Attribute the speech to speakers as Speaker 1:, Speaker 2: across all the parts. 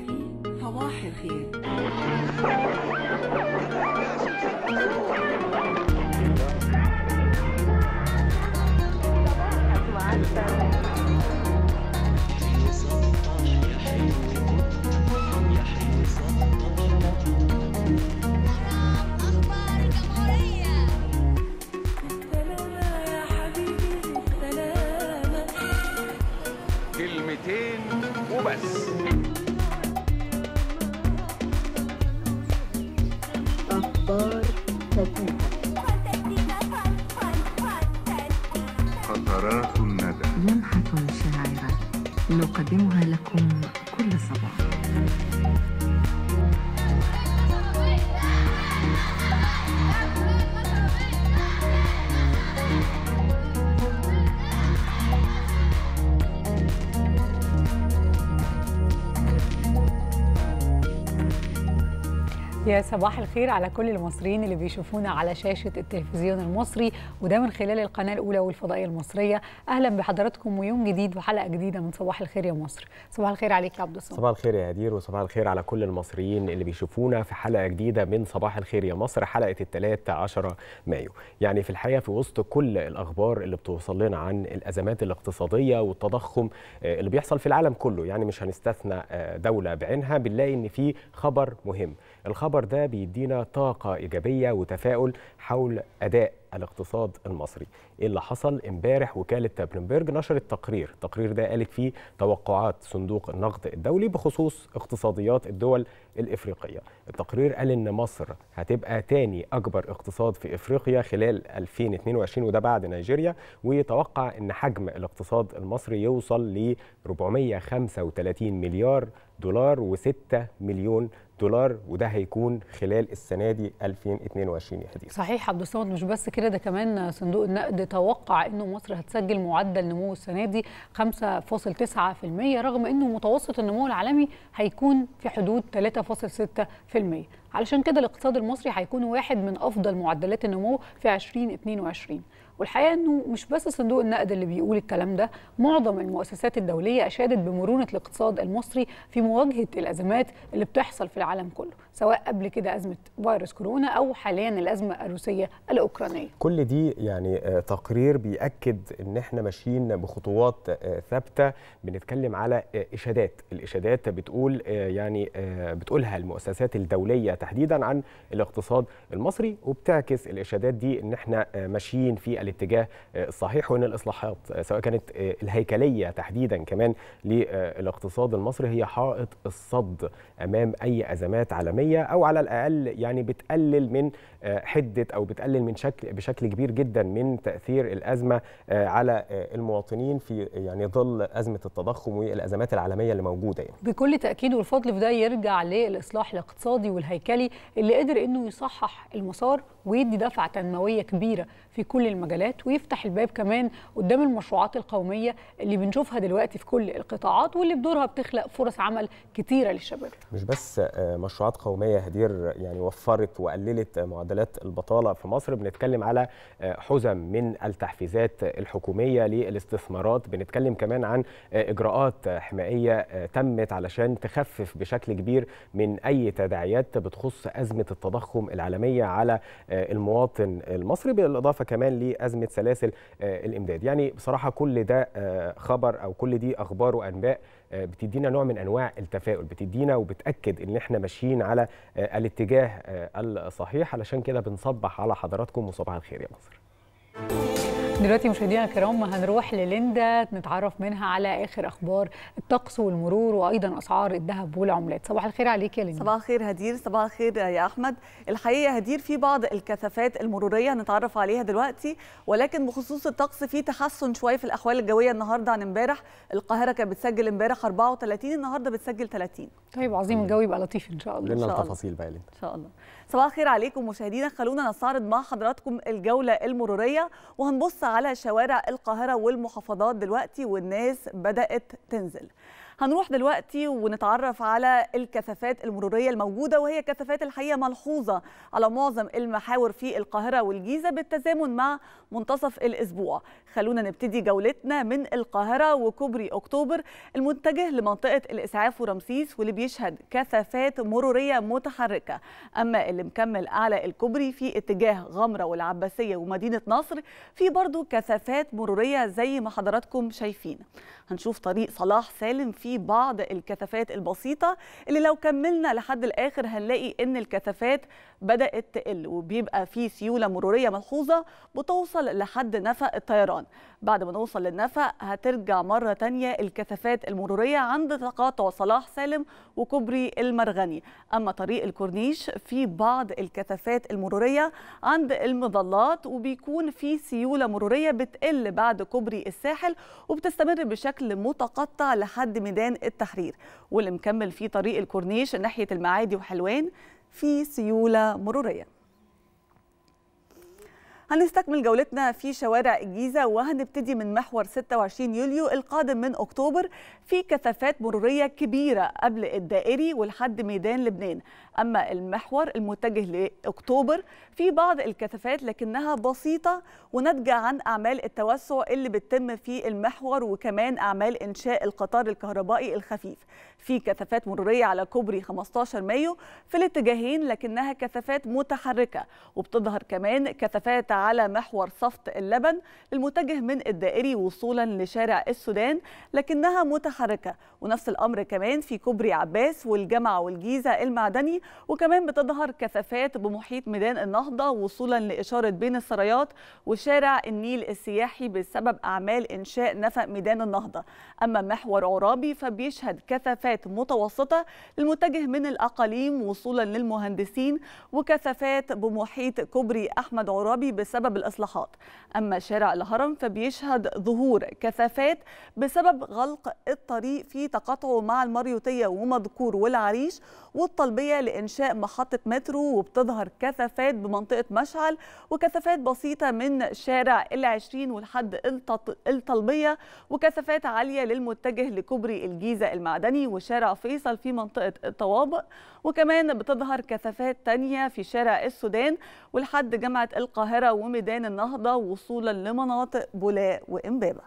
Speaker 1: صباح الخير
Speaker 2: أخبار الجمهورية
Speaker 1: سلامة يا حبيبي سلامة
Speaker 3: كلمتين وبس
Speaker 4: قطرات الندى
Speaker 5: لمحة شاعرة نقدمها لكم كل صباح
Speaker 6: يا صباح الخير على كل المصريين اللي بيشوفونا على شاشة التلفزيون المصري وده من خلال القناة الأولى والفضائية المصرية أهلا بحضراتكم ويوم جديد وحلقة جديدة من صباح الخير يا مصر صباح الخير عليك يا عبد الصمد
Speaker 7: صباح الخير يا هدير وصباح الخير على كل المصريين اللي بيشوفونا في حلقة جديدة من صباح الخير يا مصر حلقة الثلاث عشر مايو يعني في الحقيقة في وسط كل الأخبار اللي بتوصل لنا عن الأزمات الاقتصادية والتضخم آه، اللي بيحصل في العالم كله يعني مش هنستثنى آه، دولة بعينها بنلاقي إن في خبر مهم الخبر ده بيدينا طاقة إيجابية وتفاؤل حول أداء الاقتصاد المصري ايه اللي حصل امبارح وكاله بلومبرج نشرت تقرير التقرير ده قالت فيه توقعات صندوق النقد الدولي بخصوص اقتصاديات الدول الافريقيه التقرير قال ان مصر هتبقى تاني اكبر اقتصاد في افريقيا خلال 2022 وده بعد نيجيريا ويتوقع ان حجم الاقتصاد المصري يوصل ل 435 مليار دولار و6 مليون دولار وده هيكون خلال السنه دي 2022 يا هدير
Speaker 6: صحيح عبد الصمد مش بس كده ده كمان صندوق النقد توقع انه مصر هتسجل معدل نمو السنه دي 5.9% رغم انه متوسط النمو العالمي هيكون في حدود 3.6% علشان كده الاقتصاد المصري هيكون واحد من افضل معدلات النمو في 2022 والحقيقه انه مش بس صندوق النقد اللي بيقول الكلام ده معظم المؤسسات الدوليه اشادت بمرونه الاقتصاد المصري في مواجهه الازمات اللي بتحصل في العالم كله سواء قبل كده ازمه فيروس كورونا او حاليا الازمه الروسيه الاوكرانيه
Speaker 7: كل دي يعني آه، تقرير بيأكد ان احنا ماشيين بخطوات آه، ثابته بنتكلم على آه، اشادات الاشادات بتقول آه، يعني آه، بتقولها المؤسسات الدوليه تحديدا عن الاقتصاد المصري وبتعكس الاشادات دي ان احنا آه، ماشيين في الاتجاه آه، الصحيح وان الاصلاحات آه، سواء كانت آه، الهيكليه تحديدا كمان للاقتصاد المصري هي حائط الصد امام اي ازمات عالميه او على الاقل يعني بتقلل من آه، حده او بتقلل من شكل بشكل كبير جدا من تاثير الازمه آه، على آه، المواطنين في يعني ظل ازمه التضخم والازمات العالميه اللي موجوده يعني.
Speaker 6: بكل تاكيد والفضل في ده يرجع للاصلاح الاقتصادي والهيكلي اللي قدر انه يصحح المسار ويدي دفعه تنمويه كبيره في كل المجالات ويفتح الباب كمان قدام المشروعات القوميه اللي بنشوفها دلوقتي في كل القطاعات واللي بدورها بتخلق فرص عمل كتيره للشباب
Speaker 7: مش بس آه، مشروعات قوميه هدير يعني وفرت وقللت معدلات البطاله في مصر بنتكلم على آه، حزم من التحفيزات الحكوميه للاستثمارات بنتكلم كمان عن آه، اجراءات حمائيه آه، تمت علشان تخفف بشكل كبير من اي تداعيات بتخص ازمه التضخم العالميه على آه، المواطن المصري بالاضافه كمان لازمه سلاسل آه، الامداد يعني بصراحه كل ده آه، خبر او كل دي اخبار وانباء آه، بتدينا نوع من انواع التفاؤل بتدينا وبتاكد ان احنا ماشيين على آه، الاتجاه آه، الصحيح علشان كده بنصبح على حضراتكم وصباح الخير يا مصر
Speaker 6: دلوقتي مشاهدينا الكرام هنروح لليندا نتعرف منها على اخر اخبار الطقس والمرور وايضا اسعار الذهب والعملات صباح الخير عليك يا ليندا
Speaker 8: صباح الخير هدير صباح الخير يا احمد الحقيقه هدير في بعض الكثافات المروريه هنتعرف عليها دلوقتي ولكن بخصوص الطقس في تحسن شويه في الاحوال الجويه النهارده عن امبارح القاهره كانت بتسجل امبارح 34 النهارده بتسجل 30
Speaker 6: طيب عظيم الجو يبقى لطيف ان شاء الله
Speaker 7: لنا
Speaker 8: شاء الله.
Speaker 7: التفاصيل بقى يا ليندا
Speaker 8: ان شاء الله صباح الخير عليكم مشاهدينا خلونا نستعرض مع حضراتكم الجوله المروريه وهنبص على شوارع القاهره والمحافظات دلوقتي والناس بدات تنزل هنروح دلوقتي ونتعرف على الكثافات المروريه الموجوده وهي كثافات الحقيقه ملحوظه على معظم المحاور في القاهره والجيزه بالتزامن مع منتصف الاسبوع خلونا نبتدي جولتنا من القاهره وكوبري اكتوبر المتجه لمنطقه الاسعاف ورمسيس واللي بيشهد كثافات مروريه متحركه اما اللي مكمل اعلى الكوبري في اتجاه غمره والعباسيه ومدينه نصر في برضو كثافات مروريه زي ما حضراتكم شايفين هنشوف طريق صلاح سالم في بعض الكثافات البسيطة اللي لو كملنا لحد الآخر هنلاقي إن الكثافات بدأت تقل وبيبقى في سيولة مرورية ملحوظة بتوصل لحد نفق الطيران بعد ما نوصل للنفق هترجع مرة تانية الكثافات المرورية عند تقاطع صلاح سالم وكوبري المرغني أما طريق الكورنيش في بعض الكثافات المرورية عند المظلات وبيكون في سيولة مرورية بتقل بعد كوبري الساحل وبتستمر بشكل متقطع لحد ميدان التحرير واللي مكمل في طريق الكورنيش ناحية المعادي وحلوان في سيولة مرورية هنستكمل جولتنا في شوارع الجيزة وهنبتدي من محور 26 يوليو القادم من أكتوبر في كثافات مرورية كبيرة قبل الدائري ولحد ميدان لبنان أما المحور المتجه لأكتوبر في بعض الكثافات لكنها بسيطة وناتجة عن أعمال التوسع اللي بتتم في المحور وكمان أعمال إنشاء القطار الكهربائي الخفيف في كثافات مرورية على كوبري 15 مايو في الاتجاهين لكنها كثافات متحركة وبتظهر كمان كثافات على محور صفت اللبن المتجه من الدائري وصولا لشارع السودان لكنها متحركة ونفس الأمر كمان في كوبري عباس والجامعة والجيزة المعدني وكمان بتظهر كثافات بمحيط ميدان النهضة وصولا لإشارة بين السرايات وشارع النيل السياحي بسبب أعمال إنشاء نفق ميدان النهضة أما محور عرابي فبيشهد كثافات متوسطة المتجه من الأقاليم وصولا للمهندسين وكثافات بمحيط كوبري أحمد عرابي بسبب الإصلاحات أما شارع الهرم فبيشهد ظهور كثافات بسبب غلق الطريق في تقاطعه مع المريوطية ومذكور والعريش والطلبية لإنشاء محطة مترو وبتظهر كثافات بمنطقة مشعل وكثافات بسيطة من شارع العشرين ولحد التط- الطلبية وكثافات عالية للمتجه لكوبري الجيزة المعدني وشارع فيصل في منطقة الطوابق وكمان بتظهر كثافات تانية في شارع السودان ولحد جامعة القاهرة وميدان النهضة وصولا لمناطق بولاق وإمبابة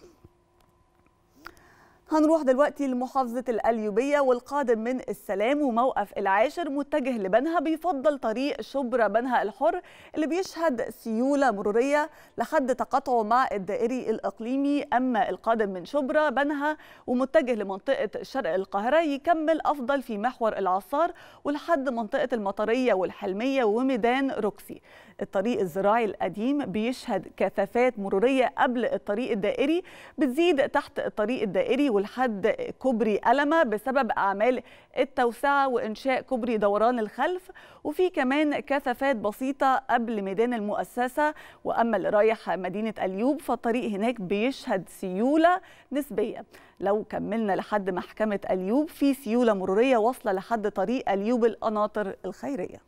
Speaker 8: هنروح دلوقتي لمحافظة القليوبية والقادم من السلام وموقف العاشر متجه لبنها بيفضل طريق شبرا بنها الحر اللي بيشهد سيولة مرورية لحد تقاطعه مع الدائري الإقليمي أما القادم من شبرا بنها ومتجه لمنطقة شرق القاهرة يكمل أفضل في محور العصار ولحد منطقة المطرية والحلمية وميدان روكسي الطريق الزراعي القديم بيشهد كثافات مرورية قبل الطريق الدائري بتزيد تحت الطريق الدائري ولحد كوبري ألمة بسبب أعمال التوسعة وإنشاء كوبري دوران الخلف وفي كمان كثافات بسيطة قبل ميدان المؤسسة وأما اللي رايح مدينة أليوب فالطريق هناك بيشهد سيولة نسبية لو كملنا لحد محكمة أليوب في سيولة مرورية واصلة لحد طريق أليوب القناطر الخيرية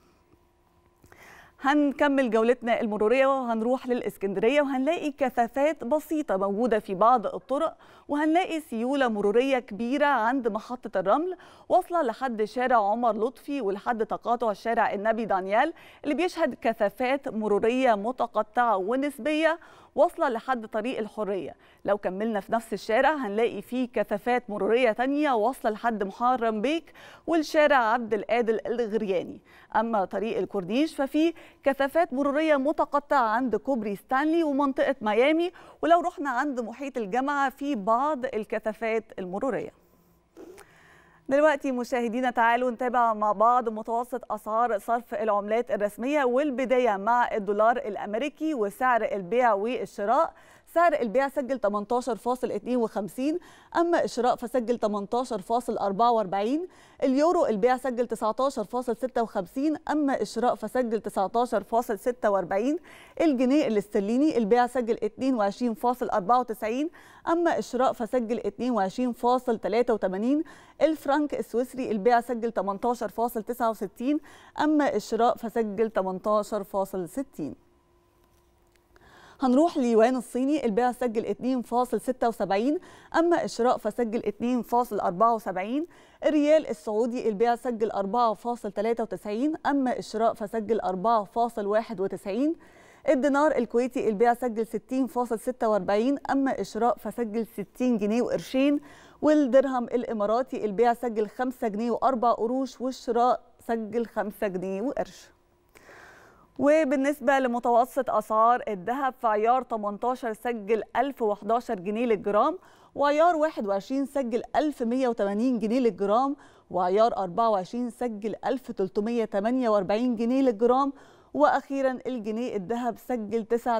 Speaker 8: هنكمل جولتنا المرورية وهنروح للإسكندرية وهنلاقي كثافات بسيطة موجودة في بعض الطرق وهنلاقي سيولة مرورية كبيرة عند محطة الرمل واصلة لحد شارع عمر لطفي ولحد تقاطع شارع النبي دانيال اللي بيشهد كثافات مرورية متقطعة ونسبية واصلة لحد طريق الحرية لو كملنا في نفس الشارع هنلاقي فيه كثافات مرورية تانية واصلة لحد محرم بيك والشارع عبد القادر الغرياني أما طريق الكورنيش ففيه كثافات مرورية متقطعة عند كوبري ستانلي ومنطقة ميامي ولو رحنا عند محيط الجامعة في بعض الكثافات المرورية دلوقتي مشاهدينا تعالوا نتابع مع بعض متوسط اسعار صرف العملات الرسميه والبدايه مع الدولار الامريكي وسعر البيع والشراء سعر البيع سجل 18.52 اما الشراء فسجل 18.44 اليورو البيع سجل 19.56 اما الشراء فسجل 19.46 الجنيه الاسترليني البيع سجل 22.94 اما الشراء فسجل 22.83 الفرنك السويسري البيع سجل 18.69 اما الشراء فسجل 18.60 هنروح ليوان الصيني البيع سجل 2.76 أما الشراء فسجل 2.74 الريال السعودي البيع سجل 4.93 أما الشراء فسجل 4.91 الدينار الكويتي البيع سجل 60.46 أما الشراء فسجل 60 جنيه وقرشين والدرهم الإماراتي البيع سجل 5 جنيه و4 قروش والشراء سجل 5 جنيه وقرش وبالنسبة لمتوسط أسعار الذهب في عيار 18 سجل 1011 جنيه للجرام وعيار 21 سجل 1180 جنيه للجرام وعيار 24 سجل 1348 جنيه للجرام وأخيرا الجنيه الذهب سجل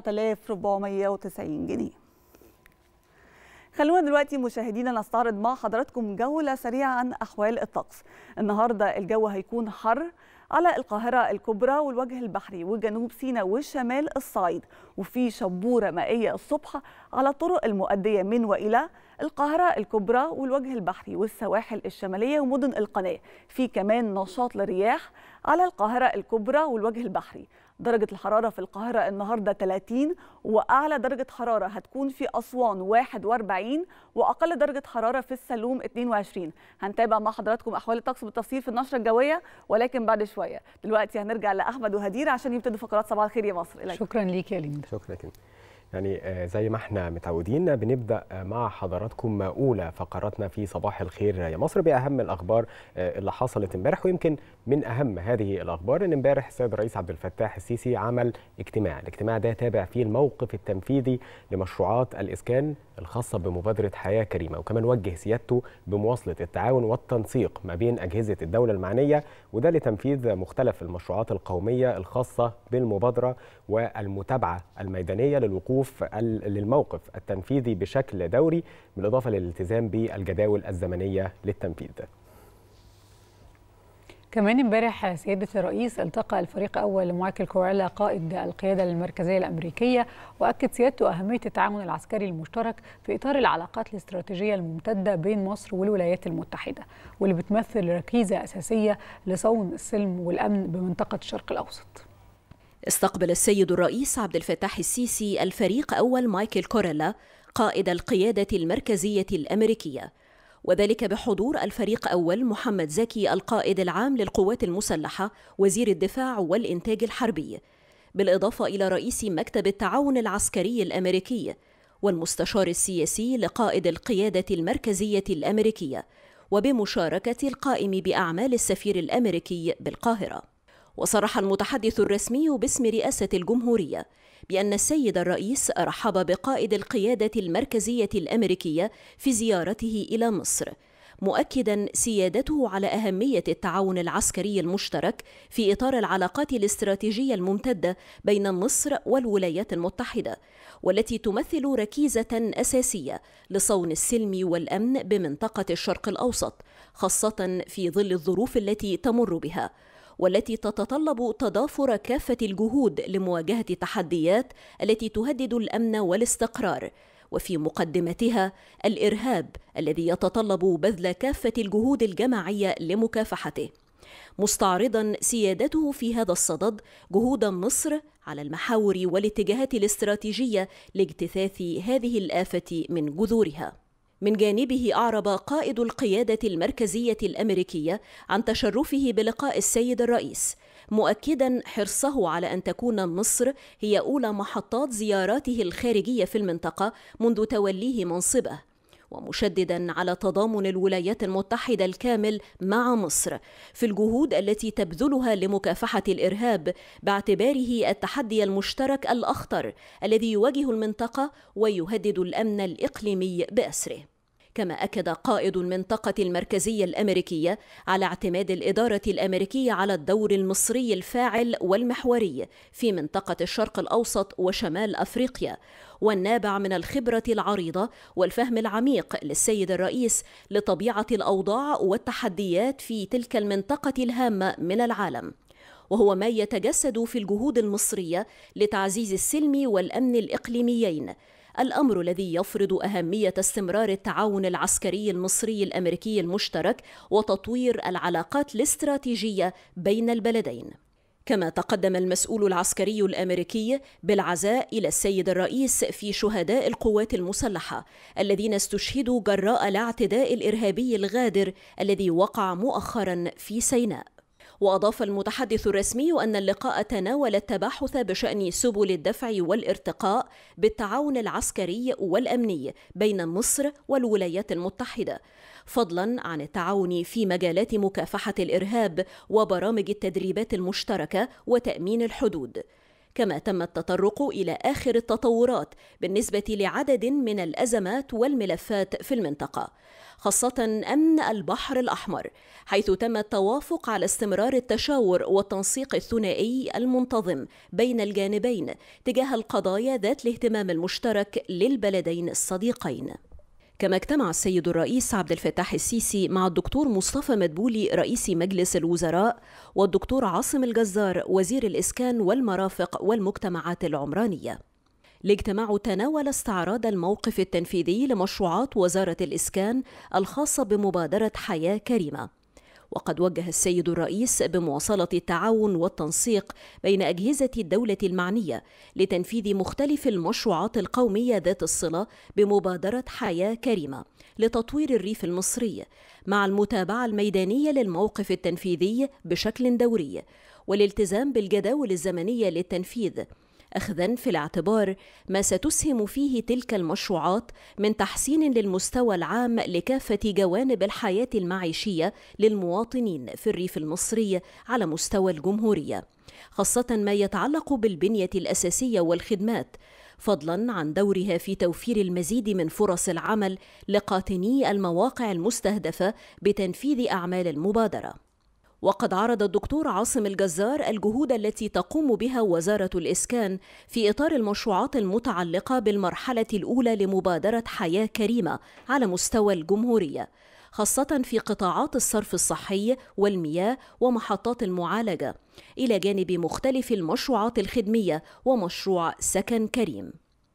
Speaker 8: 9490 جنيه خلونا دلوقتي مشاهدينا نستعرض مع حضراتكم جولة سريعة عن أحوال الطقس النهاردة الجو هيكون حر على القاهرة الكبرى والوجه البحري وجنوب سيناء وشمال الصعيد وفي شبورة مائية الصبح على الطرق المؤدية من وإلى القاهرة الكبرى والوجه البحري والسواحل الشمالية ومدن القناة في كمان نشاط للرياح على القاهرة الكبرى والوجه البحري درجة الحرارة في القاهرة النهاردة 30 وأعلى درجة حرارة هتكون في أسوان 41 وأقل درجة حرارة في السلوم 22 هنتابع مع حضراتكم أحوال الطقس بالتفصيل في النشرة الجوية ولكن بعد شوية دلوقتي هنرجع لأحمد وهدير عشان يبتدوا فقرات صباح الخير يا مصر إليك.
Speaker 6: شكرا ليك يا ليندا
Speaker 7: شكرا لك يعني آه، زي ما احنا متعودين بنبدا آه، مع حضراتكم اولى فقراتنا في صباح الخير يا مصر باهم الاخبار آه، اللي حصلت امبارح ويمكن من اهم هذه الاخبار ان امبارح السيد الرئيس عبد الفتاح السيسي عمل اجتماع، الاجتماع ده تابع فيه الموقف التنفيذي لمشروعات الاسكان الخاصه بمبادره حياه كريمه وكمان وجه سيادته بمواصله التعاون والتنسيق ما بين اجهزه الدوله المعنيه وده لتنفيذ مختلف المشروعات القوميه الخاصه بالمبادره والمتابعه الميدانيه للوقوف ال- للموقف التنفيذي بشكل دوري بالاضافه للالتزام بالجداول الزمنيه للتنفيذ.
Speaker 6: كمان امبارح سيادة الرئيس التقى الفريق أول مايكل كوريلا قائد القيادة المركزية الأمريكية وأكد سيادته أهمية التعاون العسكري المشترك في إطار العلاقات الاستراتيجية الممتدة بين مصر والولايات المتحدة واللي بتمثل ركيزة أساسية لصون السلم والأمن بمنطقة الشرق الأوسط
Speaker 2: استقبل السيد الرئيس عبد الفتاح السيسي الفريق أول مايكل كوريلا قائد القيادة المركزية الأمريكية وذلك بحضور الفريق أول محمد زكي القائد العام للقوات المسلحة وزير الدفاع والإنتاج الحربي بالإضافة إلى رئيس مكتب التعاون العسكري الأمريكي والمستشار السياسي لقائد القيادة المركزية الأمريكية وبمشاركة القائم بأعمال السفير الأمريكي بالقاهرة وصرح المتحدث الرسمي باسم رئاسة الجمهورية بأن السيد الرئيس رحب بقائد القيادة المركزية الأمريكية في زيارته إلى مصر مؤكدا سيادته على أهمية التعاون العسكري المشترك في إطار العلاقات الاستراتيجية الممتدة بين مصر والولايات المتحدة والتي تمثل ركيزة أساسية لصون السلم والأمن بمنطقة الشرق الأوسط خاصة في ظل الظروف التي تمر بها والتي تتطلب تضافر كافة الجهود لمواجهة التحديات التي تهدد الأمن والاستقرار وفي مقدمتها الإرهاب الذي يتطلب بذل كافة الجهود الجماعية لمكافحته مستعرضا سيادته في هذا الصدد جهود مصر على المحاور والاتجاهات الاستراتيجيه لاجتثاث هذه الافه من جذورها من جانبه اعرب قائد القياده المركزيه الامريكيه عن تشرفه بلقاء السيد الرئيس مؤكدا حرصه على ان تكون مصر هي اولى محطات زياراته الخارجيه في المنطقه منذ توليه منصبه ومشددا على تضامن الولايات المتحده الكامل مع مصر في الجهود التي تبذلها لمكافحه الارهاب باعتباره التحدي المشترك الاخطر الذي يواجه المنطقه ويهدد الامن الاقليمي باسره كما اكد قائد المنطقه المركزيه الامريكيه على اعتماد الاداره الامريكيه على الدور المصري الفاعل والمحوري في منطقه الشرق الاوسط وشمال افريقيا والنابع من الخبره العريضه والفهم العميق للسيد الرئيس لطبيعه الاوضاع والتحديات في تلك المنطقه الهامه من العالم وهو ما يتجسد في الجهود المصريه لتعزيز السلم والامن الاقليميين الامر الذي يفرض اهميه استمرار التعاون العسكري المصري الامريكي المشترك وتطوير العلاقات الاستراتيجيه بين البلدين كما تقدم المسؤول العسكري الامريكي بالعزاء الى السيد الرئيس في شهداء القوات المسلحه الذين استشهدوا جراء الاعتداء الارهابي الغادر الذي وقع مؤخرا في سيناء واضاف المتحدث الرسمي ان اللقاء تناول التباحث بشان سبل الدفع والارتقاء بالتعاون العسكري والامني بين مصر والولايات المتحده فضلا عن التعاون في مجالات مكافحه الارهاب وبرامج التدريبات المشتركه وتامين الحدود كما تم التطرق الى اخر التطورات بالنسبه لعدد من الازمات والملفات في المنطقه خاصه امن البحر الاحمر حيث تم التوافق على استمرار التشاور والتنسيق الثنائي المنتظم بين الجانبين تجاه القضايا ذات الاهتمام المشترك للبلدين الصديقين كما اجتمع السيد الرئيس عبد الفتاح السيسي مع الدكتور مصطفى مدبولي رئيس مجلس الوزراء والدكتور عاصم الجزار وزير الإسكان والمرافق والمجتمعات العمرانية الاجتماع تناول استعراض الموقف التنفيذي لمشروعات وزارة الإسكان الخاصة بمبادرة حياة كريمة وقد وجه السيد الرئيس بمواصلة التعاون والتنسيق بين أجهزة الدولة المعنية لتنفيذ مختلف المشروعات القومية ذات الصلة بمبادرة حياة كريمة لتطوير الريف المصري مع المتابعة الميدانية للموقف التنفيذي بشكل دوري والالتزام بالجداول الزمنية للتنفيذ اخذا في الاعتبار ما ستسهم فيه تلك المشروعات من تحسين للمستوى العام لكافه جوانب الحياه المعيشيه للمواطنين في الريف المصري على مستوى الجمهوريه خاصه ما يتعلق بالبنيه الاساسيه والخدمات فضلا عن دورها في توفير المزيد من فرص العمل لقاطني المواقع المستهدفه بتنفيذ اعمال المبادره وقد عرض الدكتور عاصم الجزار الجهود التي تقوم بها وزارة الإسكان في إطار المشروعات المتعلقة بالمرحلة الأولى لمبادرة حياة كريمة على مستوى الجمهورية خاصة في قطاعات الصرف الصحي والمياه ومحطات المعالجة إلى جانب مختلف المشروعات الخدمية ومشروع سكن كريم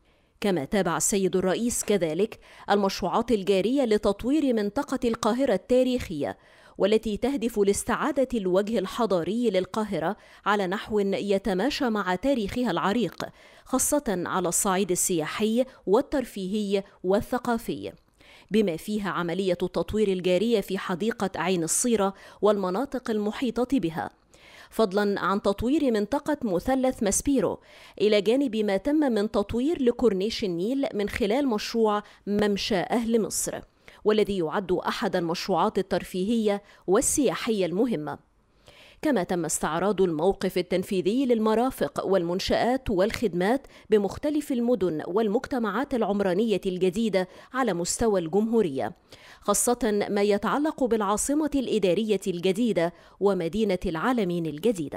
Speaker 2: كما تابع السيد الرئيس كذلك المشروعات الجارية لتطوير منطقة القاهرة التاريخية والتي تهدف لاستعادة الوجه الحضاري للقاهرة على نحو يتماشى مع تاريخها العريق، خاصة على الصعيد السياحي والترفيهي والثقافي. بما فيها عملية التطوير الجارية في حديقة عين الصيرة والمناطق المحيطة بها. فضلا عن تطوير منطقة مثلث ماسبيرو إلى جانب ما تم من تطوير لكورنيش النيل من خلال مشروع ممشى أهل مصر. والذي يعد احد المشروعات الترفيهيه والسياحيه المهمه كما تم استعراض الموقف التنفيذي للمرافق والمنشات والخدمات بمختلف المدن والمجتمعات العمرانيه الجديده على مستوى الجمهوريه خاصه ما يتعلق بالعاصمه الاداريه الجديده ومدينه العالمين الجديده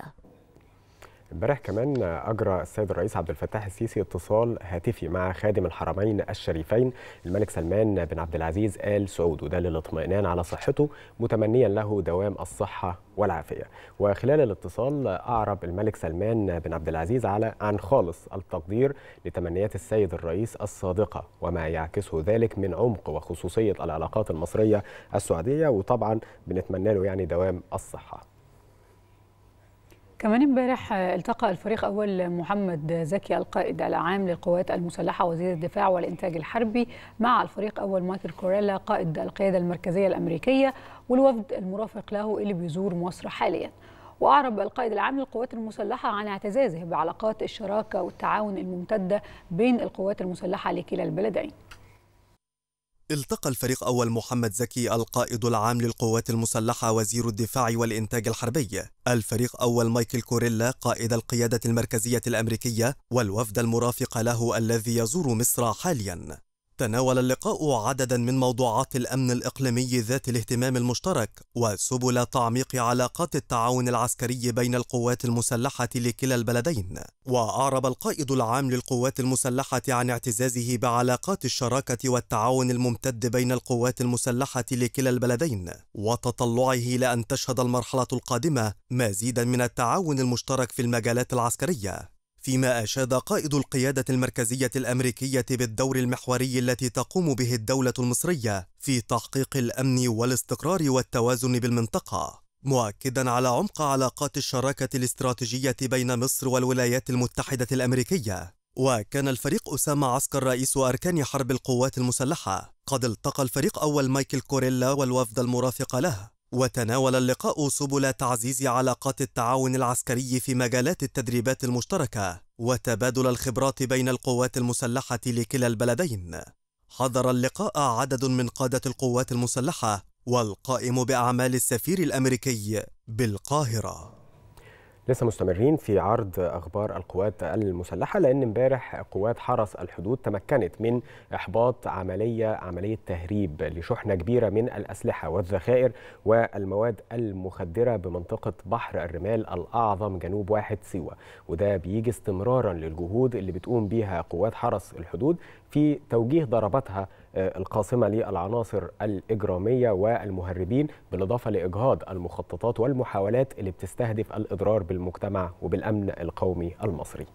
Speaker 7: امبارح كمان اجرى السيد الرئيس عبد الفتاح السيسي اتصال هاتفي مع خادم الحرمين الشريفين الملك سلمان بن عبد العزيز ال سعود وده للاطمئنان على صحته متمنيا له دوام الصحه والعافيه وخلال الاتصال اعرب الملك سلمان بن عبد العزيز على عن خالص التقدير لتمنيات السيد الرئيس الصادقه وما يعكسه ذلك من عمق وخصوصيه العلاقات المصريه السعوديه وطبعا بنتمنى له يعني دوام الصحه
Speaker 6: كمان امبارح التقى الفريق اول محمد زكي القائد العام للقوات المسلحه وزير الدفاع والانتاج الحربي مع الفريق اول مايكل كوريلا قائد القياده المركزيه الامريكيه والوفد المرافق له اللي بيزور مصر حاليا. واعرب القائد العام للقوات المسلحه عن اعتزازه بعلاقات الشراكه والتعاون الممتده بين القوات المسلحه لكلا البلدين.
Speaker 3: التقى الفريق أول محمد زكي القائد العام للقوات المسلحة وزير الدفاع والإنتاج الحربي الفريق أول مايكل كوريلا قائد القيادة المركزية الأمريكية والوفد المرافق له الذي يزور مصر حاليا تناول اللقاء عددا من موضوعات الامن الاقليمي ذات الاهتمام المشترك وسبل تعميق علاقات التعاون العسكري بين القوات المسلحه لكلا البلدين واعرب القائد العام للقوات المسلحه عن اعتزازه بعلاقات الشراكه والتعاون الممتد بين القوات المسلحه لكلا البلدين وتطلعه لان تشهد المرحله القادمه مزيدا من التعاون المشترك في المجالات العسكريه فيما أشاد قائد القيادة المركزية الأمريكية بالدور المحوري التي تقوم به الدولة المصرية في تحقيق الأمن والاستقرار والتوازن بالمنطقة مؤكدا على عمق علاقات الشراكة الاستراتيجية بين مصر والولايات المتحدة الأمريكية وكان الفريق أسامة عسكر رئيس أركان حرب القوات المسلحة قد التقى الفريق أول مايكل كوريلا والوفد المرافق له وتناول اللقاء سبل تعزيز علاقات التعاون العسكري في مجالات التدريبات المشتركة وتبادل الخبرات بين القوات المسلحة لكلا البلدين حضر اللقاء عدد من قادة القوات المسلحة والقائم بأعمال السفير الأمريكي بالقاهرة
Speaker 7: لسه مستمرين في عرض اخبار القوات المسلحه لان امبارح قوات حرس الحدود تمكنت من احباط عمليه عمليه تهريب لشحنه كبيره من الاسلحه والذخائر والمواد المخدره بمنطقه بحر الرمال الاعظم جنوب واحد سيوه وده بيجي استمرارا للجهود اللي بتقوم بيها قوات حرس الحدود في توجيه ضرباتها القاصمة للعناصر الإجرامية والمهربين بالإضافة لإجهاض المخططات والمحاولات اللي بتستهدف الإضرار بالمجتمع وبالأمن القومي المصري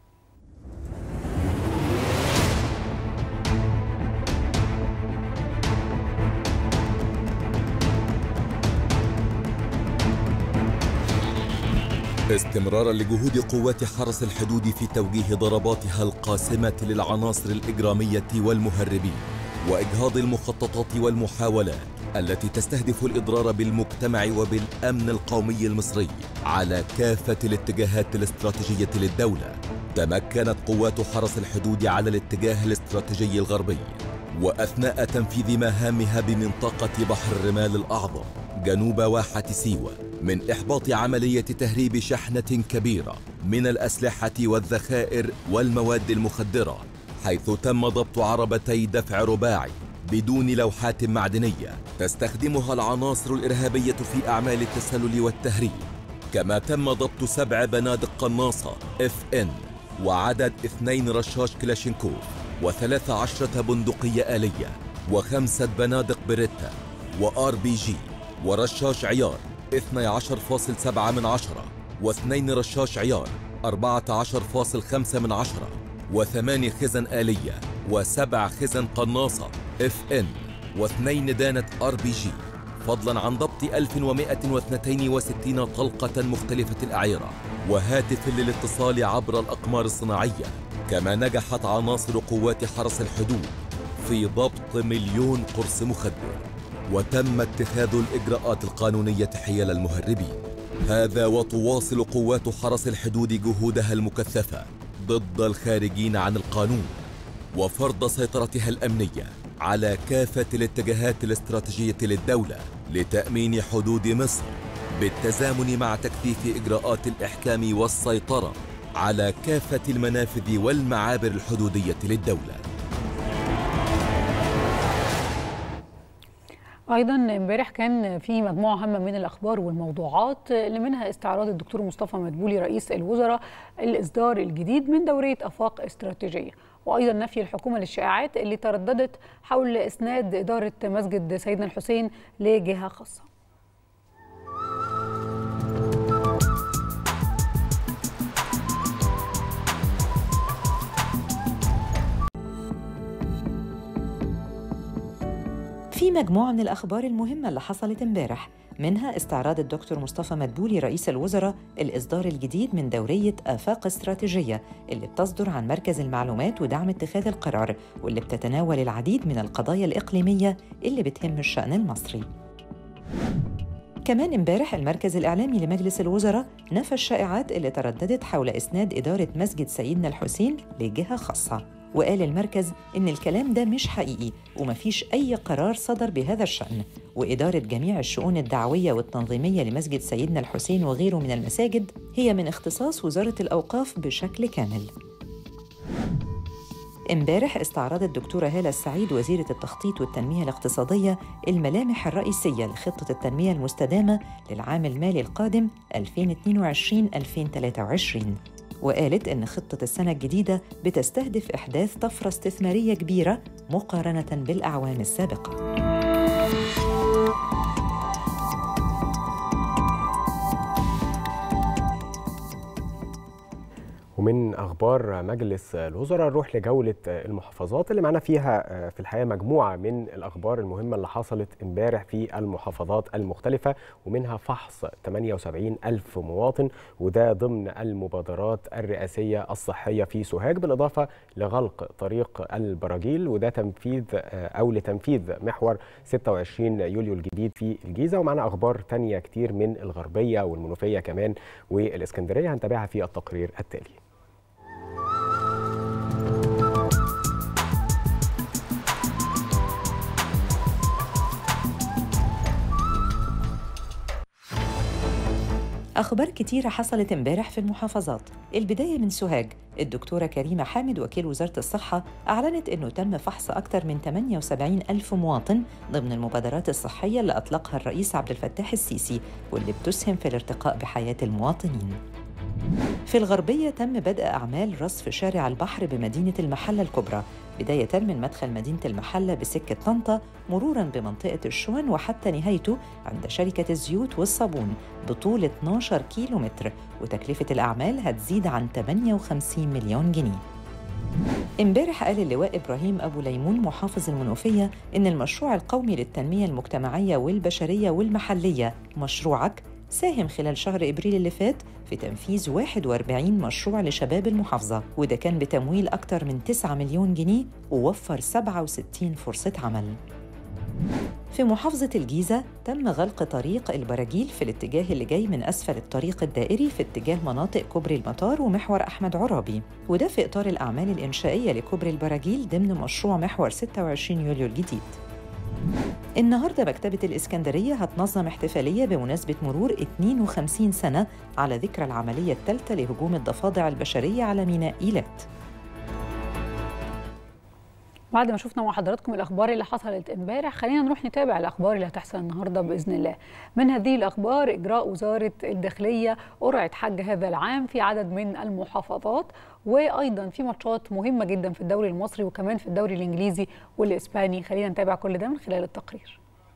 Speaker 4: استمرارا لجهود قوات حرس الحدود في توجيه ضرباتها القاسمة للعناصر الإجرامية والمهربين واجهاض المخططات والمحاولات التي تستهدف الاضرار بالمجتمع وبالامن القومي المصري على كافه الاتجاهات الاستراتيجيه للدوله تمكنت قوات حرس الحدود على الاتجاه الاستراتيجي الغربي واثناء تنفيذ مهامها بمنطقه بحر الرمال الاعظم جنوب واحه سيوه من احباط عمليه تهريب شحنه كبيره من الاسلحه والذخائر والمواد المخدره حيث تم ضبط عربتي دفع رباعي بدون لوحات معدنية تستخدمها العناصر الإرهابية في أعمال التسلل والتهريب كما تم ضبط سبع بنادق قناصة اف ان وعدد اثنين رشاش كلاشينكوف وثلاث عشرة بندقية آلية وخمسة بنادق بريتا وآر بي جي ورشاش عيار 12.7 من عشرة واثنين رشاش عيار 14.5 من عشرة وثماني خزن آلية وسبع خزن قناصة اف ان واثنين دانة ار بي جي فضلا عن ضبط 1162 طلقة مختلفة الأعيرة وهاتف للاتصال عبر الأقمار الصناعية كما نجحت عناصر قوات حرس الحدود في ضبط مليون قرص مخدر وتم اتخاذ الإجراءات القانونية حيال المهربين هذا وتواصل قوات حرس الحدود جهودها المكثفة ضد الخارجين عن القانون وفرض سيطرتها الامنيه على كافه الاتجاهات الاستراتيجيه للدوله لتامين حدود مصر بالتزامن مع تكثيف اجراءات الاحكام والسيطره على كافه المنافذ والمعابر الحدوديه للدوله
Speaker 6: ايضا امبارح كان في مجموعه هامه من الاخبار والموضوعات اللي منها استعراض الدكتور مصطفى مدبولي رئيس الوزراء الاصدار الجديد من دوريه افاق استراتيجيه وايضا نفي الحكومه للشائعات اللي ترددت حول اسناد اداره مسجد سيدنا الحسين لجهه خاصه
Speaker 9: في مجموعة من الأخبار المهمة اللي حصلت امبارح منها استعراض الدكتور مصطفى مدبولي رئيس الوزراء الإصدار الجديد من دورية آفاق استراتيجية اللي بتصدر عن مركز المعلومات ودعم اتخاذ القرار واللي بتتناول العديد من القضايا الإقليمية اللي بتهم الشأن المصري كمان امبارح المركز الإعلامي لمجلس الوزراء نفى الشائعات اللي ترددت حول إسناد إدارة مسجد سيدنا الحسين لجهة خاصة وقال المركز إن الكلام ده مش حقيقي ومفيش أي قرار صدر بهذا الشأن وإدارة جميع الشؤون الدعوية والتنظيمية لمسجد سيدنا الحسين وغيره من المساجد هي من اختصاص وزارة الأوقاف بشكل كامل امبارح استعرضت الدكتورة هالة السعيد وزيرة التخطيط والتنمية الاقتصادية الملامح الرئيسية لخطة التنمية المستدامة للعام المالي القادم 2022-2023 وقالت إن خطة السنة الجديدة بتستهدف إحداث طفرة استثمارية كبيرة مقارنة بالأعوام السابقة.
Speaker 7: ومن اخبار مجلس الوزراء نروح لجوله المحافظات اللي معانا فيها في الحقيقه مجموعه من الاخبار المهمه اللي حصلت امبارح في المحافظات المختلفه ومنها فحص 78 الف مواطن وده ضمن المبادرات الرئاسيه الصحيه في سوهاج بالاضافه لغلق طريق البراجيل وده تنفيذ او لتنفيذ محور 26 يوليو الجديد في الجيزه ومعنا اخبار تانية كتير من الغربيه والمنوفيه كمان والاسكندريه هنتابعها في التقرير التالي
Speaker 9: أخبار كتيرة حصلت امبارح في المحافظات البداية من سوهاج الدكتورة كريمة حامد وكيل وزارة الصحة أعلنت أنه تم فحص أكثر من 78 ألف مواطن ضمن المبادرات الصحية اللي أطلقها الرئيس عبد الفتاح السيسي واللي بتسهم في الارتقاء بحياة المواطنين في الغربية تم بدء أعمال رصف شارع البحر بمدينة المحلة الكبرى بداية من مدخل مدينة المحلة بسكة طنطا مرورا بمنطقة الشون وحتى نهايته عند شركة الزيوت والصابون بطول 12 كيلو متر وتكلفة الأعمال هتزيد عن 58 مليون جنيه امبارح قال اللواء ابراهيم ابو ليمون محافظ المنوفيه ان المشروع القومي للتنميه المجتمعيه والبشريه والمحليه مشروعك ساهم خلال شهر ابريل اللي فات في تنفيذ 41 مشروع لشباب المحافظه وده كان بتمويل اكثر من 9 مليون جنيه ووفر 67 فرصه عمل. في محافظة الجيزة تم غلق طريق البراجيل في الاتجاه اللي جاي من أسفل الطريق الدائري في اتجاه مناطق كوبري المطار ومحور أحمد عرابي وده في إطار الأعمال الإنشائية لكوبري البراجيل ضمن مشروع محور 26 يوليو الجديد النهاردة مكتبة الإسكندرية هتنظم احتفالية بمناسبة مرور 52 سنة على ذكرى العملية الثالثة لهجوم الضفادع البشرية على ميناء إيلات
Speaker 6: بعد ما شفنا مع حضراتكم الاخبار اللي حصلت امبارح خلينا نروح نتابع الاخبار اللي هتحصل النهارده باذن الله من هذه الاخبار اجراء وزاره الداخليه قرعه حج هذا العام في عدد من المحافظات وايضا في ماتشات مهمه جدا في الدوري المصري وكمان في الدوري الانجليزي والاسباني خلينا نتابع كل ده من خلال التقرير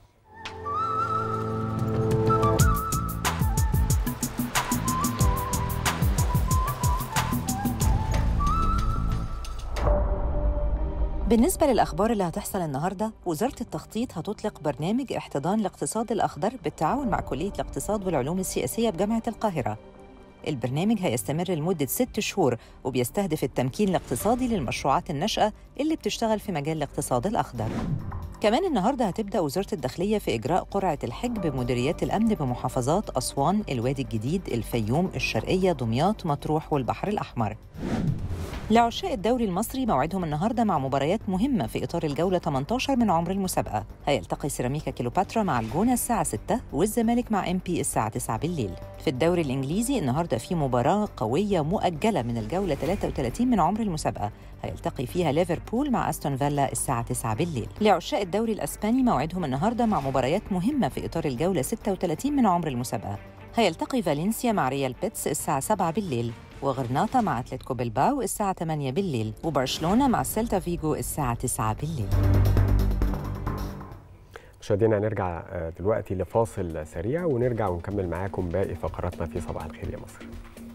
Speaker 9: بالنسبة للأخبار اللي هتحصل النهاردة وزارة التخطيط هتطلق برنامج احتضان الاقتصاد الأخضر بالتعاون مع كلية الاقتصاد والعلوم السياسية بجامعة القاهرة البرنامج هيستمر لمدة ست شهور وبيستهدف التمكين الاقتصادي للمشروعات الناشئة اللي بتشتغل في مجال الاقتصاد الأخضر كمان النهاردة هتبدأ وزارة الداخلية في إجراء قرعة الحج بمديريات الأمن بمحافظات أسوان، الوادي الجديد، الفيوم، الشرقية، دمياط، مطروح والبحر الأحمر لعشاق الدوري المصري موعدهم النهارده مع مباريات مهمه في اطار الجوله 18 من عمر المسابقه هيلتقي سيراميكا كيلوباترا مع الجونه الساعه 6 والزمالك مع ام بي الساعه 9 بالليل في الدوري الانجليزي النهارده في مباراه قويه مؤجله من الجوله 33 من عمر المسابقه هيلتقي فيها ليفربول مع استون فيلا الساعه 9 بالليل لعشاق الدوري الاسباني موعدهم النهارده مع مباريات مهمه في اطار الجوله 36 من عمر المسابقه هيلتقي فالنسيا مع ريال بيتس الساعه 7 بالليل وغرناطة مع أتلتيكو بلباو الساعة 8 بالليل وبرشلونة مع سيلتا فيجو الساعة 9 بالليل
Speaker 7: مشاهدينا نرجع دلوقتي لفاصل سريع ونرجع ونكمل معاكم باقي فقراتنا في صباح الخير يا مصر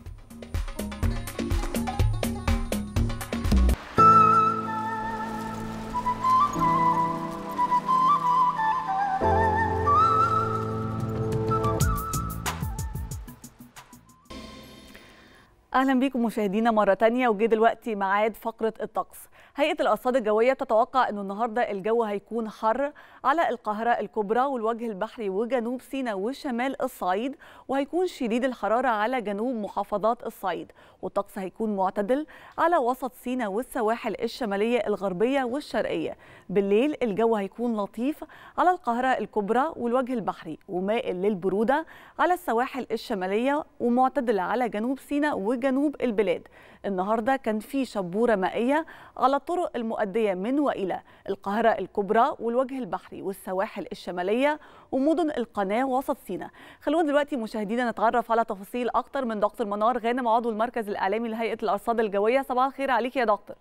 Speaker 8: اهلا بيكم مشاهدينا مره تانية وجه دلوقتي ميعاد فقره الطقس هيئه الارصاد الجويه بتتوقع انه النهارده الجو هيكون حر على القاهره الكبرى والوجه البحري وجنوب سيناء وشمال الصعيد وهيكون شديد الحراره على جنوب محافظات الصعيد والطقس هيكون معتدل على وسط سيناء والسواحل الشماليه الغربيه والشرقيه بالليل الجو هيكون لطيف على القاهره الكبرى والوجه البحري ومائل للبروده على السواحل الشماليه ومعتدل على جنوب سيناء وجنوب البلاد النهارده كان في شبوره مائيه على الطرق المؤديه من والى القاهره الكبرى والوجه البحري والسواحل الشماليه ومدن القناه وسط سيناء خلونا دلوقتي مشاهدينا نتعرف على تفاصيل اكتر من دكتور منار غانم عضو المركز الاعلامي لهيئه الارصاد الجويه صباح الخير عليك يا دكتور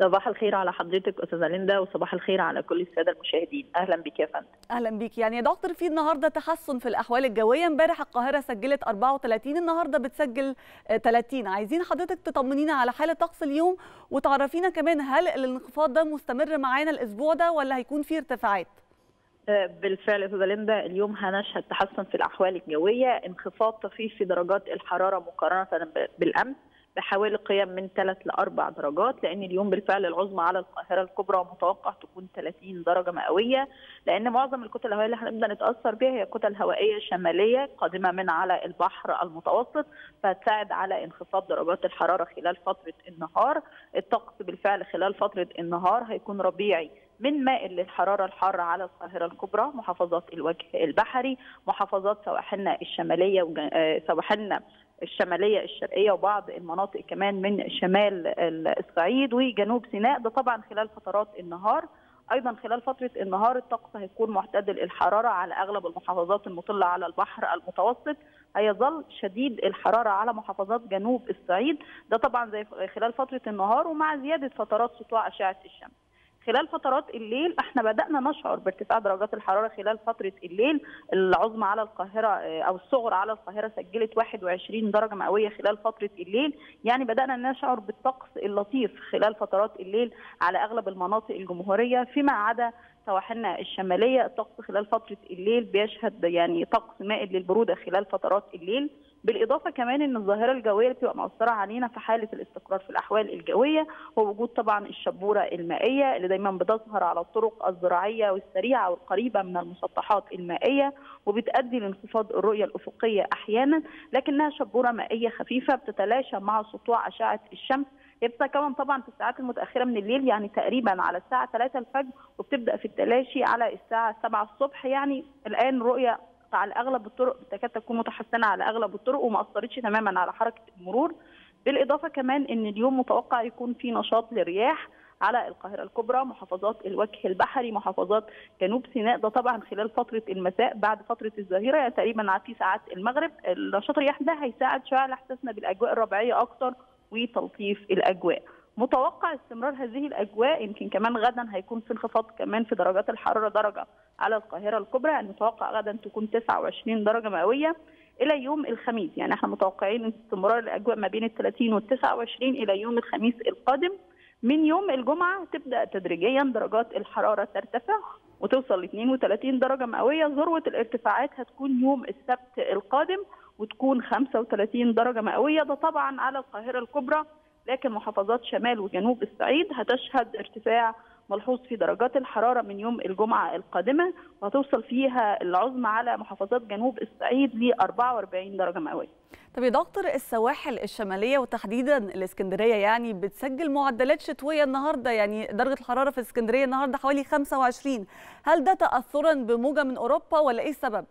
Speaker 10: صباح الخير على حضرتك استاذه ليندا وصباح الخير على كل الساده المشاهدين اهلا بك يا فندم
Speaker 8: اهلا بيك يعني يا دكتور في النهارده تحسن في الاحوال الجويه امبارح القاهره سجلت 34 النهارده بتسجل آه، 30 عايزين حضرتك تطمنينا على حاله طقس اليوم وتعرفينا كمان هل الانخفاض ده مستمر معانا الاسبوع ده ولا هيكون فيه ارتفاعات
Speaker 10: آه، بالفعل يا استاذه ليندا اليوم هنشهد تحسن في الاحوال الجويه انخفاض طفيف في درجات الحراره مقارنه ب- بالامس بحوالي قيم من 3 ل 4 درجات لان اليوم بالفعل العظمى على القاهره الكبرى متوقع تكون 30 درجه مئويه لان معظم الكتل الهوائيه اللي هنبدا نتاثر بها هي كتل هوائيه شماليه قادمه من على البحر المتوسط فهتساعد على انخفاض درجات الحراره خلال فتره النهار الطقس بالفعل خلال فتره النهار هيكون ربيعي من مائل للحراره الحاره على القاهره الكبرى محافظات الوجه البحري محافظات سواحلنا الشماليه وج- آه، سواحلنا الشماليه الشرقيه وبعض المناطق كمان من شمال ال- الصعيد وجنوب سيناء ده طبعا خلال فترات النهار ايضا خلال فتره النهار الطقس هيكون معتدل الحراره على اغلب المحافظات المطله على البحر المتوسط هيظل شديد الحراره على محافظات جنوب الصعيد ده طبعا زي خلال فتره النهار ومع زياده فترات سطوع اشعه الشمس خلال فترات الليل احنا بدانا نشعر بارتفاع درجات الحراره خلال فتره الليل العظمى على القاهره اه، او الصغرى على القاهره سجلت 21 درجه مئويه خلال فتره الليل يعني بدانا نشعر بالطقس اللطيف خلال فترات الليل على اغلب المناطق الجمهوريه فيما عدا سواحلنا الشماليه الطقس خلال فتره الليل بيشهد يعني طقس مائل للبروده خلال فترات الليل بالاضافه كمان ان الظاهره الجويه اللي بتبقى مؤثره علينا في حاله الاستقرار في الاحوال الجويه هو وجود طبعا الشبوره المائيه اللي دايما بتظهر على الطرق الزراعيه والسريعه والقريبه من المسطحات المائيه وبتؤدي لانخفاض الرؤيه الافقيه احيانا لكنها شبوره مائيه خفيفه بتتلاشى مع سطوع اشعه الشمس هي بتتكون طبعا في الساعات المتاخره من الليل يعني تقريبا على الساعه 3 الفجر وبتبدا في التلاشي على الساعه 7 الصبح يعني الان رؤيه على اغلب الطرق تكاد تكون متحسنه على اغلب الطرق وما اثرتش تماما على حركه المرور بالاضافه كمان ان اليوم متوقع يكون في نشاط للرياح على القاهره الكبرى محافظات الوجه البحري محافظات جنوب سيناء ده طبعا خلال فتره المساء بعد فتره الظهيره يعني تقريبا في ساعات المغرب النشاط الرياح ده هيساعد شويه على احساسنا بالاجواء الربيعيه اكتر وتلطيف الاجواء متوقع استمرار هذه الاجواء يمكن كمان غدا هيكون في انخفاض كمان في درجات الحراره درجه على القاهره الكبرى يعني متوقع غدا تكون 29 درجه مئويه الى يوم الخميس يعني احنا متوقعين استمرار الاجواء ما بين ال 30 وال 29 الى يوم الخميس القادم من يوم الجمعه تبدا تدريجيا درجات الحراره ترتفع وتوصل ل 32 درجه مئويه ذروه الارتفاعات هتكون يوم السبت القادم وتكون 35 درجه مئويه ده طبعا على القاهره الكبرى لكن محافظات شمال وجنوب الصعيد هتشهد ارتفاع ملحوظ في درجات الحرارة من يوم الجمعة القادمة وهتوصل فيها العظمى على محافظات جنوب الصعيد ل 44 درجة مئوية
Speaker 8: طب يا دكتور السواحل الشماليه وتحديدا الاسكندريه يعني بتسجل معدلات شتويه النهارده يعني درجه الحراره في اسكندريه النهارده حوالي 25 هل ده تاثرا بموجه من اوروبا ولا ايه السبب؟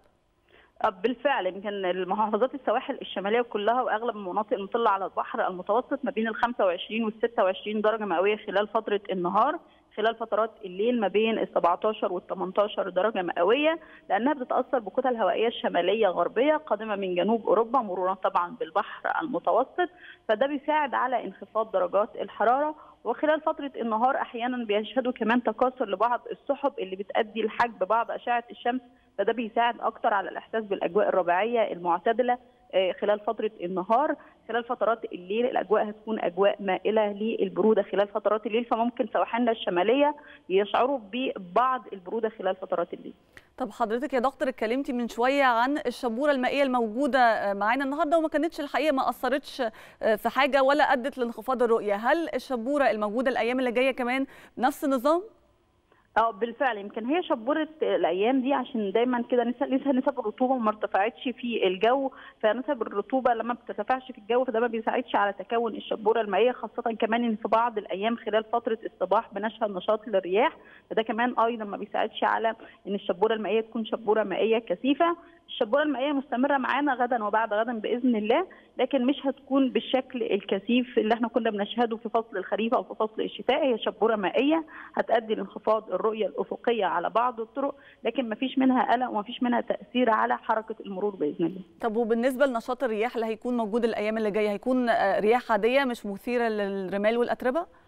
Speaker 10: بالفعل يمكن المحافظات السواحل الشماليه كلها واغلب المناطق المطله على البحر المتوسط ما بين ال 25 وال 26 درجه مئويه خلال فتره النهار خلال فترات الليل ما بين ال 17 وال 18 درجه مئويه لانها بتتاثر بكتل هوائيه شماليه غربيه قادمه من جنوب اوروبا مرورا طبعا بالبحر المتوسط فده بيساعد على انخفاض درجات الحراره وخلال فترة النهار أحيانا بيشهدوا كمان تكاثر لبعض السحب اللي بتؤدي لحجب بعض أشعة الشمس فده بيساعد أكتر على الإحساس بالأجواء الربيعية المعتدلة خلال فترة النهار خلال فترات الليل الأجواء هتكون أجواء مائلة للبرودة خلال فترات الليل فممكن سواحلنا الشمالية يشعروا ببعض البرودة خلال فترات الليل
Speaker 8: طب حضرتك يا دكتور اتكلمتي من شويه عن الشبوره المائيه الموجوده معانا النهارده وما كانتش الحقيقه ما اثرتش في حاجه ولا ادت لانخفاض الرؤيه هل الشبوره الموجوده الايام اللي جايه كمان نفس النظام
Speaker 10: اه بالفعل يمكن هي شبوره الايام دي عشان دايما كده لسه نسب الرطوبه ما ارتفعتش في الجو فنسب الرطوبه لما بترتفعش في الجو فده ما بيساعدش على تكون الشبوره المائيه خاصه كمان ان في بعض الايام خلال فتره الصباح بنشهد نشاط للرياح فده كمان ايضا ما بيساعدش على ان الشبوره المائيه تكون شبوره مائيه كثيفه الشبوره المائيه مستمره معانا غدا وبعد غدا باذن الله لكن مش هتكون بالشكل الكثيف اللي احنا كنا بنشهده في فصل الخريف او في فصل الشتاء هي شبوره مائيه هتؤدي لانخفاض الرؤيه الافقيه على بعض الطرق لكن ما فيش منها قلق وما فيش منها تاثير على حركه المرور باذن الله.
Speaker 8: طب وبالنسبه لنشاط الرياح اللي هيكون موجود الايام اللي جايه هيكون رياح عاديه مش مثيره للرمال والاتربه؟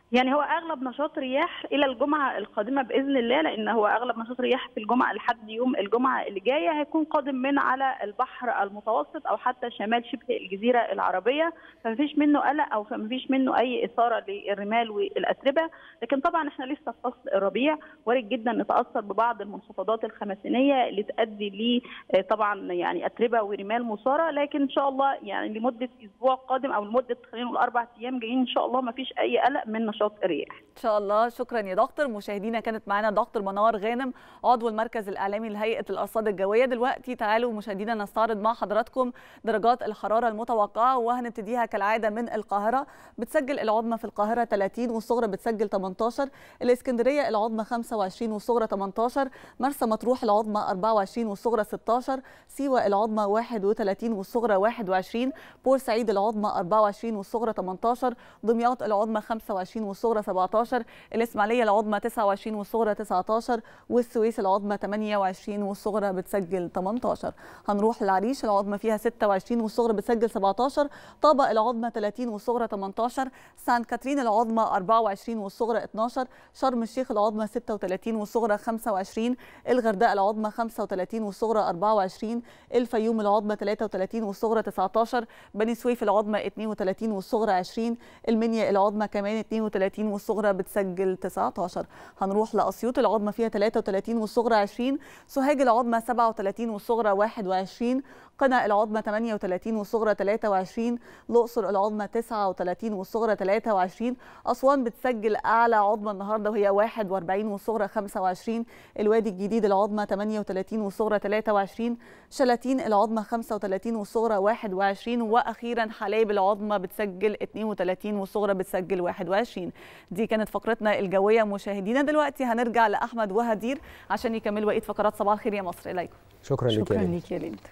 Speaker 10: يعني هو اغلب نشاط رياح الى الجمعه القادمه باذن الله لان هو اغلب نشاط رياح في الجمعه لحد يوم الجمعه اللي جايه هيكون قادم من على البحر المتوسط او حتى شمال شبه الجزيره العربيه فمفيش منه قلق او فمفيش منه اي اثاره للرمال والاتربه لكن طبعا احنا لسه في فصل الربيع وارد جدا نتاثر ببعض المنخفضات الخمسينيه اللي تؤدي ل طبعا يعني اتربه ورمال مثاره لكن ان شاء الله يعني لمده اسبوع قادم او لمده خلينا نقول اربع ايام جايين ان شاء الله مفيش اي قلق من نشاط الرياح
Speaker 8: ان شاء الله شكرا يا دكتور مشاهدينا كانت معنا دكتور منار غانم عضو المركز الاعلامي لهيئه الارصاد الجويه دلوقتي تعالوا مشاهدينا نستعرض مع حضراتكم درجات الحراره المتوقعه وهنبتديها كالعاده من القاهره بتسجل العظمى في القاهره 30 والصغرى بتسجل 18 الاسكندريه العظمى 25 والصغرى 18 مرسى مطروح العظمى 24 والصغرى 16 سيوه العظمى 31 والصغرى 21 بورسعيد العظمى 24 والصغرى 18 دمياط العظمى 25 والصغرى 17 الإسماعيلية العظمى 29 والصغرى 19 والسويس العظمى 28 والصغرى بتسجل 18 هنروح للعريش العظمى فيها 26 والصغرى بتسجل 17 طابة العظمى 30 والصغرى 18 سان كاترين العظمى 24 والصغرى 12 شرم الشيخ العظمى 36 والصغرى 25 الغردقة العظمى 35 والصغرى 24 الفيوم العظمى 33 والصغرى 19 بني سويف العظمى 32 والصغرى 20 المنيا العظمى كمان 32 والصغرى بتسجل 19 هنروح لأسيوط العظمى فيها 33 والصغرى 20 سوهاج العظمى 37 والصغرى 21 قنا العظمى 38 والصغرى 23 الأقصر العظمى 39 والصغرى 23 أسوان بتسجل أعلى عظمى النهارده وهي 41 والصغرى 25 الوادي الجديد العظمى 38 والصغرى 23 شلاتين العظمى 35 والصغرى 21 وأخيرا حلايب العظمى بتسجل 32 والصغرى بتسجل 21 دي كانت فقرتنا الجويه مشاهدينا دلوقتي هنرجع لاحمد وهدير عشان يكملوا بقيه فقرات صباح الخير يا مصر اليكم
Speaker 7: شكرا لك
Speaker 6: شكرا
Speaker 7: يا ليلى.
Speaker 6: ليك يا ليندا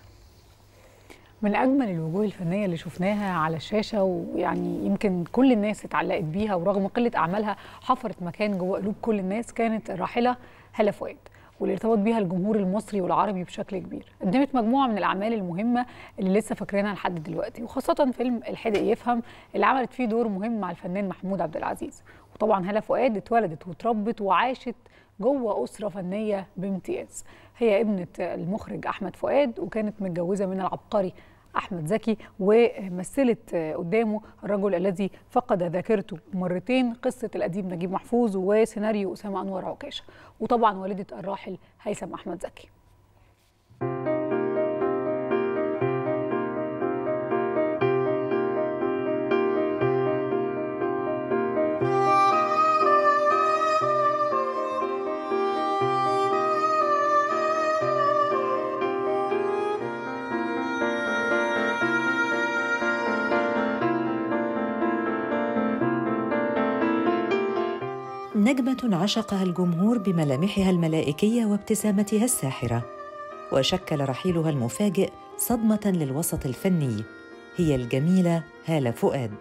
Speaker 6: من اجمل الوجوه الفنيه اللي شفناها على الشاشه ويعني يمكن كل الناس اتعلقت بيها ورغم قله اعمالها حفرت مكان جوه قلوب كل الناس كانت الراحله هلا فؤاد واللي ارتبط بيها الجمهور المصري والعربي بشكل كبير قدمت مجموعه من الاعمال المهمه اللي لسه فاكرينها لحد دلوقتي وخاصه فيلم الحدق يفهم اللي عملت فيه دور مهم مع الفنان محمود عبد العزيز وطبعا هلا فؤاد اتولدت واتربت وعاشت جوه اسره فنيه بامتياز هي ابنه المخرج احمد فؤاد وكانت متجوزه من العبقري احمد زكي ومثلت قدامه الرجل الذي فقد ذاكرته مرتين قصه الاديب نجيب محفوظ وسيناريو اسامه انور عكاشه وطبعا والده الراحل هيثم احمد زكي
Speaker 9: نجمة عشقها الجمهور بملامحها الملائكية وابتسامتها الساحرة وشكل رحيلها المفاجئ صدمة للوسط الفني هي الجميلة هالة فؤاد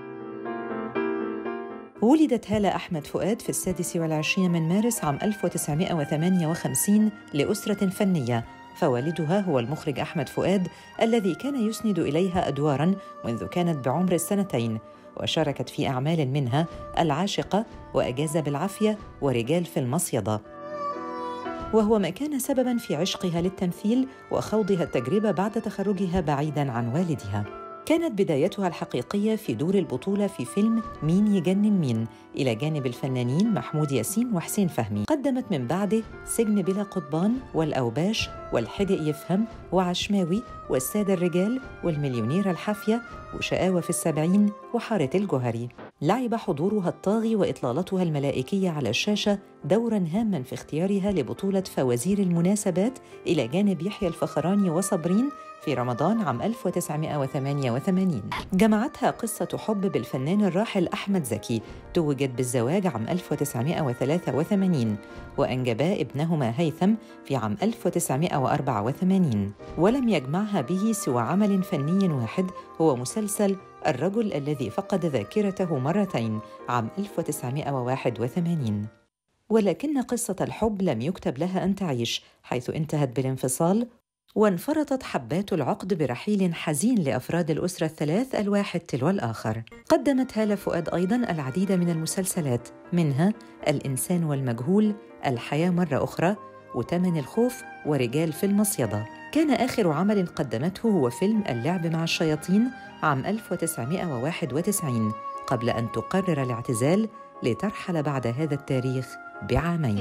Speaker 9: ولدت هالة أحمد فؤاد في السادس والعشرين من مارس عام 1958 لأسرة فنية فوالدها هو المخرج أحمد فؤاد الذي كان يسند إليها أدواراً منذ كانت بعمر السنتين وشاركت في أعمال منها العاشقة وأجاز بالعافية ورجال في المصيدة وهو ما كان سبباً في عشقها للتمثيل وخوضها التجربة بعد تخرجها بعيداً عن والدها كانت بدايتها الحقيقية في دور البطولة في فيلم مين يجنن مين إلى جانب الفنانين محمود ياسين وحسين فهمي قدمت من بعده سجن بلا قضبان والأوباش والحدق يفهم وعشماوي والسادة الرجال والمليونيرة الحافية وشقاوة في السبعين وحارة الجهري لعب حضورها الطاغي وإطلالتها الملائكية على الشاشة دورا هاما في اختيارها لبطولة فوازير المناسبات إلى جانب يحيى الفخراني وصابرين في رمضان عام 1988 جمعتها قصة حب بالفنان الراحل أحمد زكي توجت بالزواج عام 1983 وأنجبا ابنهما هيثم في عام 1984 ولم يجمعها به سوى عمل فني واحد هو مسلسل الرجل الذي فقد ذاكرته مرتين عام 1981 ولكن قصة الحب لم يكتب لها أن تعيش حيث انتهت بالانفصال وانفرطت حبات العقد برحيل حزين لأفراد الأسرة الثلاث الواحد تلو الآخر قدمت هالة فؤاد أيضاً العديد من المسلسلات منها الإنسان والمجهول الحياة مرة أخرى وتمن الخوف ورجال في المصيدة كان آخر عمل قدمته هو فيلم اللعب مع الشياطين عام 1991 قبل أن تقرر الاعتزال لترحل بعد هذا التاريخ بعامين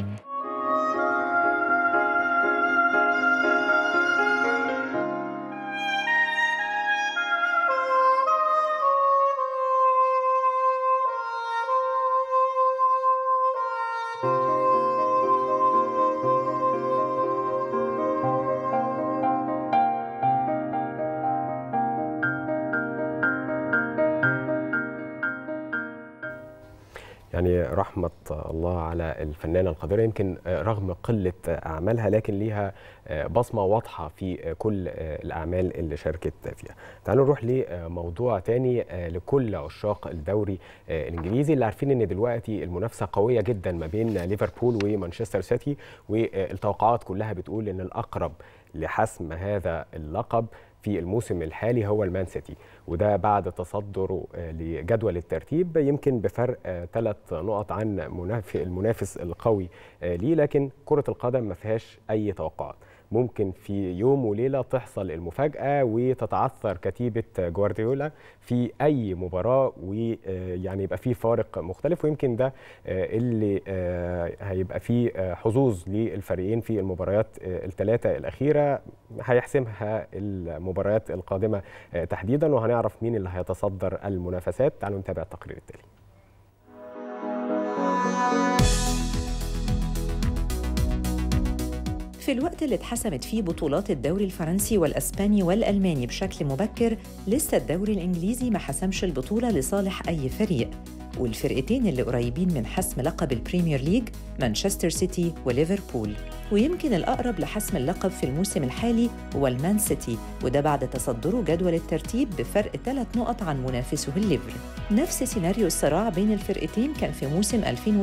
Speaker 7: يعني رحمة الله على الفنانة القادرة يمكن رغم قلة أعمالها لكن ليها بصمة واضحة في كل الأعمال اللي شاركت فيها تعالوا نروح لموضوع تاني لكل عشاق الدوري الإنجليزي اللي عارفين أن دلوقتي المنافسة قوية جدا ما بين ليفربول ومانشستر سيتي والتوقعات كلها بتقول أن الأقرب لحسم هذا اللقب في الموسم الحالي هو المان سيتي وده بعد تصدره لجدول الترتيب يمكن بفرق ثلاث نقط عن المنافس القوي ليه لكن كرة القدم ما فيهاش أي توقعات ممكن في يوم وليلة تحصل المفاجأة وتتعثر كتيبة جوارديولا في أي مباراة ويعني يبقى فيه فارق مختلف ويمكن ده اللي هيبقى فيه حظوظ للفريقين في المباريات الثلاثة الأخيرة هيحسمها المباريات القادمة تحديدا وهنعرف مين اللي هيتصدر المنافسات تعالوا نتابع التقرير التالي
Speaker 9: في الوقت اللي اتحسمت فيه بطولات الدوري الفرنسي والاسباني والالماني بشكل مبكر لسه الدوري الانجليزي ما حسمش البطوله لصالح اي فريق والفرقتين اللي قريبين من حسم لقب البريمير ليج مانشستر سيتي وليفربول ويمكن الأقرب لحسم اللقب في الموسم الحالي هو المان سيتي وده بعد تصدره جدول الترتيب بفرق ثلاث نقط عن منافسه الليفر نفس سيناريو الصراع بين الفرقتين كان في موسم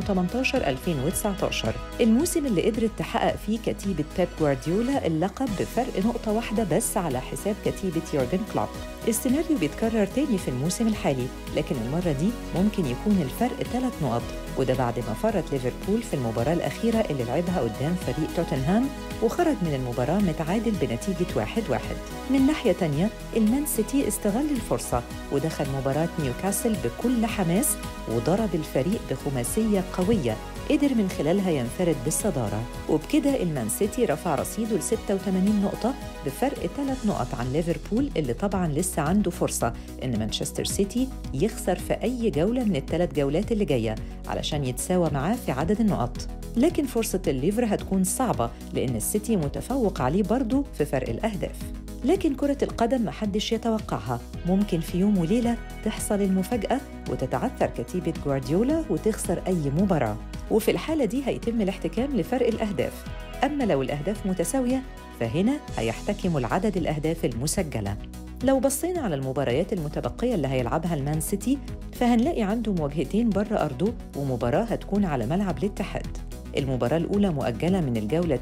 Speaker 9: 2018-2019 الموسم اللي قدرت تحقق فيه كتيبة بيب جوارديولا اللقب بفرق نقطة واحدة بس على حساب كتيبة يورجن كلوب السيناريو بيتكرر تاني في الموسم الحالي لكن المرة دي ممكن يكون الفرق ثلاث نقط وده بعد ما فرط ليفربول في المباراة الأخيرة اللي لعبها قدام فريق توتنهام وخرج من المباراة متعادل بنتيجة واحد واحد من ناحية تانية المان سيتي استغل الفرصة ودخل مباراة نيوكاسل بكل حماس وضرب الفريق بخماسية قوية قدر من خلالها ينفرد بالصدارة وبكده المان سيتي رفع رصيده ل 86 نقطة بفرق ثلاث نقط عن ليفربول اللي طبعا لسه عنده فرصة إن مانشستر سيتي يخسر في أي جولة من الثلاث جولات اللي جاية علشان يتساوى معاه في عدد النقط لكن فرصة الليفر هتكون صعبة لأن السيتي متفوق عليه برضه في فرق الأهداف لكن كرة القدم محدش يتوقعها ممكن في يوم وليلة تحصل المفاجأة وتتعثر كتيبة جوارديولا وتخسر أي مباراة وفي الحالة دي هيتم الاحتكام لفرق الأهداف أما لو الأهداف متساوية فهنا هيحتكم العدد الأهداف المسجلة لو بصينا على المباريات المتبقية اللي هيلعبها المان سيتي فهنلاقي عنده مواجهتين بره أرضه ومباراة هتكون على ملعب الاتحاد المباراة الأولى مؤجلة من الجولة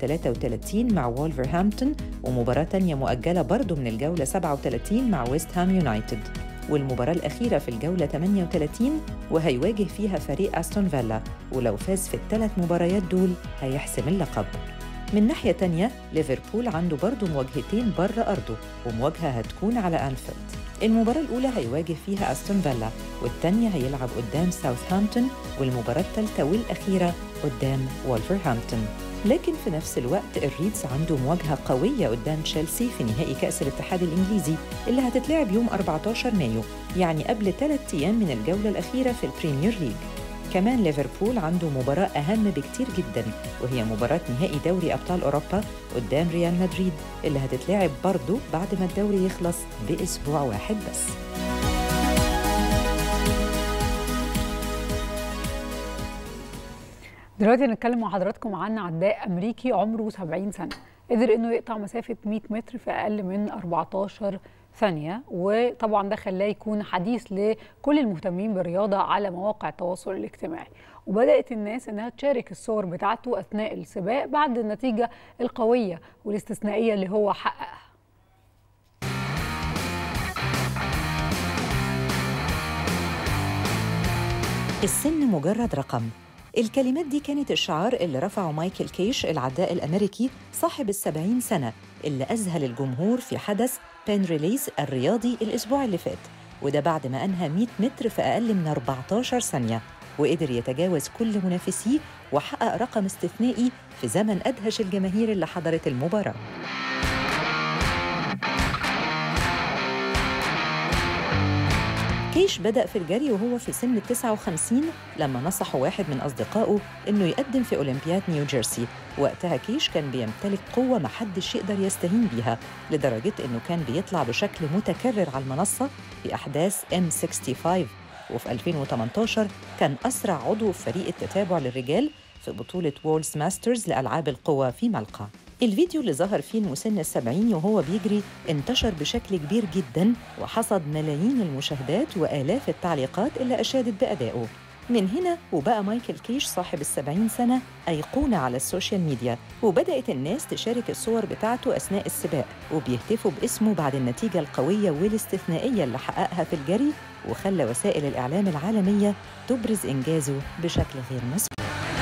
Speaker 9: 33 مع وولفرهامبتون ومباراة تانية مؤجلة برضه من الجولة 37 مع ويست هام يونايتد والمباراة الأخيرة في الجولة 38 وهيواجه فيها فريق أستون فيلا ولو فاز في الثلاث مباريات دول هيحسم اللقب من ناحية تانية ليفربول عنده برضه مواجهتين بره أرضه ومواجهة هتكون على أنفيلد المباراة الأولى هيواجه فيها أستون فيلا والتانية هيلعب قدام ساوثهامبتون والمباراة الثالثة والأخيرة قدام وولفرهامبتون لكن في نفس الوقت الريدز عنده مواجهة قوية قدام تشيلسي في نهائي كأس الاتحاد الإنجليزي اللي هتتلعب يوم 14 مايو يعني قبل ثلاث أيام من الجولة الأخيرة في البريمير ليج كمان ليفربول عنده مباراة أهم بكتير جدا وهي مباراة نهائي دوري أبطال أوروبا قدام ريال مدريد اللي هتتلعب برضه بعد ما الدوري يخلص بأسبوع واحد بس
Speaker 6: دلوقتي هنتكلم مع حضراتكم عن عداء امريكي عمره 70 سنه قدر انه يقطع مسافه 100 متر في اقل من 14 ثانيه وطبعا ده خلاه يكون حديث لكل المهتمين بالرياضه على مواقع التواصل الاجتماعي وبدات الناس انها تشارك الصور بتاعته اثناء السباق بعد النتيجه القويه والاستثنائيه اللي هو حققها
Speaker 9: السن مجرد رقم الكلمات دي كانت الشعار اللي رفعه مايكل كيش العداء الأمريكي صاحب السبعين سنة اللي أذهل الجمهور في حدث بين ريليز الرياضي الأسبوع اللي فات وده بعد ما أنهى 100 متر في أقل من 14 ثانية وقدر يتجاوز كل منافسيه وحقق رقم استثنائي في زمن أدهش الجماهير اللي حضرت المباراة كيش بدأ في الجري وهو في سن ال 59 لما نصحه واحد من أصدقائه إنه يقدم في أولمبياد نيو جيرسي وقتها كيش كان بيمتلك قوة محدش يقدر يستهين بيها لدرجة إنه كان بيطلع بشكل متكرر على المنصة في أحداث M65 وفي 2018 كان أسرع عضو في فريق التتابع للرجال في بطولة وورلدز ماسترز لألعاب القوى في ملقا الفيديو اللي ظهر فيه المسن السبعين وهو بيجري انتشر بشكل كبير جدا وحصد ملايين المشاهدات وآلاف التعليقات اللي أشادت بأدائه من هنا وبقى مايكل كيش صاحب السبعين سنة أيقونة على السوشيال ميديا وبدأت الناس تشارك الصور بتاعته أثناء السباق وبيهتفوا باسمه بعد النتيجة القوية والاستثنائية اللي حققها في الجري وخلى وسائل الإعلام العالمية تبرز إنجازه بشكل غير مسبوق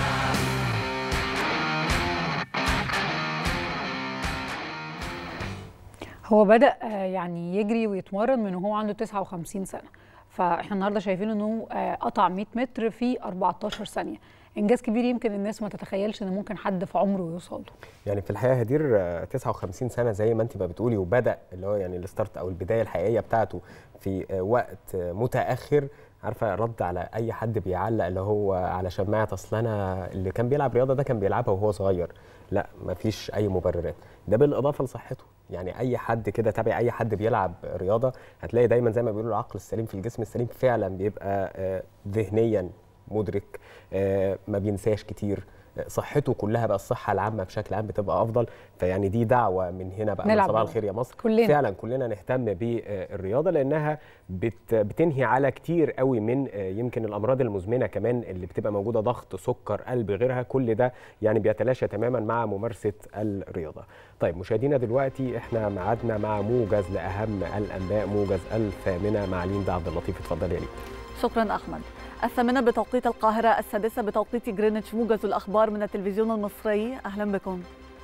Speaker 6: هو بدأ آه، يعني يجري ويتمرن من وهو عنده 59 سنة فاحنا النهارده شايفين انه آه، قطع 100 متر في 14 ثانية انجاز كبير يمكن الناس ما تتخيلش ان ممكن حد في عمره يوصل له
Speaker 7: يعني في الحقيقه هدير آه، 59 سنه زي ما انت ما بتقولي وبدا اللي هو يعني الستارت او البدايه الحقيقيه بتاعته في آه، وقت آه، متاخر عارفه رد على اي حد بيعلق اللي هو على شماعه اصل انا اللي كان بيلعب رياضه ده كان بيلعبها وهو صغير لا مفيش اي مبررات ده بالاضافه لصحته يعني اي حد كده تابع اي حد بيلعب رياضه هتلاقي دايما زي ما بيقولوا العقل السليم في الجسم السليم فعلا بيبقى آه، ذهنيا مدرك آه، ما بينساش كتير آه، صحته كلها بقى الصحه العامه بشكل عام بتبقى افضل فيعني دي دعوه من هنا بقى من
Speaker 6: نلعب
Speaker 7: صباح
Speaker 6: رياضة.
Speaker 7: الخير يا مصر
Speaker 6: كلنا.
Speaker 7: فعلا كلنا نهتم بالرياضه لانها بت بتنهي على كتير قوي من آه، يمكن الامراض المزمنه كمان اللي بتبقى موجوده ضغط سكر قلب غيرها كل ده يعني بيتلاشى تماما مع ممارسه الرياضه طيب مشاهدينا دلوقتي احنا ميعادنا مع موجز لاهم الانباء موجز الثامنه مع ليندا عبد اللطيف اتفضلي يا ليندا
Speaker 8: شكرا أحمد الثامنة بتوقيت القاهرة السادسة بتوقيت جرينتش موجز الأخبار من التلفزيون المصري أهلا بكم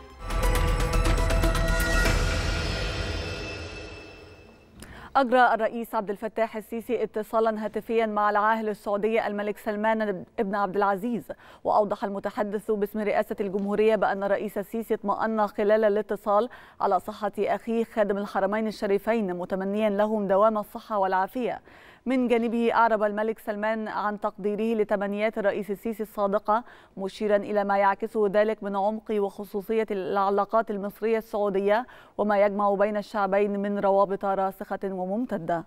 Speaker 8: أجرى الرئيس عبد الفتاح السيسي اتصالا هاتفيا مع العاهل السعودي الملك سلمان بن عبد العزيز وأوضح المتحدث باسم رئاسة الجمهورية بأن الرئيس السيسي اطمأن خلال الاتصال على صحة أخيه خادم الحرمين الشريفين متمنيا لهم دوام الصحة والعافية من جانبه أعرب الملك سلمان عن تقديره لتمنيات الرئيس السيسي الصادقة مشيرا إلى ما يعكسه ذلك من عمق وخصوصية العلاقات المصرية السعودية وما يجمع بين الشعبين من روابط راسخة وممتدة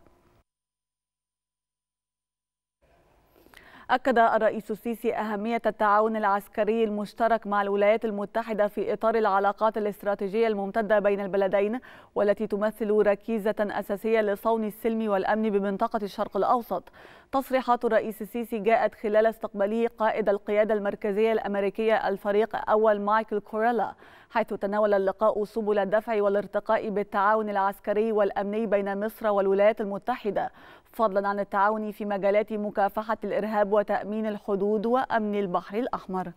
Speaker 8: أكد الرئيس السيسي أهمية التعاون العسكري المشترك مع الولايات المتحدة في إطار العلاقات الاستراتيجية الممتدة بين البلدين والتي تمثل ركيزة أساسية لصون السلم والأمن بمنطقة الشرق الأوسط. تصريحات الرئيس السيسي جاءت خلال استقباله قائد القيادة المركزية الأمريكية الفريق أول مايكل كوريلا حيث تناول اللقاء سبل الدفع والارتقاء بالتعاون العسكري والأمني بين مصر والولايات المتحدة فضلا عن التعاون في مجالات مكافحة الإرهاب وتأمين الحدود وأمن البحر الأحمر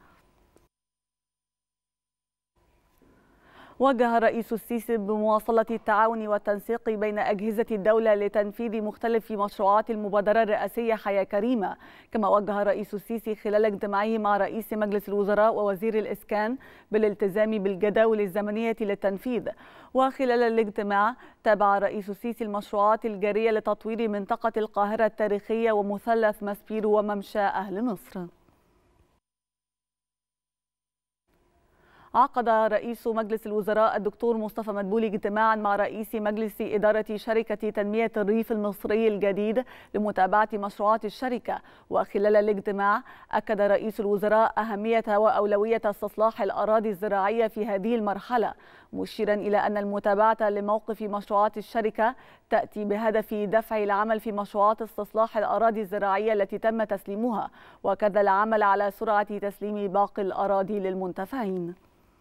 Speaker 8: وجه الرئيس السيسي بمواصلة التعاون والتنسيق بين أجهزة الدولة لتنفيذ مختلف مشروعات المبادرة الرئاسية حياة كريمة كما وجه الرئيس السيسي خلال اجتماعه مع رئيس مجلس الوزراء ووزير الإسكان بالالتزام بالجداول الزمنية للتنفيذ وخلال الاجتماع تابع الرئيس السيسي المشروعات الجارية لتطوير منطقة القاهرة التاريخية ومثلث ماسبيرو وممشى أهل مصر عقد رئيس مجلس الوزراء الدكتور مصطفى مدبولي اجتماعا مع رئيس مجلس إدارة شركة تنمية الريف المصري الجديد لمتابعة مشروعات الشركة وخلال الاجتماع أكد رئيس الوزراء أهمية وأولوية استصلاح الأراضي الزراعية في هذه المرحلة مشيرا إلى أن المتابعة لموقف مشروعات الشركة تأتي بهدف دفع العمل في مشروعات استصلاح الأراضي الزراعية التي تم تسليمها وكذا العمل على سرعة تسليم باقي الأراضي للمنتفعين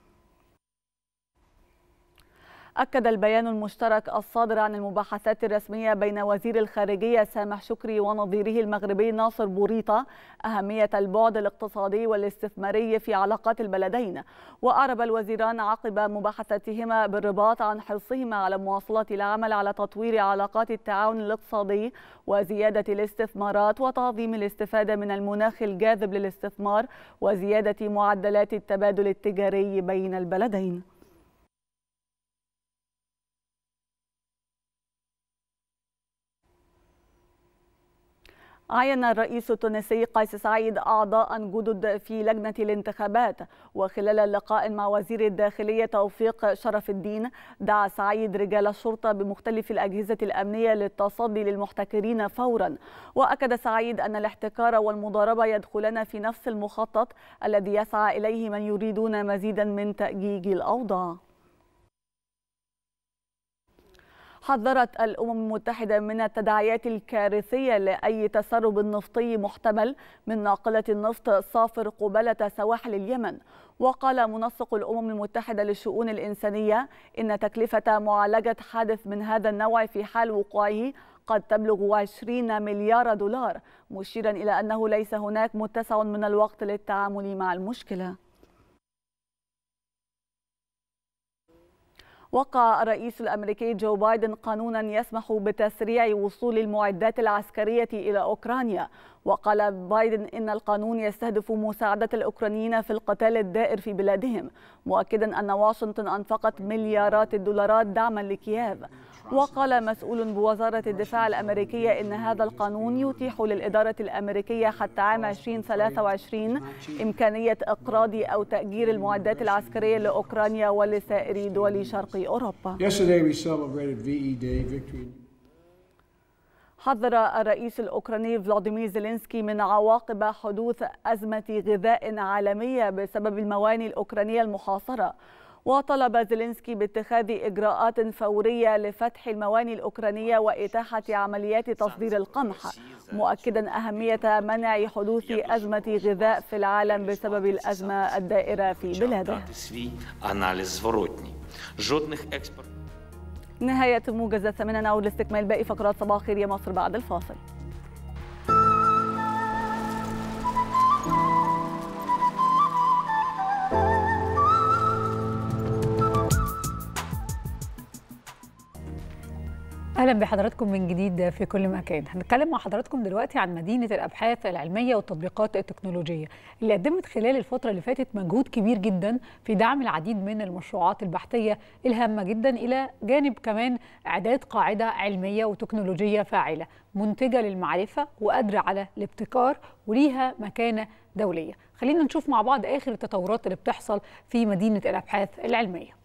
Speaker 8: أكد البيان المشترك الصادر عن المباحثات الرسمية بين وزير الخارجية سامح شكري ونظيره المغربي ناصر بوريطة أهمية البعد الاقتصادي والاستثماري في علاقات البلدين وأعرب الوزيران عقب مباحثاتهما بالرباط عن حرصهما على مواصلة العمل على تطوير علاقات التعاون الاقتصادي وزيادة الاستثمارات وتعظيم الاستفادة من المناخ الجاذب للاستثمار وزيادة معدلات التبادل التجاري بين البلدين عين الرئيس التونسي قيس سعيد أعضاء جدد في لجنة الانتخابات وخلال لقاء مع وزير الداخلية توفيق شرف الدين دعا سعيد رجال الشرطة بمختلف الأجهزة الأمنية للتصدي للمحتكرين فورا وأكد سعيد أن الاحتكار والمضاربة يدخلان في نفس المخطط الذي يسعى إليه من يريدون مزيدا من تأجيج الأوضاع حذرت الأمم المتحدة من التداعيات الكارثية لأي تسرب نفطي محتمل من ناقلة النفط صافر قبالة سواحل اليمن وقال منسق الأمم المتحدة للشؤون الإنسانية إن تكلفة معالجة حادث من هذا النوع في حال وقوعه قد تبلغ 20 مليار دولار مشيرا إلى أنه ليس هناك متسع من الوقت للتعامل مع المشكلة وقع الرئيس الامريكي جو بايدن قانونا يسمح بتسريع وصول المعدات العسكريه الى اوكرانيا وقال بايدن ان القانون يستهدف مساعده الاوكرانيين في القتال الدائر في بلادهم مؤكدا ان واشنطن انفقت مليارات الدولارات دعما لكييف وقال مسؤول بوزاره الدفاع الامريكيه ان هذا القانون يتيح للاداره الامريكيه حتى عام 2023 امكانيه اقراض او تاجير المعدات العسكريه لاوكرانيا ولسائر دول شرق اوروبا
Speaker 11: Yesterday we celebrated VE Day, Victory.
Speaker 8: حذر الرئيس الأوكراني فلاديمير زيلينسكي من عواقب حدوث أزمة غذاء عالمية بسبب المواني الأوكرانية المحاصرة وطلب زيلينسكي باتخاذ إجراءات فورية لفتح المواني الأوكرانية وإتاحة عمليات تصدير القمح مؤكدا أهمية منع حدوث أزمة غذاء في العالم بسبب الأزمة الدائرة في بلاده
Speaker 12: дати свій аналіз зворотній. Жодних експорт.
Speaker 8: نهاية موجز الثامنة نعود لاستكمال باقي فقرات صباح خير يا مصر بعد الفاصل
Speaker 6: اهلا بحضراتكم من جديد في كل مكان هنتكلم مع حضراتكم دلوقتي عن مدينه الابحاث العلميه والتطبيقات التكنولوجيه اللي قدمت خلال الفتره اللي فاتت مجهود كبير جدا في دعم العديد من المشروعات البحثيه الهامه جدا الى جانب كمان اعداد قاعده علميه وتكنولوجيه فاعله منتجه للمعرفه وقادره على الابتكار وليها مكانه دوليه خلينا نشوف مع بعض اخر التطورات اللي بتحصل في مدينه الابحاث العلميه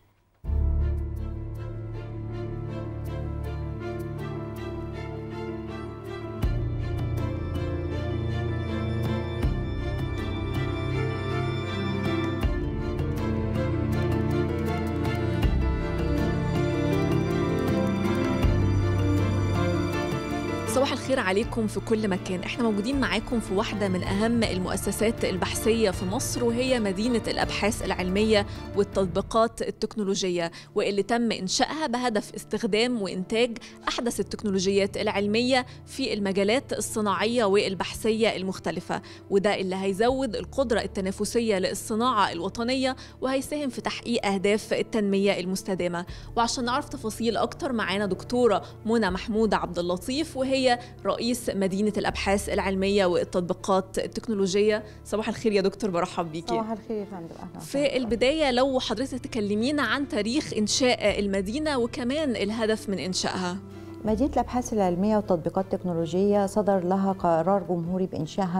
Speaker 13: صباح الخير عليكم في كل مكان احنا موجودين معاكم في واحدة من أهم المؤسسات البحثية في مصر وهي مدينة الأبحاث العلمية والتطبيقات التكنولوجية واللي تم إنشائها بهدف استخدام وإنتاج أحدث التكنولوجيات العلمية في المجالات الصناعية والبحثية المختلفة وده اللي هيزود القدرة التنافسية للصناعة الوطنية وهيساهم في تحقيق أهداف التنمية المستدامة وعشان نعرف تفاصيل أكتر معانا دكتورة منى محمود عبد اللطيف وهي رئيس مدينة الأبحاث العلمية والتطبيقات التكنولوجية صباح الخير يا دكتور برحب بيكي
Speaker 14: صباح الخير يا فندم اهلا
Speaker 13: في البداية لو حضرتك تكلمينا عن تاريخ إنشاء المدينة وكمان الهدف من إنشائها
Speaker 14: مدينة الأبحاث العلمية والتطبيقات التكنولوجية صدر لها قرار جمهوري بإنشائها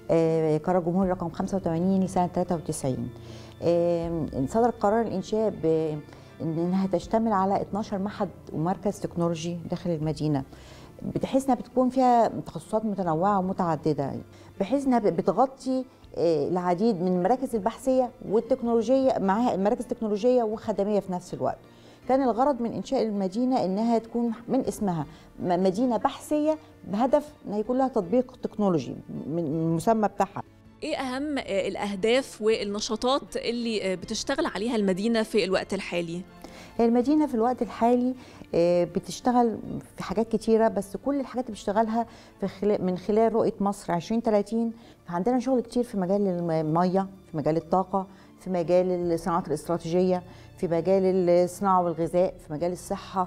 Speaker 14: آه، قرار جمهوري رقم 85 لسنه 93 آه، صدر قرار الانشاء ب انها تشتمل على 12 معهد ومركز تكنولوجي داخل المدينه بحيث انها بتكون فيها تخصصات متنوعه ومتعدده بحيث انها بتغطي آه، العديد من المراكز البحثيه والتكنولوجيه معاها المراكز التكنولوجيه وخدميه في نفس الوقت كان الغرض من انشاء المدينه انها تكون من اسمها م- مدينه بحثيه بهدف ان يكون لها تطبيق تكنولوجي من المسمى بتاعها
Speaker 13: ايه اهم آه، الاهداف والنشاطات اللي آه، بتشتغل عليها المدينه في الوقت الحالي
Speaker 14: هي المدينه في الوقت الحالي آه، بتشتغل في حاجات كتيره بس كل الحاجات اللي بتشتغلها في خلال من خلال رؤيه مصر 2030 عندنا شغل كتير في مجال الميه في مجال الطاقه في مجال الصناعات الاستراتيجيه في مجال الصناعه والغذاء في مجال الصحه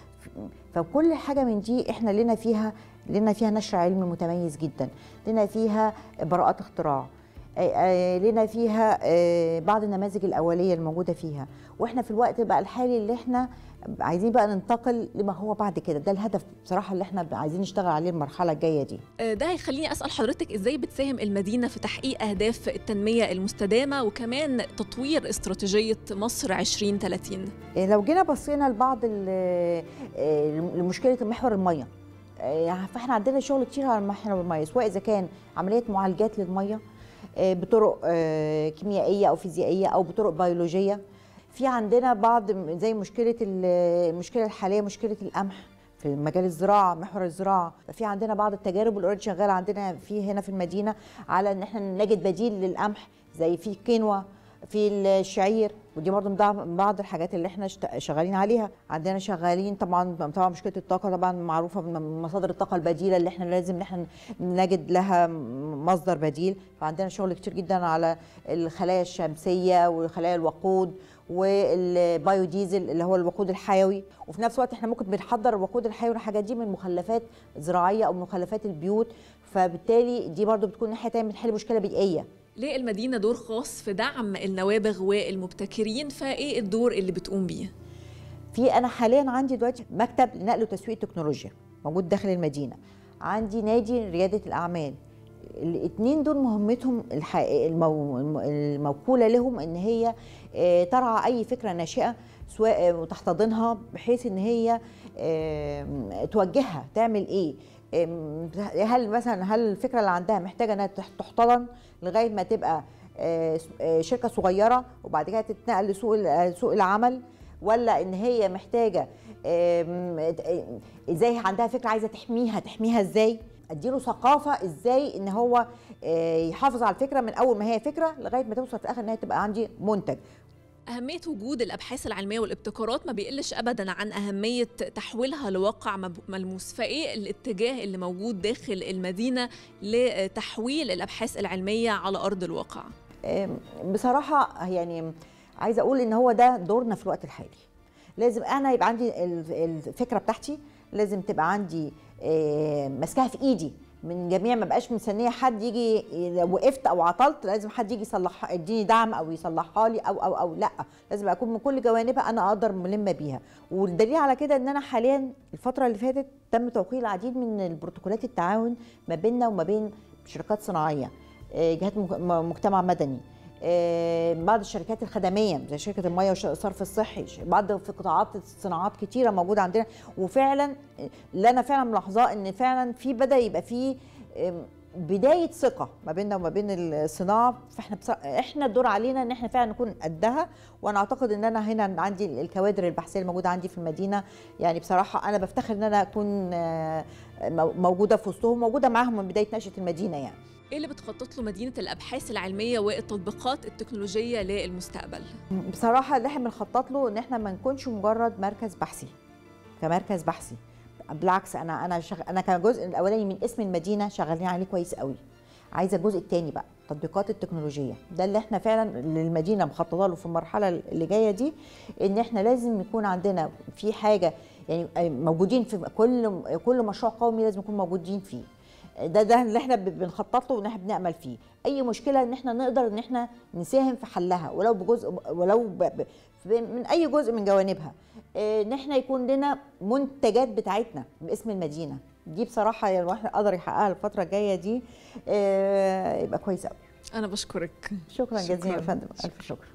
Speaker 14: فكل حاجه من دي احنا لنا فيها لنا فيها نشر علمي متميز جدا لنا فيها براءات اختراع آه، آه، لنا فيها آه، بعض النماذج الاوليه الموجوده فيها واحنا في الوقت بقى الحالي اللي احنا عايزين بقى ننتقل لما هو بعد كده ده الهدف بصراحه اللي احنا عايزين نشتغل عليه المرحله الجايه دي
Speaker 13: آه، ده هيخليني اسال حضرتك ازاي بتساهم المدينه في تحقيق اهداف التنميه المستدامه وكمان تطوير استراتيجيه مصر 2030
Speaker 14: إيه، لو جينا بصينا لبعض ال- إيه، لمشكله محور الميه إيه، فاحنا عندنا شغل كتير على محور الميه سواء اذا كان عمليه معالجات للميه إيه، بطرق آه، كيميائيه او فيزيائيه او بطرق بيولوجيه في عندنا بعض م- زي مشكله ال- المشكله الحاليه مشكله القمح في مجال الزراعه محور الزراعه ففي عندنا بعض التجارب اللي اوريدي شغاله عندنا في هنا في المدينه على ان احنا نجد بديل للقمح زي في الكينوا في الشعير ودي برضه من ضع- من بعض الحاجات اللي احنا شت- شغالين عليها عندنا شغالين طبعا طبعا مشكله الطاقه طبعا معروفه من مصادر الطاقه البديله اللي احنا لازم ان احنا نجد لها م- مصدر بديل فعندنا شغل كتير جدا على الخلايا الشمسيه وخلايا الوقود والبايوديزل اللي هو الوقود الحيوي وفي نفس الوقت احنا ممكن بنحضر الوقود الحيوي والحاجات دي من مخلفات زراعيه او مخلفات البيوت فبالتالي دي برضو بتكون ناحيه تانية بنحل مشكله بيئيه
Speaker 13: ليه المدينه دور خاص في دعم النوابغ والمبتكرين فايه الدور اللي بتقوم بيه
Speaker 14: في انا حاليا عندي دلوقتي مكتب لنقل وتسويق التكنولوجيا موجود داخل المدينه عندي نادي رياده الاعمال الاثنين دول مهمتهم الح- المو... الم- الموكوله لهم ان هي آه، ترعى اي فكره ناشئه سواء آه، وتحتضنها بحيث ان هي آه، توجهها تعمل ايه آم، هل مثلا هل الفكره اللي عندها محتاجه انها تح- تحتضن لغايه ما تبقى آه، س- آه، شركه صغيره وبعد كده تتنقل لسوق ال- سوق العمل ولا ان هي محتاجه آم، آه، ازاي عندها فكره عايزه تحميها تحميها ازاي اديله ثقافه ازاي ان هو آه، يحافظ على الفكره من اول ما هي فكره لغايه ما توصل في الاخر ان هي تبقى عندي منتج
Speaker 13: أهمية وجود الأبحاث العلمية والابتكارات ما بيقلش أبدا عن أهمية تحويلها لواقع مب- ملموس فإيه الاتجاه اللي موجود داخل المدينة لتحويل الأبحاث العلمية على أرض الواقع
Speaker 14: آم، بصراحه يعني عايزه اقول ان هو ده دورنا في الوقت الحالي لازم انا يبقى عندي ال- الفكره بتاعتي لازم تبقى عندي آه، ماسكاها في ايدي من جميع ما بقاش مستنيه حد يجي لو وقفت او عطلت لازم حد يجي يصلح يديني دعم او يصلحها لي او او او لا لازم اكون من كل جوانبها انا اقدر ملمه بيها والدليل على كده ان انا حاليا الفتره اللي فاتت تم توقيع العديد من البروتوكولات التعاون ما بيننا وما بين شركات صناعيه آه، جهات مج- م- مجتمع مدني آه، بعض الشركات الخدميه زي شركه الميه والصرف الصحي ش- بعض في قطاعات الصناعات كتيره موجوده عندنا وفعلا آه، اللي انا فعلا ملاحظاه ان فعلا في بدا يبقى في آم، بدايه ثقه ما بيننا وما بين الصناعه فاحنا بص... احنا الدور علينا ان احنا فعلا نكون قدها وانا اعتقد ان انا هنا عندي الكوادر البحثيه الموجوده عندي في المدينه يعني بصراحه انا بفتخر ان انا اكون آه، مو- موجوده في وسطهم موجوده معاهم من بدايه نشاه المدينه يعني
Speaker 13: إيه اللي بتخطط له مدينة الأبحاث العلمية والتطبيقات التكنولوجية للمستقبل؟
Speaker 14: بصراحه اللي احنا بنخطط له ان احنا ما نكونش مجرد مركز بحثي كمركز بحثي بالعكس انا انا شغ... انا كجزء الاولاني من اسم المدينه شغالين عليه كويس قوي عايزه الجزء الثاني بقى التطبيقات التكنولوجيه ده اللي احنا فعلا للمدينه مخططه له في المرحله اللي جايه دي ان احنا لازم يكون عندنا في حاجه يعني موجودين في كل كل مشروع قومي لازم يكون موجودين فيه ده ده اللي احنا ب- بنخطط له وان احنا بنعمل فيه اي مشكله ان احنا نقدر ان احنا نساهم في حلها ولو بجزء ولو ب ب ب- من اي جزء من جوانبها اه، ان احنا يكون لنا منتجات بتاعتنا باسم المدينه دي بصراحه يعني الواحد قدر يحققها الفتره الجايه دي آه، يبقى كويس قوي
Speaker 13: انا بشكرك
Speaker 14: شكرا جزيلا يا
Speaker 13: شكراً.
Speaker 14: فندم الف شكر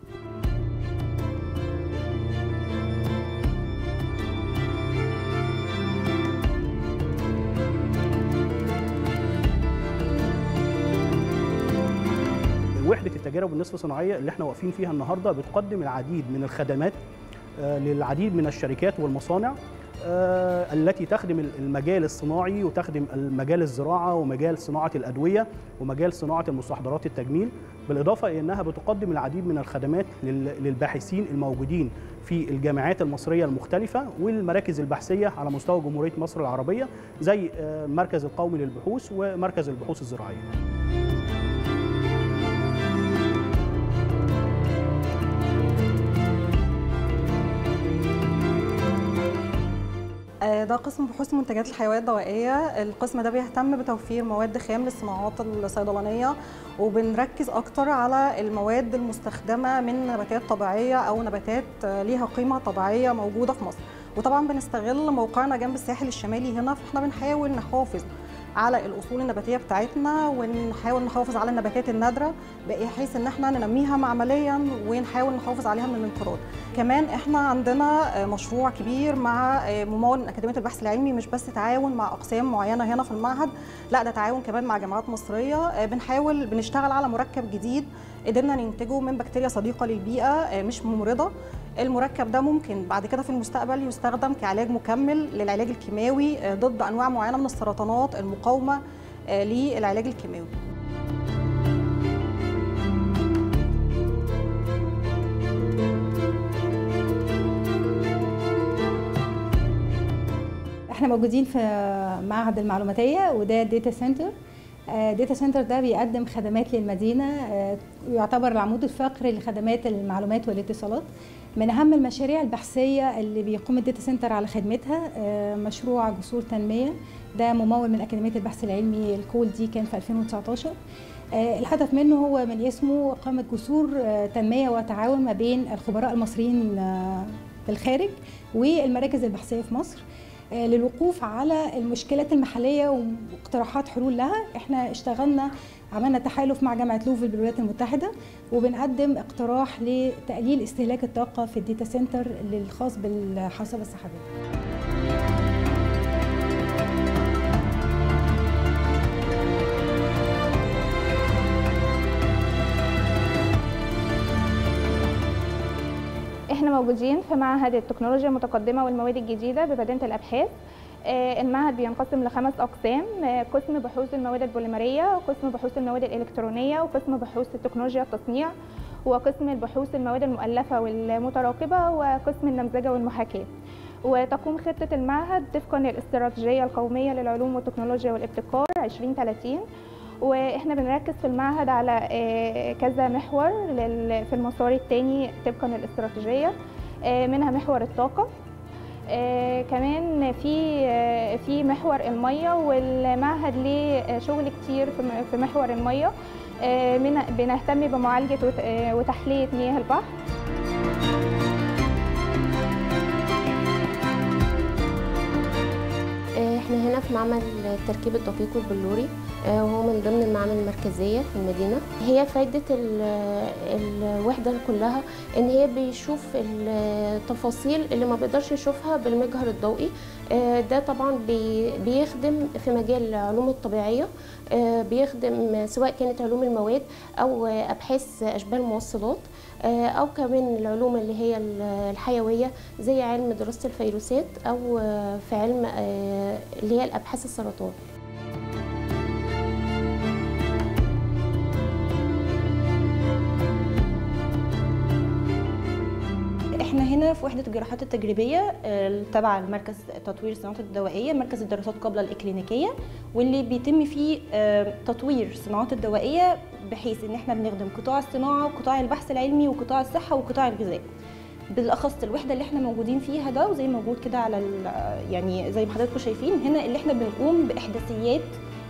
Speaker 15: وحده التجارب النصف صناعيه اللي احنا واقفين فيها النهارده بتقدم العديد من الخدمات آه، للعديد من الشركات والمصانع آه، التي تخدم المجال الصناعي وتخدم المجال الزراعه ومجال صناعه الادويه ومجال صناعه المستحضرات التجميل بالاضافه الى انها بتقدم العديد من الخدمات لل- للباحثين الموجودين في الجامعات المصريه المختلفه والمراكز البحثيه على مستوى جمهوريه مصر العربيه زي آه، المركز القومي للبحوث ومركز البحوث الزراعيه
Speaker 16: آه، ده قسم بحوث منتجات الحيويات الدوائية القسم ده بيهتم بتوفير مواد خام للصناعات الصيدلانية وبنركز أكتر على المواد المستخدمة من نباتات طبيعية أو نباتات آه، ليها قيمة طبيعية موجودة في مصر وطبعا بنستغل موقعنا جنب الساحل الشمالي هنا فاحنا بنحاول نحافظ على الاصول النباتيه بتاعتنا ونحاول نحافظ على النباتات النادره بحيث ان احنا ننميها معمليا ونحاول نحافظ عليها من الانقراض كمان احنا عندنا آه، مشروع كبير مع آه، ممول من اكاديميه البحث العلمي مش بس تعاون مع اقسام معينه هنا في المعهد لا ده تعاون كمان مع جامعات مصريه آه، بنحاول بنشتغل على مركب جديد قدرنا ننتجه من بكتيريا صديقه للبيئه آه، مش ممرضه المركب ده ممكن بعد كده في المستقبل يستخدم كعلاج مكمل للعلاج الكيماوي آه، ضد انواع معينه من السرطانات المقاومه آه، للعلاج الكيماوي
Speaker 17: احنا موجودين في معهد المعلوماتيه وده داتا سنتر داتا سنتر ده بيقدم خدمات للمدينه آه، يعتبر العمود الفقري لخدمات المعلومات والاتصالات من اهم المشاريع البحثيه اللي بيقوم الداتا سنتر على خدمتها آه، مشروع جسور تنميه ده ممول من اكاديميه البحث العلمي الكول دي كان في 2019 آه، الهدف منه هو من اسمه اقامه جسور آه، تنميه وتعاون ما بين الخبراء المصريين آه، في الخارج والمراكز البحثيه في مصر آه، للوقوف على المشكلات المحليه واقتراحات حلول لها احنا اشتغلنا عملنا تحالف مع جامعه لوفل بالولايات المتحده وبنقدم اقتراح لتقليل استهلاك الطاقه في الداتا سنتر الخاص بالحصبه السحابيه
Speaker 18: احنا موجودين في معهد التكنولوجيا المتقدمة والمواد الجديدة بمدينة الأبحاث آه، المعهد بينقسم لخمس أقسام آه، قسم بحوث المواد البوليمرية وقسم بحوث المواد الإلكترونية وقسم بحوث التكنولوجيا التصنيع وقسم البحوث المواد المؤلفة والمتراكبة وقسم النمذجة والمحاكاة وتقوم خطة المعهد طبقا للاستراتيجية القومية للعلوم والتكنولوجيا والابتكار 2030 واحنا بنركز في المعهد على آه، كذا محور لل- في المسار الثاني طبقا للاستراتيجية آه، منها محور الطاقة آه، كمان في آه، في محور المية والمعهد ليه شغل كتير في م- في محور المية آه، من- بنهتم بمعالجة وت- آه، وتحلية مياه البحر
Speaker 19: احنا هنا في معمل التركيب الدقيق والبلوري آه، وهو من ضمن المعامل المركزية في المدينة هي فايدة ال- الوحدة كلها ان هي بيشوف التفاصيل اللي ما بيقدرش يشوفها بالمجهر الضوئي آه، ده طبعا بي- بيخدم في مجال العلوم الطبيعية آه، بيخدم سواء كانت علوم المواد او ابحاث اشباه الموصلات آه، او كمان العلوم اللي هي ال- الحيويه زي علم دراسه الفيروسات او آه، في علم آه، اللي هي الابحاث السرطان
Speaker 20: احنا هنا في وحده الجراحات التجريبيه آه، تبع المركز تطوير الصناعات الدوائيه مركز الدراسات قبل الاكلينيكيه واللي بيتم فيه آه، تطوير الصناعات الدوائيه بحيث ان احنا بنخدم قطاع الصناعه وقطاع البحث العلمي وقطاع الصحه وقطاع الغذاء بالاخص الوحده اللي احنا موجودين فيها ده وزي موجود كده على ال- يعني زي ما حضراتكم شايفين هنا اللي احنا بنقوم باحداثيات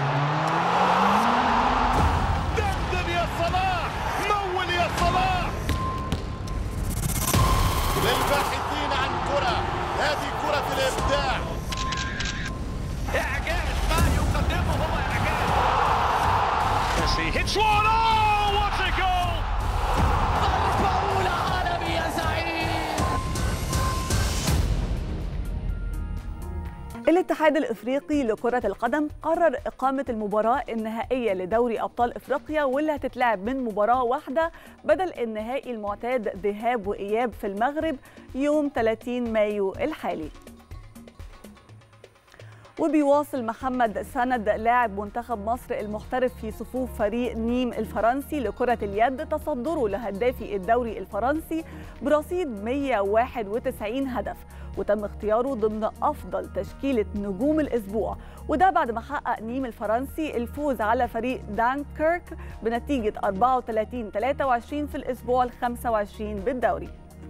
Speaker 1: hits one. Oh, what a goal!
Speaker 5: ضربة أولى عالمي يا سعيد
Speaker 8: الاتحاد الافريقي لكرة القدم قرر اقامة المباراة النهائية لدوري ابطال افريقيا واللي هتتلعب من مباراة واحدة بدل النهائي المعتاد ذهاب واياب في المغرب يوم 30 مايو الحالي. وبيواصل محمد سند لاعب منتخب مصر المحترف في صفوف فريق نيم الفرنسي لكرة اليد تصدره لهدافي الدوري الفرنسي برصيد 191 هدف وتم اختياره ضمن أفضل تشكيلة نجوم الأسبوع وده بعد ما حقق نيم الفرنسي الفوز على فريق دانكيرك بنتيجة 34 23 في الأسبوع ال 25 بالدوري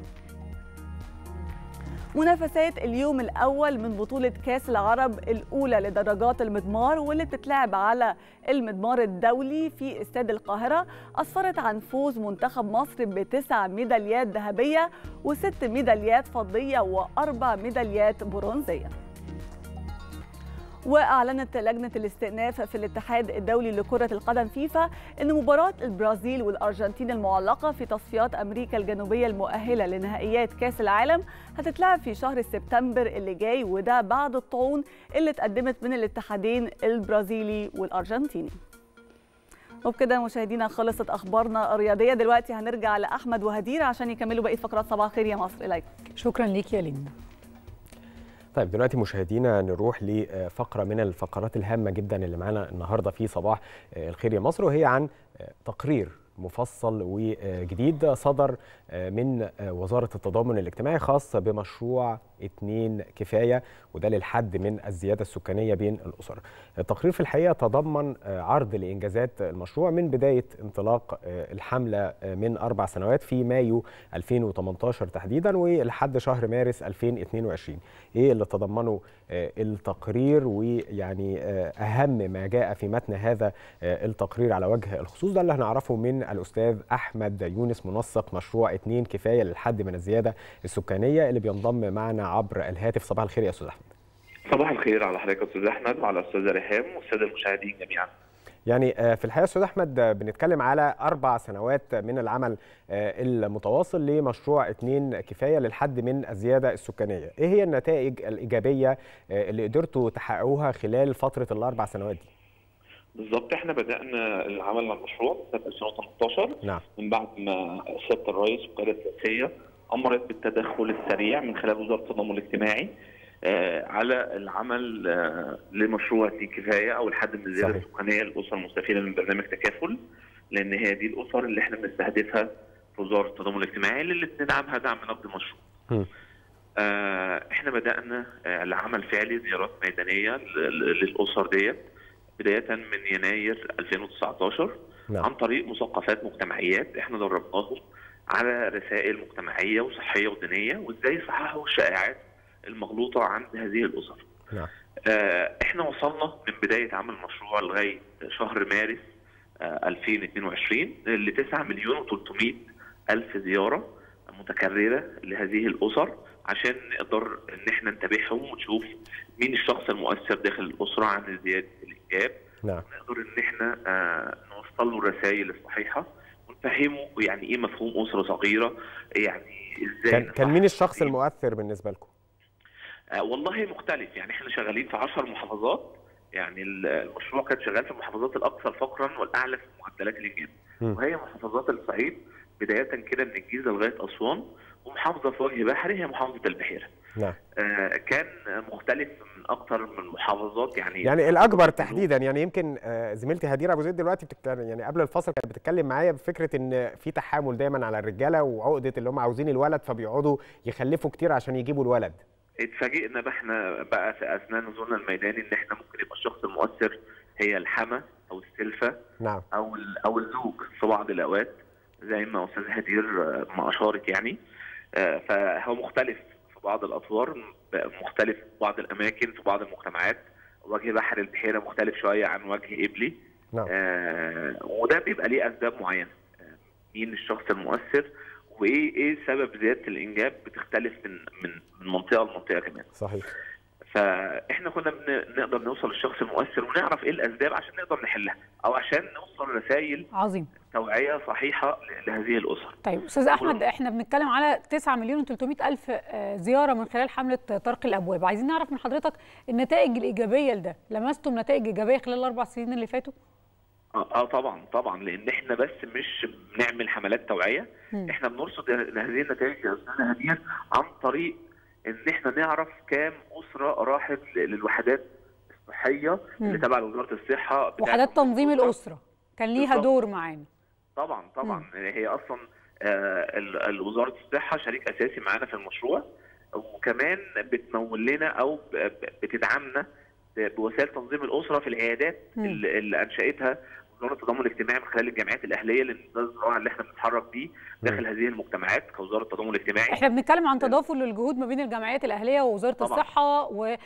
Speaker 8: منافسات اليوم الأول من بطولة كأس العرب الأولى لدرجات المضمار واللي بتتلعب على المضمار الدولي في استاد القاهرة أسفرت عن فوز منتخب مصر بتسع ميداليات ذهبية وست ميداليات فضية وأربع ميداليات برونزية واعلنت لجنه الاستئناف في الاتحاد الدولي لكره القدم فيفا ان مباراه البرازيل والارجنتين المعلقه في تصفيات امريكا الجنوبيه المؤهله لنهائيات كاس العالم هتتلعب في شهر سبتمبر اللي جاي وده بعد الطعون اللي اتقدمت من الاتحادين البرازيلي والارجنتيني وبكده مشاهدينا خلصت اخبارنا الرياضيه دلوقتي هنرجع لاحمد وهدير عشان يكملوا بقيه فقرات صباح الخير يا مصر اليك
Speaker 6: شكرا ليك يا لينا
Speaker 7: طيب دلوقتي مشاهدينا نروح لفقره من الفقرات الهامه جدا اللي معانا النهارده في صباح الخير يا مصر وهي عن تقرير مفصل وجديد صدر من وزارة التضامن الاجتماعي خاص بمشروع اتنين كفاية وده للحد من الزيادة السكانية بين الأسر التقرير في الحقيقة تضمن عرض لإنجازات المشروع من بداية انطلاق الحملة من أربع سنوات في مايو 2018 تحديدا ولحد شهر مارس 2022 إيه اللي تضمنه التقرير ويعني أهم ما جاء في متن هذا التقرير على وجه الخصوص ده اللي هنعرفه من الأستاذ أحمد يونس منسق مشروع اتنين كفاية للحد من الزيادة السكانية اللي بينضم معنا عبر الهاتف صباح الخير يا أستاذ أحمد
Speaker 21: صباح الخير على حضرتك استاذ احمد وعلى استاذه ريهام والساده المشاهدين جميعا
Speaker 7: يعني في الحقيقه استاذ احمد بنتكلم على اربع سنوات من العمل المتواصل لمشروع اتنين كفايه للحد من الزياده السكانيه، ايه هي النتائج الايجابيه اللي قدرتوا تحققوها خلال فتره الاربع سنوات دي؟
Speaker 21: بالظبط احنا بدانا العمل على المشروع سنه 2018
Speaker 7: نعم
Speaker 21: من بعد ما سياده الرئيس والقياده السياسيه امرت بالتدخل السريع من خلال وزاره التضامن الاجتماعي آه على العمل آه لمشروع اتنين كفايه او الحد من الزياده السكانيه للاسر المستفيده من برنامج تكافل لان هي دي الاسر اللي احنا بنستهدفها في وزاره التضامن الاجتماعي اللي بندعمها دعم نقد مشروع. آه احنا بدانا آه لعمل فعلي زيارات ميدانيه للاسر ديت بدايه من يناير 2019
Speaker 7: نعم.
Speaker 21: عن طريق مثقفات مجتمعيات احنا دربناهم على رسائل مجتمعيه وصحيه ودينيه وازاي يصححوا الشائعات المغلوطه عند هذه الاسر.
Speaker 7: نعم.
Speaker 21: آه احنا وصلنا من بدايه عمل المشروع لغايه شهر مارس آه 2022 ل 9 مليون و300 الف زياره متكرره لهذه الاسر عشان نقدر ان احنا نتابعهم ونشوف مين الشخص المؤثر داخل الاسره عن زياده الانجاب
Speaker 7: نعم.
Speaker 21: نقدر ان احنا آه نوصل له الرسائل الصحيحه ونفهمه يعني ايه مفهوم اسره صغيره يعني ازاي
Speaker 7: كان, كان مين الشخص المؤثر بالنسبه لكم؟
Speaker 21: آه والله مختلف يعني احنا شغالين في 10 محافظات يعني المشروع كان شغال في المحافظات الاكثر فقرا والاعلى في معدلات الانجاب وهي محافظات الصعيد بدايه كده من الجيزه لغايه اسوان ومحافظه في وجه بحري هي محافظه البحيره.
Speaker 7: نعم.
Speaker 21: آه كان مختلف من اكثر من محافظات يعني
Speaker 7: يعني الاكبر تحديدا يعني يمكن آه زميلتي هدير ابو زيد دلوقتي بتتكلم يعني قبل الفصل كانت بتتكلم معايا بفكره ان في تحامل دايما على الرجاله وعقده اللي هم عاوزين الولد فبيقعدوا يخلفوا كتير عشان يجيبوا الولد.
Speaker 21: اتفاجئنا بقى احنا بقى في اثناء نزولنا الميداني ان احنا ممكن يبقى الشخص المؤثر هي الحما او السلفه
Speaker 7: نعم
Speaker 21: او او الزوج في بعض الاوقات زي ما استاذ هدير ما اشارت يعني فهو مختلف في بعض الادوار مختلف في بعض الاماكن في بعض المجتمعات وجه بحر البحيره مختلف شويه عن وجه قبلي
Speaker 7: نعم.
Speaker 21: آه وده بيبقى ليه اسباب معينه مين الشخص المؤثر وايه ايه سبب زياده الانجاب بتختلف من من من منطقه لمنطقه كمان
Speaker 7: صحيح
Speaker 21: فاحنا كنا بن- نقدر نوصل للشخص المؤثر ونعرف ايه الاسباب عشان نقدر نحلها او عشان نوصل رسائل
Speaker 6: عظيم
Speaker 21: توعيه صحيحه ل- لهذه الاسر
Speaker 6: طيب استاذ احمد احنا بنتكلم على 9 مليون و300 الف آه، زياره من خلال حمله طرق الابواب عايزين نعرف من حضرتك النتائج الايجابيه لده لمستم نتائج ايجابيه خلال الاربع سنين اللي فاتوا
Speaker 21: اه آه طبعا طبعا لان احنا بس مش بنعمل حملات توعيه
Speaker 6: مم.
Speaker 21: احنا بنرصد لهذه النتائج يا استاذه هديه عن طريق ان احنا نعرف كام اسره راحت ل- للوحدات الصحيه اللي
Speaker 6: مم.
Speaker 21: تبع وزاره الصحه بتاعت
Speaker 6: وحدات تنظيم الاسره كان ليها
Speaker 21: بالظبط.
Speaker 6: دور معانا
Speaker 21: طبعا طبعا هي اصلا آه، ال- ال- وزاره الصحه شريك اساسي معانا في المشروع وكمان بتمول لنا او ب- ب- بتدعمنا ب- بوسائل تنظيم الاسره في العيادات
Speaker 6: مم.
Speaker 21: اللي اللي انشاتها وزاره التضامن الاجتماعي من خلال الجمعيات الاهليه لان ده الزراعه اللي احنا بنتحرك بيه داخل هذه المجتمعات كوزاره التضامن الاجتماعي
Speaker 6: احنا بنتكلم عن تضافر للجهود ما بين الجمعيات الاهليه ووزاره
Speaker 21: طبعاً.
Speaker 6: الصحه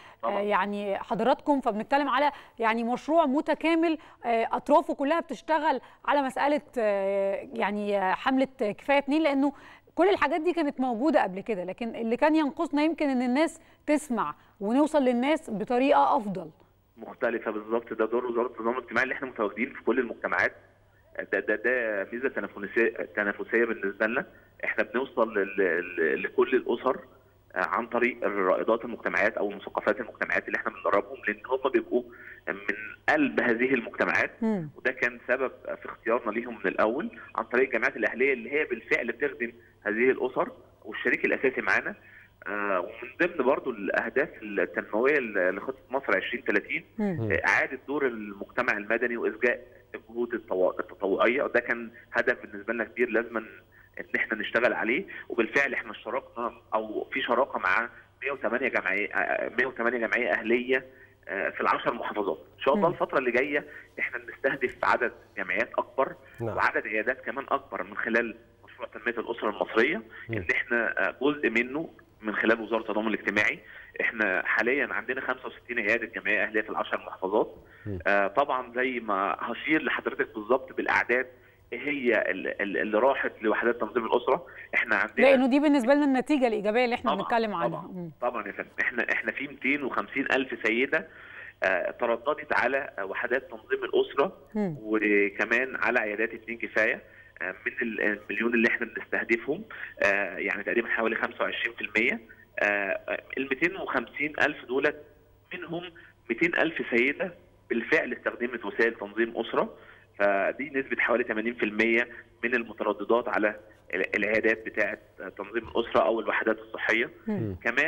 Speaker 6: ويعني حضراتكم فبنتكلم على يعني مشروع متكامل آه، اطرافه كلها بتشتغل على مساله آه، يعني آه، حمله كفايه اتنين لانه كل الحاجات دي كانت موجوده قبل كده لكن اللي كان ينقصنا يمكن ان الناس تسمع ونوصل للناس بطريقه افضل
Speaker 21: مختلفه بالظبط ده دور وزاره التضامن الاجتماعي اللي احنا متواجدين في كل المجتمعات ده ده ده ميزه تنافسيه تنافسيه بالنسبه لنا احنا بنوصل لل- لل- لكل الاسر آه، عن طريق الرائدات المجتمعات او مثقفات المجتمعات اللي احنا بندربهم لان هم بيبقوا من قلب هذه المجتمعات وده كان سبب في اختيارنا ليهم من الاول عن طريق الجامعات الاهليه اللي هي بالفعل بتخدم هذه الاسر والشريك الاساسي معانا آه، ومن ضمن برضو الاهداف التنمويه لخطه مصر 2030
Speaker 6: مم.
Speaker 21: آه، اعاده دور المجتمع المدني واسجاء الجهود التطوع- التطوعيه وده كان هدف بالنسبه لنا كبير لازم ان احنا نشتغل عليه وبالفعل احنا اشتركنا او في شراكه مع 108 جمعيه آه، 108 جمعيه اهليه آه، في العشر محافظات ان شاء الله
Speaker 7: مم.
Speaker 21: الفتره اللي جايه احنا بنستهدف عدد جمعيات اكبر
Speaker 7: نعم.
Speaker 21: وعدد عيادات كمان اكبر من خلال مشروع تنميه الاسره المصريه اللي احنا آه، جزء منه من خلال وزاره التضامن الاجتماعي احنا حاليا عندنا 65 عياده جمعيه اهليه في العشر محافظات آه طبعا زي ما هشير لحضرتك بالظبط بالاعداد إيه هي ال- ال- اللي راحت لوحدات تنظيم الاسره احنا عندنا
Speaker 6: لانه دي بالنسبه لنا النتيجه الايجابيه اللي احنا بنتكلم عنها مم.
Speaker 21: طبعا يا فندم احنا احنا في 250 الف سيده آه، ترددت على آه، وحدات تنظيم الاسره
Speaker 6: مم.
Speaker 21: وكمان على عيادات اتنين كفايه آه، من ال- المليون اللي احنا بنستهدفهم آه، يعني تقريبا حوالي 25% آه، ال 250 الف دولت منهم 200 الف سيده بالفعل استخدمت وسائل تنظيم اسره فدي نسبه حوالي 80% من المترددات على ال- العيادات بتاعه تنظيم الاسره او الوحدات الصحيه كمان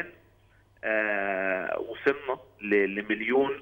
Speaker 21: آه وصلنا ل- لمليون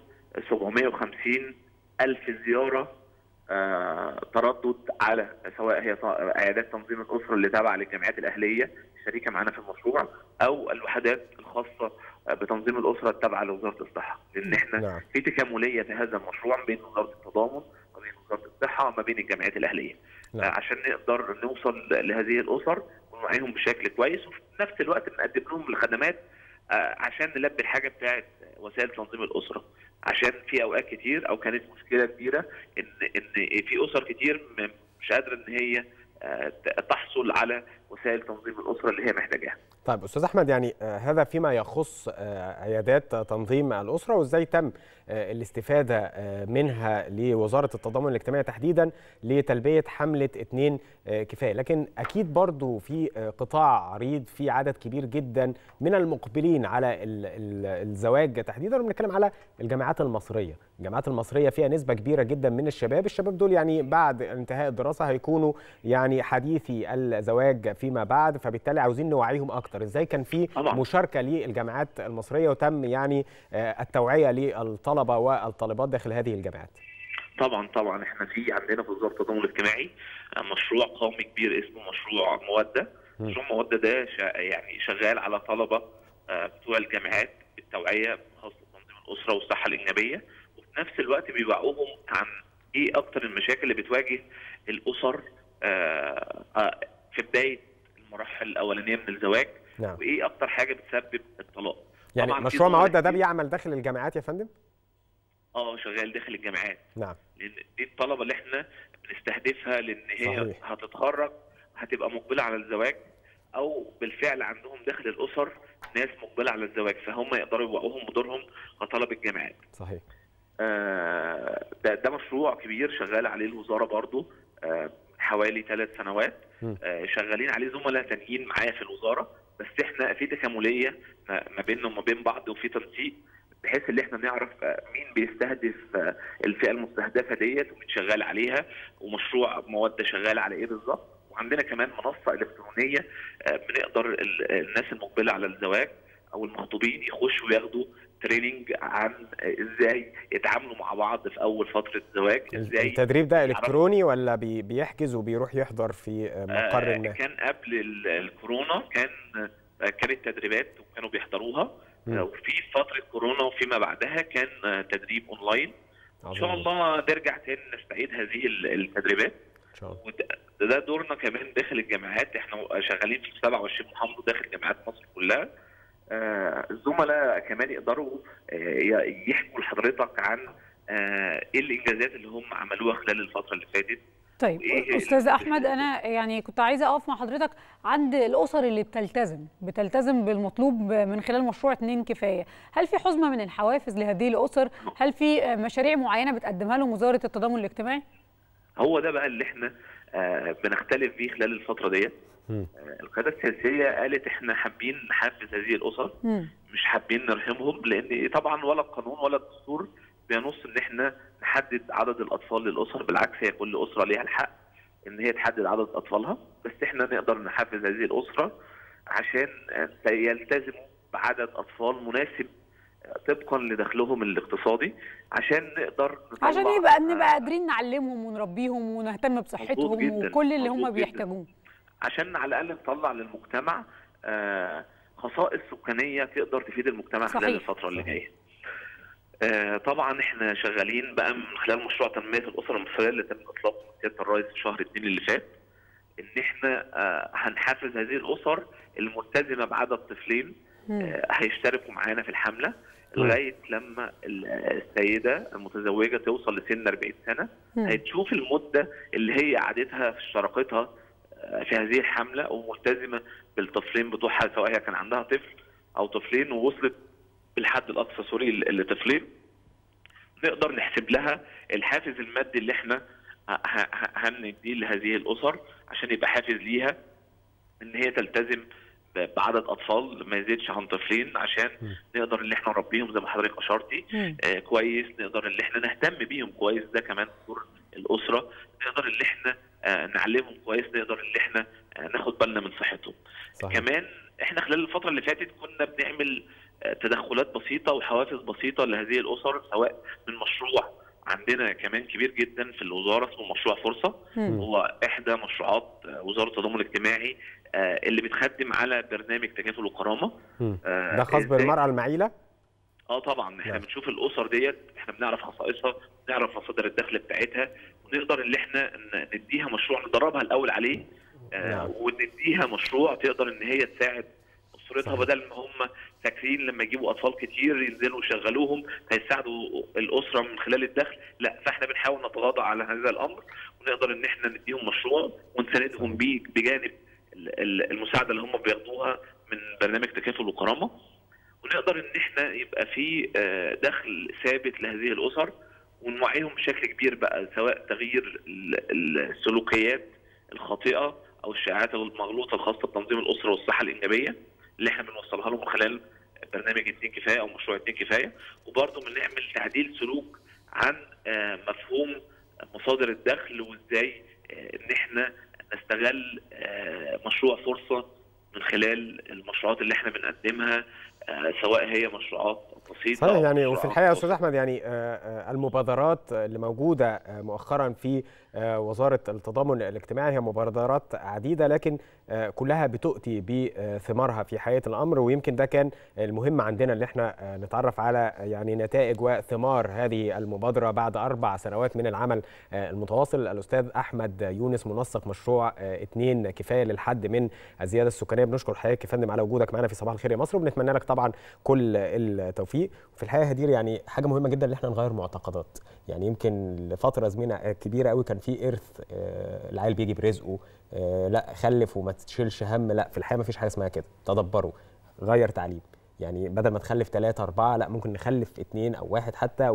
Speaker 21: 750 ألف زيارة آه تردد على سواء هي ط- عيادات تنظيم الأسرة اللي تابعة للجامعات الأهلية شريكة معانا في المشروع أو الوحدات الخاصة آه، بتنظيم الأسرة التابعة لوزارة الصحة لأن احنا
Speaker 7: نعم.
Speaker 21: في تكاملية في هذا المشروع بين وزارة التضامن وبين وزارة الصحة وما بين الجامعات الأهلية
Speaker 7: نعم.
Speaker 21: آه، عشان نقدر نوصل لهذه الأسر ونوعيهم بشكل كويس وفي نفس الوقت بنقدم لهم الخدمات آه، عشان نلبي الحاجه بتاعت وسائل تنظيم الاسره عشان في اوقات كتير او كانت مشكله كبيره ان ان في اسر كتير م- مش قادره ان هي آه، ت- تحصل على وسائل تنظيم الاسره اللي هي محتاجاها
Speaker 7: طيب استاذ احمد يعني آه، هذا فيما يخص آه، عيادات تنظيم الاسره وازاي تم آه، الاستفاده آه، منها لوزاره التضامن الاجتماعي تحديدا لتلبيه حمله اتنين آه، كفايه لكن اكيد برضو في آه، قطاع عريض في عدد كبير جدا من المقبلين على ال- ال- الزواج تحديدا وبنتكلم على الجامعات المصريه الجامعات المصريه فيها نسبه كبيره جدا من الشباب الشباب دول يعني بعد انتهاء الدراسه هيكونوا يعني حديثي الزواج فيما بعد فبالتالي عاوزين نوعيهم اكتر ازاي كان في
Speaker 21: طبعاً.
Speaker 7: مشاركه للجامعات المصريه وتم يعني آه، التوعيه للطلبه والطالبات داخل هذه الجامعات
Speaker 21: طبعا طبعا احنا في عندنا في وزاره التضامن الاجتماعي آه، مشروع قومي كبير اسمه مشروع موده مشروع موده ده شا يعني شغال على طلبه آه، بتوع الجامعات بالتوعيه خاصه تنظيم الاسره والصحه الاجنبيه وفي نفس الوقت بيوعوهم عن ايه اكتر المشاكل اللي بتواجه الاسر آه، آه، في بدايه المراحل الاولانيه من الزواج
Speaker 7: نعم
Speaker 21: وايه اكتر حاجه بتسبب الطلاق
Speaker 7: يعني
Speaker 21: طبعاً في
Speaker 7: مشروع
Speaker 21: ظهور
Speaker 7: موده ده
Speaker 21: كتير.
Speaker 7: بيعمل داخل الجامعات يا فندم
Speaker 21: اه شغال داخل الجامعات
Speaker 7: نعم
Speaker 21: لان دي الطلبه اللي احنا بنستهدفها لان هي
Speaker 7: صحيح.
Speaker 21: هتتخرج هتبقى مقبله على الزواج او بالفعل عندهم داخل الاسر ناس مقبله على الزواج فهم يقدروا يوقعوهم بدورهم كطلبه جامعات.
Speaker 7: صحيح
Speaker 21: آه، ده ده مشروع كبير شغال عليه الوزاره برضو آه، حوالي ثلاث سنوات
Speaker 7: مم.
Speaker 21: آه، شغالين عليه زملاء تانيين معايا في الوزاره بس احنا في تكامليه ما ما بيننا وما بين بعض وفي تنسيق بحيث ان احنا نعرف آه، مين بيستهدف آه، الفئه المستهدفه ديت ومين شغال عليها ومشروع مواد شغال على ايه بالظبط وعندنا كمان منصه الكترونيه آه، بنقدر ال- الناس المقبله على الزواج او المخطوبين يخشوا ياخدوا تريننج عن آه، ازاي يتعاملوا مع بعض في اول فتره زواج ازاي
Speaker 7: التدريب ده
Speaker 21: يعرفوا
Speaker 7: الكتروني ولا بي- بيحجز وبيروح يحضر في آه، مقر
Speaker 21: آه،
Speaker 7: ما
Speaker 21: كان قبل ال- الكورونا كان آه، كانت تدريبات وكانوا بيحضروها
Speaker 7: مم.
Speaker 21: آه، وفي فتره كورونا وفيما بعدها كان آه، تدريب اونلاين ان شاء
Speaker 7: عظيم.
Speaker 21: الله نرجع تاني نستعيد هذه ال- التدريبات
Speaker 7: ان شاء الله
Speaker 21: وده ده دورنا كمان داخل الجامعات احنا شغالين في 27 محافظه داخل جامعات مصر كلها آه، الزملاء كمان يقدروا آه، ي- يحكوا لحضرتك عن آه، ايه الانجازات اللي هم عملوها خلال الفتره اللي فاتت
Speaker 6: طيب
Speaker 21: وإيه
Speaker 6: استاذ احمد انا يعني كنت عايزه اقف مع حضرتك عند الاسر اللي بتلتزم بتلتزم بالمطلوب من خلال مشروع اتنين كفايه هل في حزمه من الحوافز لهذه الاسر هل في مشاريع معينه بتقدمها لهم وزاره التضامن الاجتماعي
Speaker 21: هو ده بقى اللي احنا آه، بنختلف فيه خلال الفتره ديت
Speaker 7: مم.
Speaker 21: آه، القياده السياسيه قالت احنا حابين نحفز هذه الاسر
Speaker 6: مم.
Speaker 21: مش حابين نرحمهم لان طبعا ولا القانون ولا الدستور بينص ان احنا نحدد عدد الاطفال للاسر بالعكس هي كل اسره ليها الحق ان هي تحدد عدد اطفالها بس احنا نقدر نحفز هذه الاسره عشان آه، يلتزموا بعدد اطفال مناسب آه، طبقا لدخلهم الاقتصادي عشان نقدر نطلع
Speaker 6: عشان يبقى نبقى قادرين نعلمهم ونربيهم ونهتم بصحتهم
Speaker 21: جداً،
Speaker 6: وكل اللي هم
Speaker 21: مظبوط جداً.
Speaker 6: بيحتاجوه
Speaker 21: عشان على الاقل نطلع للمجتمع آه، خصائص سكانيه تقدر تفيد المجتمع
Speaker 6: صحيح.
Speaker 21: خلال الفتره اللي جايه. آه، طبعا احنا شغالين بقى من خلال مشروع تنميه الاسره المصريه اللي تم اطلاقه من سياده الرئيس في شهر اثنين اللي فات ان احنا آه، هنحفز هذه الاسر الملتزمه بعدد طفلين آه، هيشتركوا معانا في الحمله لغايه لما ال- السيده المتزوجه توصل لسن 40 سنه
Speaker 2: مم.
Speaker 21: هتشوف المده اللي هي قعدتها في اشتراكتها آه، في هذه الحمله وملتزمه بالطفلين بتوعها سواء هي كان عندها طفل او طفلين ووصلت بالحد الاقصى سوري ل- لطفلين نقدر نحسب لها الحافز المادي اللي احنا ه- ه- ه- هنديه لهذه الاسر عشان يبقى حافز ليها ان هي تلتزم ب- بعدد اطفال ما يزيدش عن طفلين عشان نقدر ان احنا نربيهم زي ما حضرتك اشرتي
Speaker 2: مم.
Speaker 21: آه كويس نقدر ان احنا نهتم بيهم كويس ده كمان دور الاسره نقدر ان احنا آه نعلمهم كويس نقدر ان احنا آه ناخد بالنا من صحتهم
Speaker 7: صحيح.
Speaker 21: كمان احنا خلال الفتره اللي فاتت كنا بنعمل آه، تدخلات بسيطه وحوافز بسيطه لهذه الاسر سواء من مشروع عندنا كمان كبير جدا في الوزاره اسمه مشروع فرصه
Speaker 7: مم.
Speaker 21: هو احدى مشروعات آه، وزاره التضامن الاجتماعي آه، اللي بتخدم على برنامج تكافل وكرامه
Speaker 7: مم.
Speaker 21: آه،
Speaker 7: ده خاص
Speaker 21: إزاي؟
Speaker 7: بالمرأة المعيلة
Speaker 21: اه طبعا احنا بنشوف الاسر ديت احنا بنعرف خصائصها بنعرف مصادر الدخل بتاعتها ونقدر ان احنا ن- نديها مشروع ندربها الاول عليه آه ونديها مشروع تقدر ان هي تساعد اسرتها بدل ما هم فاكرين لما يجيبوا اطفال كتير ينزلوا يشغلوهم هيساعدوا الاسره من خلال الدخل لا فاحنا بنحاول نتغاضى على هذا الامر ونقدر ان احنا نديهم مشروع ونساندهم بيه بجانب ال- ال- المساعده اللي هم بياخدوها من برنامج تكافل وكرامه ونقدر ان احنا يبقى في آه، دخل ثابت لهذه الاسر ونوعيهم بشكل كبير بقى سواء تغيير ال- السلوكيات الخاطئه او الشائعات المغلوطه الخاصه بتنظيم الاسره والصحه الانجابيه اللي احنا بنوصلها لهم من خلال برنامج اتنين كفايه او مشروع اتنين كفايه وبرضه بنعمل تعديل سلوك عن آه، مفهوم مصادر الدخل وازاي آه، ان احنا نستغل آه، مشروع فرصه من خلال المشروعات اللي احنا بنقدمها آه، سواء هي مشروعات بسيطه
Speaker 7: صحيح
Speaker 21: أو
Speaker 7: يعني
Speaker 21: مشروعات
Speaker 7: وفي الحقيقه يا استاذ احمد يعني آه، آه، المبادرات اللي موجوده آه، مؤخرا في آه، وزاره التضامن الاجتماعي هي مبادرات عديده لكن آه، كلها بتؤتي بثمارها في حياه الامر ويمكن ده كان المهم عندنا اللي احنا آه، نتعرف على يعني نتائج وثمار هذه المبادره بعد اربع سنوات من العمل آه، المتواصل الاستاذ احمد يونس منسق مشروع آه، اتنين كفايه للحد من الزياده السكانيه بنشكر حضرتك يا فندم على وجودك معنا في صباح الخير يا مصر وبنتمنى لك طبعا طبعا كل التوفيق في الحقيقه هدير يعني حاجه مهمه جدا ان احنا نغير معتقدات يعني يمكن لفتره زمينه كبيره قوي كان في ارث آه، العيل بيجي برزقه آه، لا خلف وما تشيلش هم لا في الحقيقه ما فيش حاجه اسمها كده تدبروا غير تعليم يعني بدل ما تخلف ثلاثة أربعة لا ممكن نخلف اثنين أو واحد حتى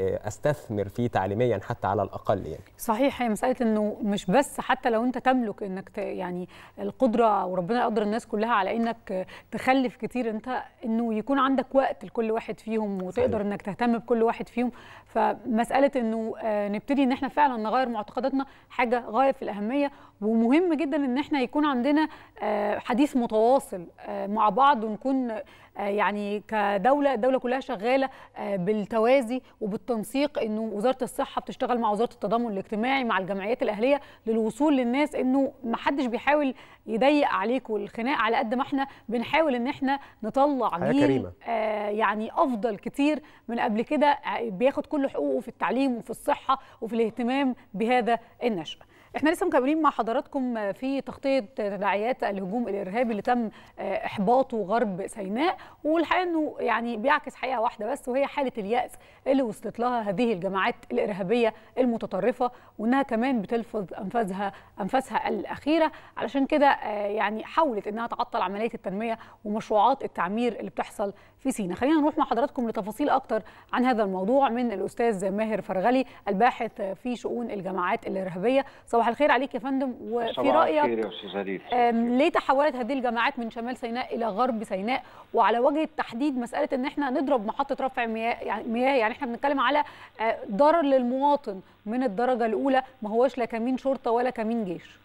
Speaker 7: وأستثمر فيه تعليميا حتى على الأقل يعني
Speaker 6: صحيح هي مساله انه مش بس حتى لو انت تملك انك ت يعني القدره وربنا يقدر الناس كلها على انك تخلف كتير انت انه يكون عندك وقت لكل واحد فيهم وتقدر
Speaker 7: صحيح.
Speaker 6: انك تهتم بكل واحد فيهم فمساله انه آه، نبتدي ان احنا فعلا نغير معتقداتنا حاجه غايه في الاهميه ومهم جدا ان احنا يكون عندنا آه، حديث متواصل آه، مع بعض ونكون آه، يعني كدوله الدوله كلها شغاله آه، بالتوازي وبالتنسيق انه وزاره الصحه بتشتغل مع وزاره التضامن الاجتماعي مع الجمعيات الاهليه للوصول للناس انه ما حدش بيحاول يضيق عليكم الخناق على قد ما احنا بنحاول ان احنا نطلع
Speaker 7: حياة
Speaker 6: جيل
Speaker 7: كريمة.
Speaker 6: آه، يعني افضل كتير من قبل كده آه، بياخد كل حقوقه في التعليم وفي الصحه وفي الاهتمام بهذا النشأ احنا لسه مكملين مع حضراتكم في تغطيه تداعيات الهجوم الارهابي اللي تم آه، احباطه غرب سيناء والحقيقه انه يعني بيعكس حقيقه واحده بس وهي حاله الياس اللي وصلت لها هذه الجماعات الارهابيه المتطرفه وانها كمان بتلفظ انفاسها انفاسها الاخيره علشان كده آه، يعني حاولت انها تعطل عمليه التنميه ومشروعات التعمير اللي بتحصل في سيناء خلينا نروح مع حضراتكم لتفاصيل اكتر عن هذا الموضوع من الاستاذ ماهر فرغلي الباحث في شؤون الجماعات الارهابيه صباح الخير عليك يا فندم وفي
Speaker 2: صباح الخير
Speaker 6: رايك
Speaker 2: يا استاذ هدير
Speaker 6: آم، ليه تحولت هذه الجماعات من شمال سيناء الى غرب سيناء وعلى وجه التحديد مساله ان احنا نضرب محطه رفع مياه يعني مياه يعني احنا بنتكلم على آه، ضرر للمواطن من الدرجه الاولى ما هوش لا كمين شرطه ولا كمين جيش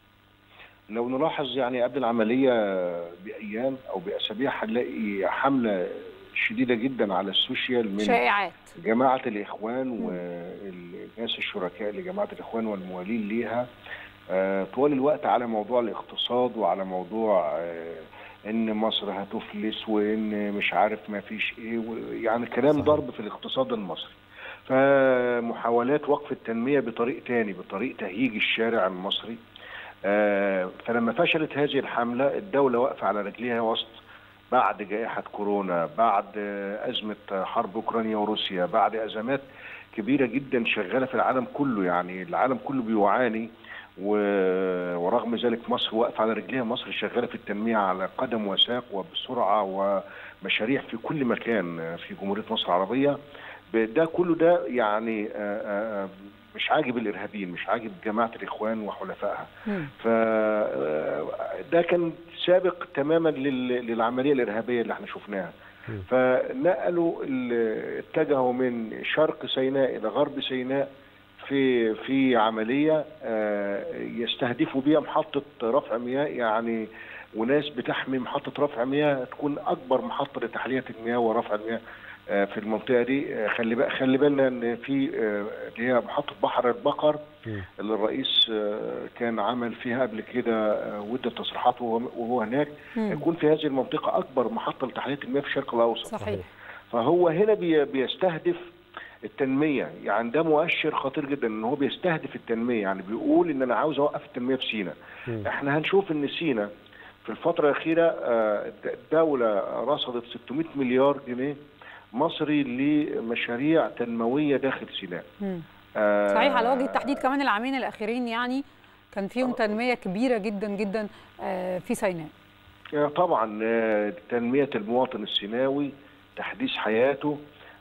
Speaker 2: لو نلاحظ يعني قبل العمليه بايام او باسابيع هنلاقي حمله شديده جدا على السوشيال من
Speaker 6: شائعات
Speaker 2: جماعه الاخوان والناس الشركاء لجماعه الاخوان والموالين ليها آه، طوال الوقت على موضوع الاقتصاد وعلى موضوع آه، ان مصر هتفلس وان مش عارف ما فيش ايه و- يعني كلام ضرب في الاقتصاد المصري فمحاولات وقف التنميه بطريق تاني بطريق تهييج الشارع المصري آه، فلما فشلت هذه الحمله الدوله واقفه على رجليها وسط بعد جائحه كورونا بعد آه، ازمه حرب اوكرانيا وروسيا بعد ازمات كبيره جدا شغاله في العالم كله يعني العالم كله بيعاني و- ورغم ذلك مصر واقفه على رجليها مصر شغاله في التنميه على قدم وساق وبسرعه ومشاريع في كل مكان آه، في جمهوريه مصر العربيه ب- ده كله ده يعني آه، آه، مش عاجب الارهابيين مش عاجب جماعه الاخوان وحلفائها ف آه، ده كان سابق تماما لل- للعمليه الارهابيه اللي احنا شفناها فنقلوا ال- اتجهوا من شرق سيناء الى غرب سيناء في في عمليه آه، يستهدفوا بيها محطه رفع مياه يعني وناس بتحمي محطه رفع مياه تكون اكبر محطه لتحليه المياه ورفع المياه آه، في المنطقه دي آه، خلي بقى خلي بالنا ان في آه، اللي هي محطه بحر البقر اللي الرئيس آه، كان عمل فيها قبل كده آه، وادى تصريحات وهو وهو هناك
Speaker 6: مم.
Speaker 2: يكون في هذه المنطقه اكبر محطه لتحليه المياه في الشرق الاوسط
Speaker 6: صحيح
Speaker 2: فهو هنا بي بيستهدف التنميه يعني ده مؤشر خطير جدا ان هو بيستهدف التنميه يعني بيقول ان انا عاوز اوقف التنميه في سينا احنا هنشوف ان سينا في الفتره الاخيره آه، الدوله رصدت 600 مليار جنيه مصري لمشاريع تنمويه داخل سيناء
Speaker 6: مم.
Speaker 2: آه،
Speaker 6: صحيح على وجه التحديد كمان العامين الاخيرين يعني كان فيهم تنميه كبيره جدا جدا آه، في سيناء
Speaker 2: آه، طبعا آه، تنمية المواطن السيناوي تحديث حياته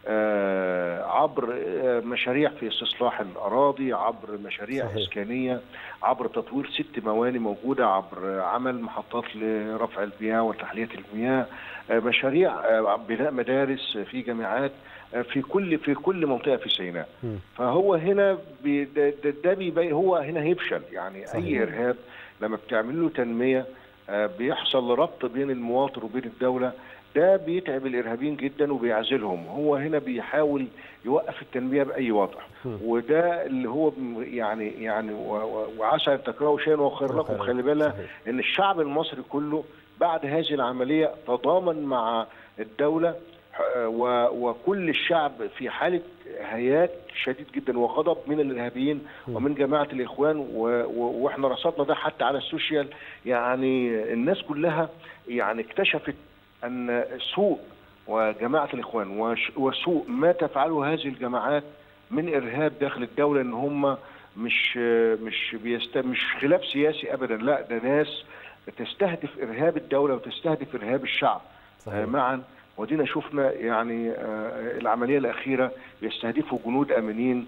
Speaker 2: آه، عبر آه، مشاريع في استصلاح الأراضي عبر مشاريع
Speaker 7: صحيح.
Speaker 2: إسكانية عبر تطوير ست مواني موجودة عبر عمل محطات لرفع المياه وتحلية المياه آه، مشاريع آه، بناء مدارس في جامعات آه، في كل في كل منطقة في سيناء فهو هنا بي ده, ده, ده بيبين هو هنا هيفشل يعني
Speaker 7: صحيح.
Speaker 2: اي ارهاب لما بتعمل له تنميه آه، بيحصل ربط بين المواطن وبين الدوله ده بيتعب الارهابيين جدا وبيعزلهم هو هنا بيحاول يوقف التنميه باي وضع وده اللي هو بم- يعني يعني و- و- وعسى ان تكرهوا شيئا وهو خير لكم خلي بالنا ان الشعب المصري كله بعد هذه العمليه تضامن مع الدوله آه، و- وكل الشعب في حاله هياج شديد جدا وغضب من الارهابيين ومن جماعه الاخوان و- و- واحنا رصدنا ده حتى على السوشيال يعني الناس كلها يعني اكتشفت ان سوء وجماعه الاخوان وش- وسوء ما تفعله هذه الجماعات من ارهاب داخل الدوله ان هم مش مش بيست مش خلاف سياسي ابدا لا ده ناس تستهدف ارهاب الدوله وتستهدف ارهاب الشعب آه، معا ودينا شفنا يعني آه، العمليه الاخيره بيستهدفوا جنود امنين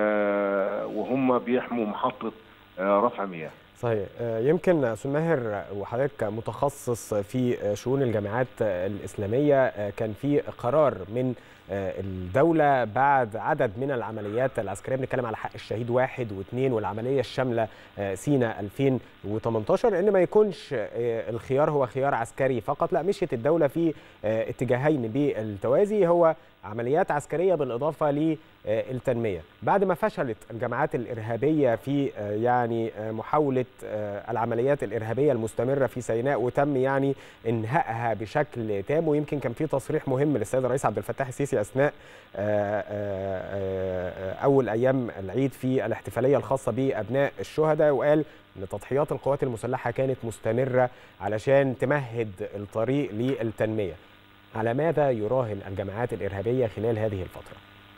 Speaker 2: آه، وهم بيحموا محطه آه، رفع مياه
Speaker 7: صحيح آه، يمكن استاذ ماهر وحضرتك متخصص في آه، شؤون الجامعات آه، الاسلاميه آه، كان في قرار من آه، الدوله بعد عدد من العمليات العسكريه بنتكلم على حق الشهيد واحد واثنين والعمليه الشامله آه، سينا 2018 ان ما يكونش آه، الخيار هو خيار عسكري فقط لا مشيت الدوله في آه، اتجاهين بالتوازي هو عمليات عسكريه بالاضافه للتنميه بعد ما فشلت الجماعات الارهابيه في آه، يعني آه، محاوله آه، العمليات الارهابيه المستمره في سيناء وتم يعني انهائها بشكل تام ويمكن كان في تصريح مهم للسيد الرئيس عبد الفتاح السيسي اثناء آه، آه، آه، اول ايام العيد في الاحتفاليه الخاصه بابناء الشهداء وقال ان تضحيات القوات المسلحه كانت مستمره علشان تمهد الطريق للتنميه على ماذا يراهن الجماعات الارهابيه خلال هذه الفتره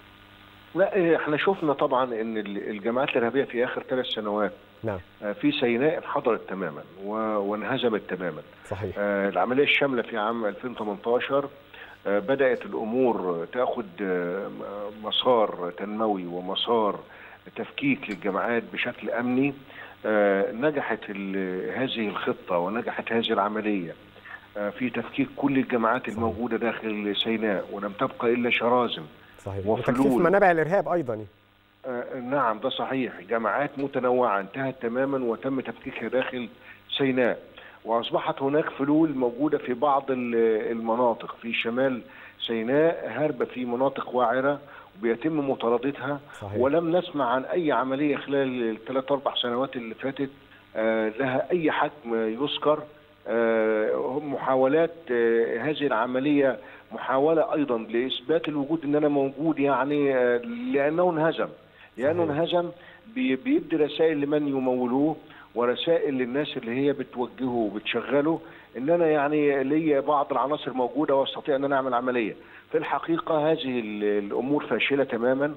Speaker 2: لا إيه، احنا شفنا طبعا ان ال- الجماعات الارهابيه في اخر ثلاث سنوات
Speaker 7: نعم
Speaker 2: آه، في سيناء انحدرت تماما و- وانهزمت تماما
Speaker 7: صحيح
Speaker 2: آه، العمليه الشامله في عام 2018 آه، بدات الامور تاخذ آه، م- مسار تنموي ومسار تفكيك للجماعات بشكل امني آه، نجحت ال- هذه الخطه ونجحت هذه العمليه آه، في تفكيك كل الجماعات الموجوده داخل سيناء ولم تبقى الا شرازم
Speaker 7: صحيح
Speaker 2: وفلول.
Speaker 7: وتكثيف منابع الارهاب ايضا
Speaker 2: آه، نعم ده صحيح جماعات متنوعة انتهت تماما وتم تفكيكها داخل سيناء وأصبحت هناك فلول موجودة في بعض ال- المناطق في شمال سيناء هاربة في مناطق واعرة وبيتم مطاردتها
Speaker 7: صحيح.
Speaker 2: ولم نسمع عن أي عملية خلال الثلاث أربع سنوات اللي فاتت آه، لها أي حجم يذكر آه، هم محاولات آه، هذه العملية محاولة أيضا لإثبات الوجود إن أنا موجود يعني آه، لأنه انهزم لأنه انهزم بي- بيدي رسائل لمن يمولوه ورسائل للناس اللي هي بتوجهه وبتشغله ان انا يعني ليا بعض العناصر موجوده واستطيع ان انا اعمل عمليه. في الحقيقه هذه ال- الامور فاشله تماما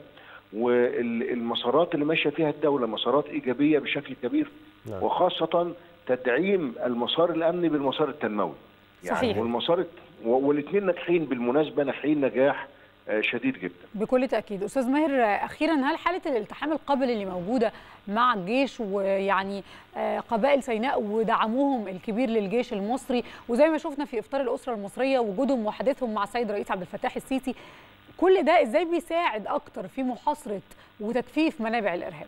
Speaker 2: والمسارات اللي ماشيه فيها الدوله مسارات ايجابيه بشكل كبير
Speaker 7: نعم.
Speaker 2: وخاصه تدعيم المسار الامني بالمسار التنموي. يعني
Speaker 6: صحيح.
Speaker 2: والمسار والاثنين ناجحين بالمناسبه ناجحين نجاح آه، شديد جدا.
Speaker 6: بكل تاكيد استاذ ماهر اخيرا هل حاله الالتحام القبلي اللي موجوده مع الجيش ويعني آه، قبائل سيناء ودعمهم الكبير للجيش المصري وزي ما شفنا في افطار الاسره المصريه وجودهم وحدتهم مع السيد الرئيس عبد الفتاح السيسي كل ده ازاي بيساعد اكتر في محاصره وتجفيف منابع الارهاب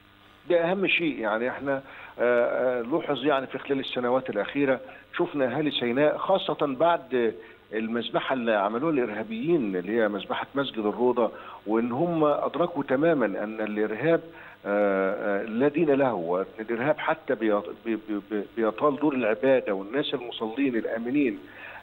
Speaker 2: ده اهم شيء يعني احنا آه، آه، لوحظ يعني في خلال السنوات الاخيره شفنا اهالي سيناء خاصه بعد المذبحه اللي عملوها الارهابيين اللي هي مذبحه مسجد الروضه وان هم ادركوا تماما ان الارهاب آه، آه، لا دين له وان الارهاب حتى بيط- بي- بي- بي- بيطال دور العباده والناس المصلين الامنين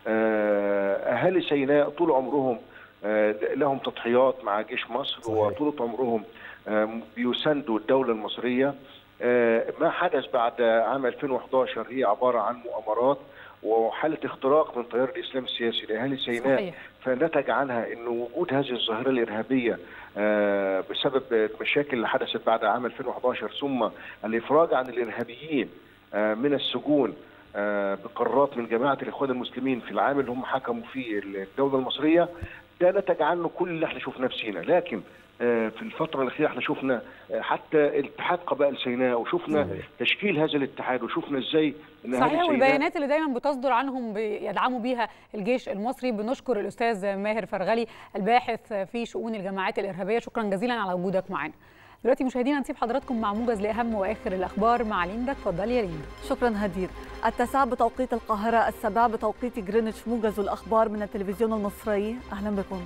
Speaker 2: آه، اهالي سيناء طول عمرهم آه، لهم تضحيات مع جيش مصر
Speaker 7: صحيح.
Speaker 2: وطول عمرهم آه، بيساندوا الدوله المصريه آه، ما حدث بعد عام 2011 هي عباره عن مؤامرات وحاله اختراق من تيار الاسلام السياسي لاهالي سيناء
Speaker 6: صحيح.
Speaker 2: فنتج عنها انه وجود هذه الظاهره الارهابيه آه، بسبب المشاكل اللي حدثت بعد عام 2011 ثم الافراج عن الارهابيين آه، من السجون آه، بقرارات من جماعه الاخوان المسلمين في العام اللي هم حكموا فيه الدوله المصريه ده نتج عنه كل اللي احنا شفناه في سيناء لكن آه، في الفترة الأخيرة احنا شفنا آه، حتى اتحاد قبائل سيناء وشفنا
Speaker 7: صحيح.
Speaker 2: تشكيل هذا الاتحاد وشفنا ازاي ان أهالي
Speaker 6: صحيح
Speaker 2: سيناء-
Speaker 6: والبيانات اللي دايما بتصدر عنهم بيدعموا بيها الجيش المصري بنشكر الاستاذ ماهر فرغلي الباحث في شؤون الجماعات الارهابيه شكرا جزيلا على وجودك معنا دلوقتي مشاهدينا نسيب حضراتكم مع موجز لاهم واخر الاخبار مع ليندا اتفضلي يا ليندا
Speaker 8: شكرا هدير التاسعة بتوقيت القاهرة السابعة بتوقيت جرينتش موجز الأخبار من التلفزيون المصري أهلا بكم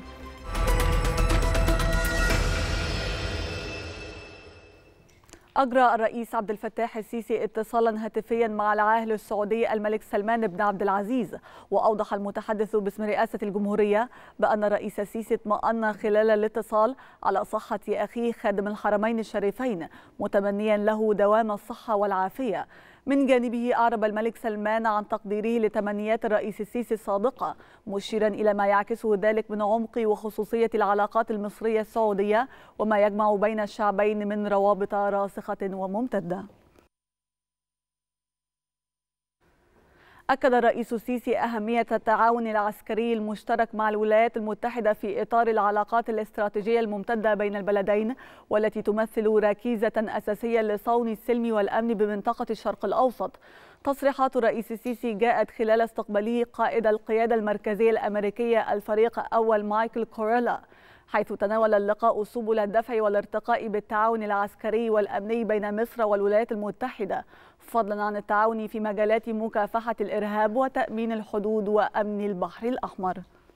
Speaker 8: أجرى الرئيس عبد الفتاح السيسي اتصالا هاتفيا مع العاهل السعودي الملك سلمان بن عبد العزيز وأوضح المتحدث باسم رئاسة الجمهورية بأن الرئيس السيسي اطمأن خلال الاتصال على صحة أخيه خادم الحرمين الشريفين متمنيا له دوام الصحة والعافية من جانبه أعرب الملك سلمان عن تقديره لتمنيات الرئيس السيسي السابقة مشيرا إلى ما يعكسه ذلك من عمق وخصوصية العلاقات المصرية السعودية وما يجمع بين الشعبين من روابط راسخة وممتدة أكد الرئيس السيسي أهمية التعاون العسكري المشترك مع الولايات المتحدة في إطار العلاقات الاستراتيجية الممتدة بين البلدين والتي تمثل ركيزة أساسية لصون السلم والأمن بمنطقة الشرق الأوسط تصريحات الرئيس السيسي جاءت خلال استقباله قائد القيادة المركزية الأمريكية الفريق أول مايكل كوريلا حيث تناول اللقاء سبل الدفع والارتقاء بالتعاون العسكري والأمني بين مصر والولايات المتحدة فضلا عن التعاون في مجالات مكافحة الإرهاب وتأمين الحدود وأمن البحر الأحمر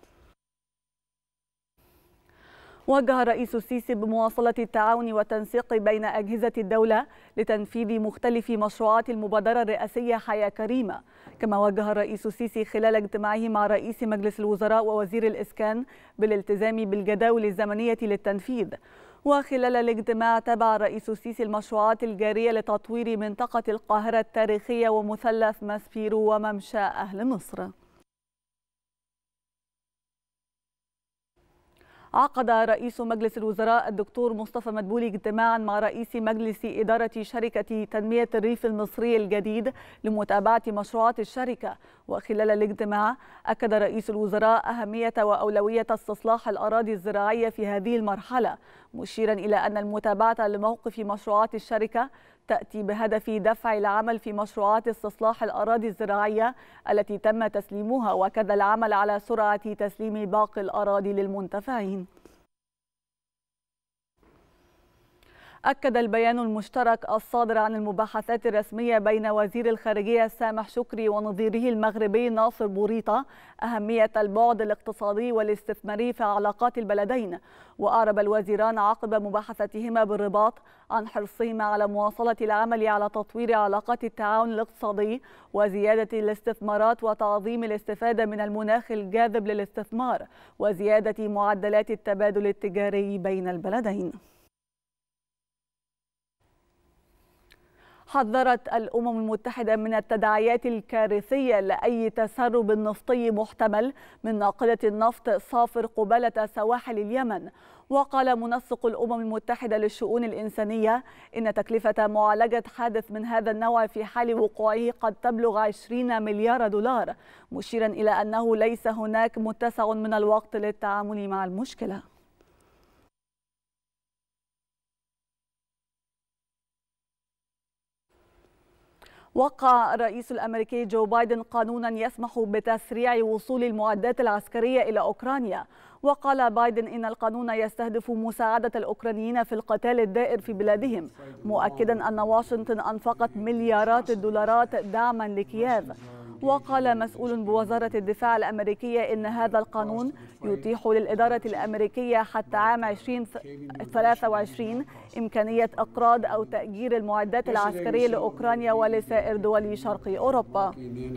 Speaker 8: وجه الرئيس السيسي بمواصلة التعاون والتنسيق بين أجهزة الدولة لتنفيذ مختلف مشروعات المبادرة الرئاسية حياة كريمة كما وجه الرئيس السيسي خلال اجتماعه مع رئيس مجلس الوزراء ووزير الإسكان بالالتزام بالجداول الزمنية للتنفيذ وخلال الاجتماع تابع الرئيس السيسي المشروعات الجارية لتطوير منطقة القاهرة التاريخية ومثلث ماسبيرو وممشى أهل مصر عقد رئيس مجلس الوزراء الدكتور مصطفى مدبولي اجتماعا مع رئيس مجلس إدارة شركة تنمية الريف المصري الجديد لمتابعة مشروعات الشركة وخلال الاجتماع أكد رئيس الوزراء أهمية وأولوية استصلاح الأراضي الزراعية في هذه المرحلة مشيرا إلى أن المتابعة لموقف مشروعات الشركة تأتي بهدف دفع العمل في مشروعات استصلاح الأراضي الزراعية التي تم تسليمها وكذا العمل على سرعة تسليم باقي الأراضي للمنتفعين أكد البيان المشترك الصادر عن المباحثات الرسمية بين وزير الخارجية سامح شكري ونظيره المغربي ناصر بوريطة أهمية البعد الاقتصادي والاستثماري في علاقات البلدين وأعرب الوزيران عقب مباحثتهما بالرباط عن حرصهما على مواصلة العمل على تطوير علاقات التعاون الاقتصادي وزيادة الاستثمارات وتعظيم الاستفادة من المناخ الجاذب للاستثمار وزيادة معدلات التبادل التجاري بين البلدين حذرت الأمم المتحدة من التداعيات الكارثية لأي تسرب نفطي محتمل من ناقلة النفط صافر قبالة سواحل اليمن وقال منسق الأمم المتحدة للشؤون الإنسانية إن تكلفة معالجة حادث من هذا النوع في حال وقوعه قد تبلغ 20 مليار دولار مشيرا إلى أنه ليس هناك متسع من الوقت للتعامل مع المشكلة وقع الرئيس الامريكي جو بايدن قانونا يسمح بتسريع وصول المعدات العسكريه الى اوكرانيا وقال بايدن ان القانون يستهدف مساعده الاوكرانيين في القتال الدائر في بلادهم مؤكدا ان واشنطن انفقت مليارات الدولارات دعما لكييف وقال مسؤول بوزارة الدفاع الأمريكية إن هذا القانون يتيح للإدارة الأمريكية حتى عام 2023 إمكانية إقراض أو تأجير المعدات العسكرية لأوكرانيا ولسائر دول شرق أوروبا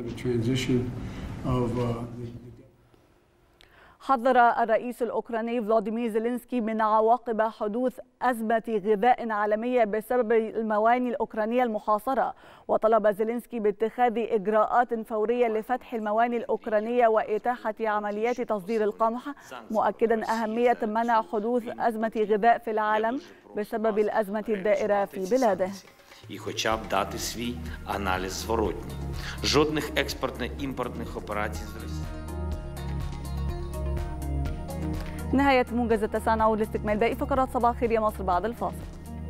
Speaker 8: حذر الرئيس الأوكراني فلاديمير زيلينسكي من عواقب حدوث أزمة غذاء عالمية بسبب المواني الأوكرانية المحاصرة وطلب زيلينسكي باتخاذ إجراءات فورية لفتح المواني الأوكرانية وإتاحة عمليات تصدير القمح مؤكدا أهمية منع حدوث أزمة غذاء في العالم بسبب الأزمة الدائرة في بلاده
Speaker 12: і хоча б дати свій аналіз зворотній. Жодних експортно-імпортних операцій з Росії.
Speaker 8: نهاية موجز التاسعة نعود لاستكمال باقي فقرات صباح خير يا مصر بعد الفاصل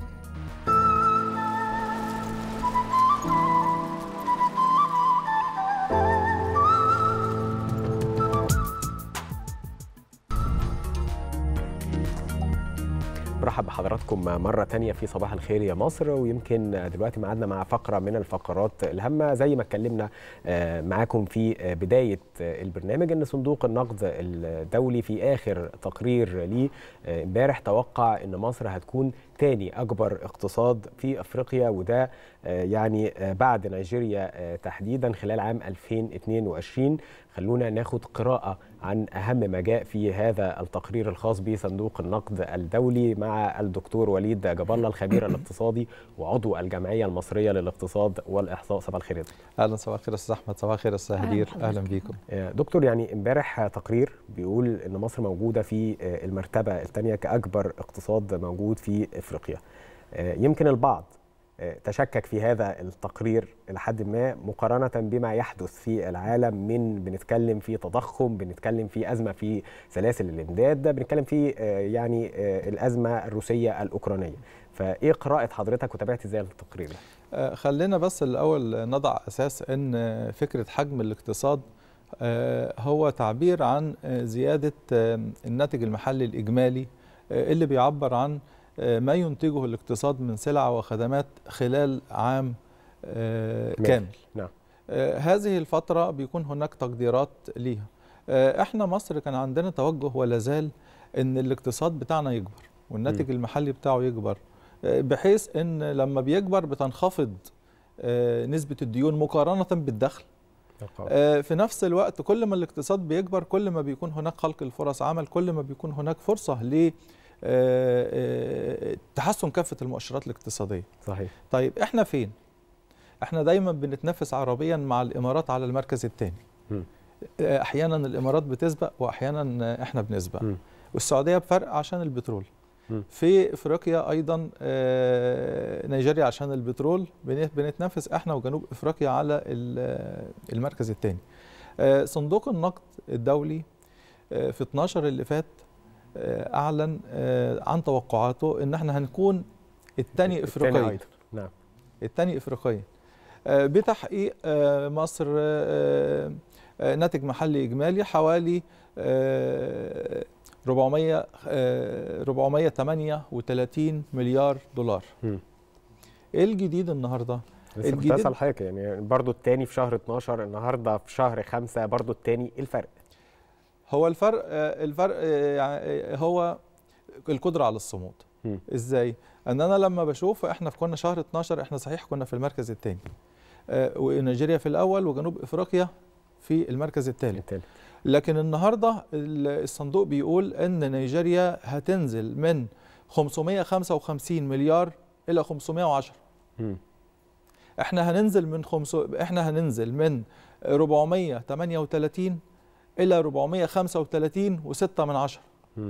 Speaker 7: برحب بحضراتكم مرة تانية في صباح الخير يا مصر ويمكن دلوقتي معادنا مع فقرة من الفقرات الهامة زي ما اتكلمنا معاكم في بداية البرنامج ان صندوق النقد الدولي في اخر تقرير ليه امبارح توقع ان مصر هتكون تاني اكبر اقتصاد في افريقيا وده يعني بعد نيجيريا تحديدا خلال عام 2022 خلونا ناخد قراءة عن أهم ما جاء في هذا التقرير الخاص بصندوق النقد الدولي مع الدكتور وليد جاب الله الخبير الاقتصادي وعضو الجمعية المصرية للاقتصاد والإحصاء صباح الخير يا دكتور.
Speaker 3: اهلا صباح الخير يا استاذ احمد صباح الخير يا استاذ
Speaker 7: أهلاً
Speaker 3: هدير
Speaker 7: بحضرتك.
Speaker 3: اهلا بيكم
Speaker 7: آه، دكتور يعني امبارح تقرير بيقول ان مصر موجوده في آه، المرتبه الثانيه كاكبر اقتصاد موجود في افريقيا آه، يمكن البعض آه، تشكك في هذا التقرير الى حد ما مقارنه بما يحدث في العالم من بنتكلم في تضخم بنتكلم في ازمه في سلاسل الامداد بنتكلم في آه، يعني آه، الازمه الروسيه الاوكرانيه فايه قراءه حضرتك وتابعت ازاي التقرير ده
Speaker 3: آه، خلينا بس الاول نضع اساس ان فكره حجم الاقتصاد آه، هو تعبير عن آه، زياده آه، الناتج المحلي الاجمالي آه، اللي بيعبر عن آه، ما ينتجه الاقتصاد من سلع وخدمات خلال عام آه،
Speaker 7: ماشي.
Speaker 3: كامل
Speaker 7: نعم
Speaker 3: آه، هذه الفترة بيكون هناك تقديرات ليها آه، احنا مصر كان عندنا توجه ولا زال ان الاقتصاد بتاعنا يكبر والناتج
Speaker 7: م.
Speaker 3: المحلي بتاعه يكبر آه، بحيث ان لما بيكبر بتنخفض آه، نسبة الديون مقارنة بالدخل آه، في نفس الوقت كل ما الاقتصاد بيكبر كل ما بيكون هناك خلق الفرص عمل كل ما بيكون هناك فرصة ل آه، آه، تحسن كافة المؤشرات الاقتصادية
Speaker 7: صحيح
Speaker 3: طيب احنا فين احنا دايما بنتنافس عربيا مع الامارات على المركز الثاني
Speaker 7: م.
Speaker 3: احيانا الامارات بتسبق واحيانا احنا بنسبق
Speaker 7: م.
Speaker 3: والسعوديه بفرق عشان البترول
Speaker 7: م.
Speaker 3: في افريقيا ايضا آه، نيجيريا عشان البترول بن- بنتنافس احنا وجنوب افريقيا على ال- المركز الثاني صندوق النقد الدولي آه، في 12 اللي فات آه، اعلن آه، عن توقعاته ان احنا هنكون الثاني
Speaker 7: الثاني
Speaker 3: افريقيا
Speaker 7: أيضاً. نعم
Speaker 3: الثاني افريقيا آه، بتحقيق آه، مصر آه، آه، ناتج محلي اجمالي حوالي آه، 400 آه، 438 مليار دولار
Speaker 7: م.
Speaker 3: ايه الجديد النهارده
Speaker 7: لسه كنت اسال حضرتك يعني برضو الثاني في شهر 12 النهارده في شهر 5 برضو الثاني ايه الفرق
Speaker 3: هو الفرق آه، الفرق آه، يعني هو القدره على الصمود
Speaker 7: م.
Speaker 3: ازاي ان انا لما بشوف احنا في كنا شهر 12 احنا صحيح كنا في المركز الثاني ونيجيريا في الاول وجنوب افريقيا في المركز الثالث لكن النهارده ال- الصندوق بيقول ان نيجيريا هتنزل من 555 مليار الى 510
Speaker 7: م.
Speaker 3: احنا هننزل من خمسو احنا هننزل من 438 الى 435 و6 من عشرة
Speaker 7: م.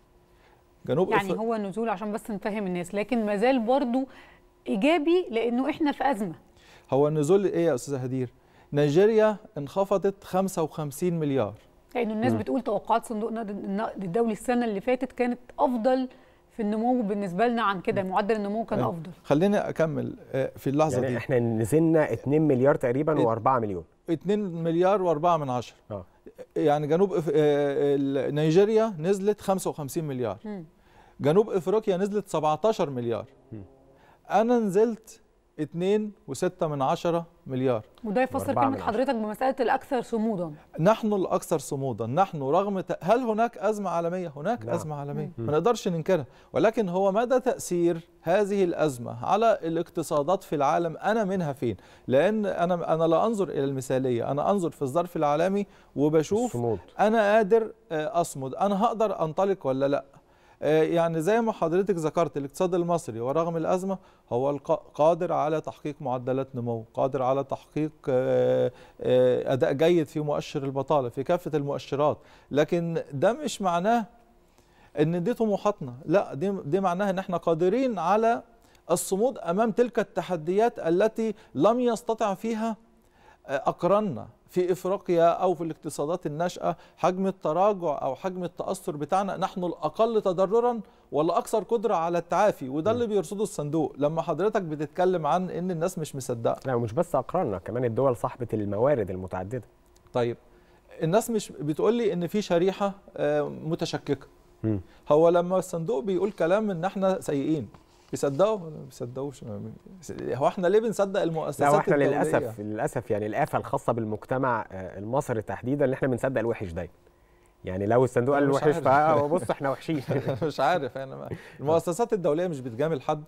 Speaker 3: جنوب
Speaker 6: يعني
Speaker 3: أفريقيا-
Speaker 6: هو نزول عشان بس نفهم الناس لكن ما زال برضه ايجابي لانه احنا في ازمه
Speaker 3: هو النزول ايه يا استاذه هدير نيجيريا انخفضت 55 مليار
Speaker 6: لانه الناس
Speaker 3: مم.
Speaker 6: بتقول توقعات صندوق النقد النقد الدولي السنه اللي فاتت كانت افضل في النمو بالنسبه لنا عن كده معدل النمو كان
Speaker 3: أيوة.
Speaker 6: افضل
Speaker 3: خليني اكمل آه، في اللحظه
Speaker 7: يعني
Speaker 3: دي
Speaker 7: احنا نزلنا 2 مليار تقريبا و4 مليون
Speaker 3: 2 مليار و4 من عشرة
Speaker 7: اه
Speaker 3: يعني جنوب أف... آه، ال- نيجيريا نزلت 55 مليار
Speaker 6: مم.
Speaker 3: جنوب افريقيا نزلت 17 مليار انا نزلت 2 و6 من عشرة مليار
Speaker 6: وده يفسر
Speaker 3: وأربعة
Speaker 6: كلمه
Speaker 3: من
Speaker 6: حضرتك بمساله الاكثر صمودا
Speaker 3: نحن الاكثر صمودا نحن رغم ت... هل هناك ازمه عالميه هناك
Speaker 7: نعم.
Speaker 3: ازمه عالميه
Speaker 7: مم.
Speaker 3: ما نقدرش ننكرها ولكن هو مدى تاثير هذه الازمه على الاقتصادات في العالم انا منها فين لان انا انا لا انظر الى المثاليه انا انظر في الظرف العالمي وبشوف
Speaker 7: الصمود.
Speaker 3: انا قادر آه، اصمد انا هقدر انطلق ولا لا آه، يعني زي ما حضرتك ذكرت الاقتصاد المصري ورغم الازمه هو الق- قادر على تحقيق معدلات نمو قادر على تحقيق آه، آه، اداء جيد في مؤشر البطاله في كافه المؤشرات لكن ده مش معناه ان دي طموحاتنا لا دي دي معناها ان احنا قادرين على الصمود امام تلك التحديات التي لم يستطع فيها أقرنا في إفريقيا أو في الاقتصادات الناشئة حجم التراجع أو حجم التأثر بتاعنا نحن الأقل تضررا والأكثر قدرة على التعافي وده اللي بيرصده الصندوق لما حضرتك بتتكلم عن إن الناس مش مصدقة
Speaker 7: لا ومش بس اقراننا كمان الدول صاحبه الموارد المتعدده
Speaker 3: طيب الناس مش بتقول لي إن في شريحة آه، متشككة
Speaker 7: مم.
Speaker 3: هو لما الصندوق بيقول كلام إن إحنا سيئين بيصدقوا ولا ما بيصدقوش هو احنا ليه بنصدق
Speaker 7: لا
Speaker 3: المؤسسات
Speaker 7: واحنا
Speaker 3: الدولية؟
Speaker 7: للاسف للاسف يعني الافه الخاصه بالمجتمع آه، المصري تحديدا اللي احنا بنصدق الوحش دايما يعني لو الصندوق قال
Speaker 3: أنا مش
Speaker 7: الوحش
Speaker 3: عارف.
Speaker 7: فبص احنا وحشين
Speaker 3: مش عارف انا ما- المؤسسات الدوليه مش بتجامل حد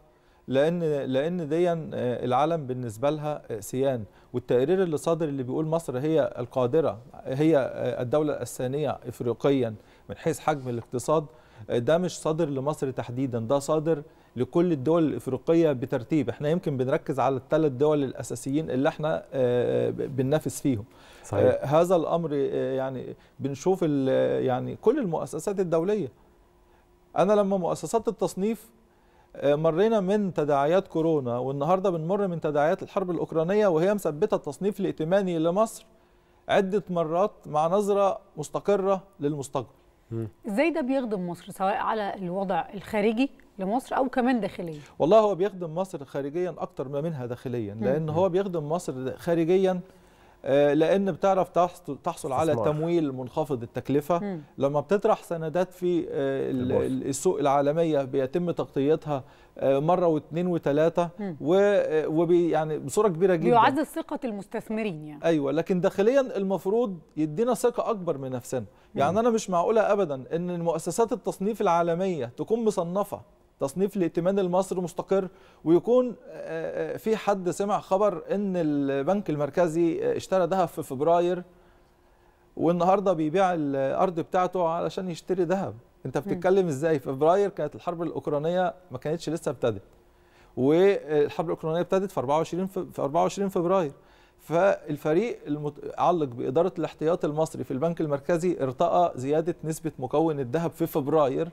Speaker 3: لان لان دي العالم بالنسبه لها سيان والتقرير اللي صادر اللي بيقول مصر هي القادره هي الدوله الثانيه افريقيا من حيث حجم الاقتصاد ده مش صادر لمصر تحديدا ده صادر لكل الدول الافريقيه بترتيب احنا يمكن بنركز على الثلاث دول الاساسيين اللي احنا آه، بننافس فيهم
Speaker 7: صحيح.
Speaker 3: آه، هذا الامر آه، يعني بنشوف ال- يعني كل المؤسسات الدوليه انا لما مؤسسات التصنيف آه، مرينا من تداعيات كورونا والنهارده بنمر من تداعيات الحرب الاوكرانيه وهي مثبته التصنيف الائتماني لمصر عده مرات مع نظره مستقره للمستقبل
Speaker 6: ازاي ده بيخدم مصر سواء على الوضع الخارجي لمصر او كمان داخليا
Speaker 3: والله هو بيخدم مصر خارجيا اكتر ما منها داخليا لان
Speaker 6: مم.
Speaker 3: هو بيخدم مصر خارجيا آه، لان بتعرف تحصل- تحصل على
Speaker 7: استثمار.
Speaker 3: تمويل منخفض التكلفه
Speaker 6: مم.
Speaker 3: لما بتطرح سندات في آه، ال-
Speaker 7: البورصة.
Speaker 3: ال- السوق العالميه بيتم تغطيتها آه، مره واثنين وثلاثه
Speaker 6: مم.
Speaker 3: وبي يعني بصوره كبيره جدا
Speaker 6: بيعزز ثقه المستثمرين يعني
Speaker 3: ايوه لكن داخليا المفروض يدينا ثقه اكبر من نفسنا يعني انا مش معقوله ابدا ان المؤسسات التصنيف العالميه تكون مصنفه تصنيف الائتمان المصري مستقر ويكون آه، آه، في حد سمع خبر ان البنك المركزي آه، اشترى ذهب في فبراير والنهارده بيبيع الارض بتاعته علشان يشتري ذهب انت بتتكلم ازاي في فبراير كانت الحرب الاوكرانيه ما كانتش لسه ابتدت والحرب الاوكرانيه ابتدت في 24 في في 24 فبراير فالفريق المتعلق باداره الاحتياط المصري في البنك المركزي ارتقى زياده نسبه مكون الذهب في فبراير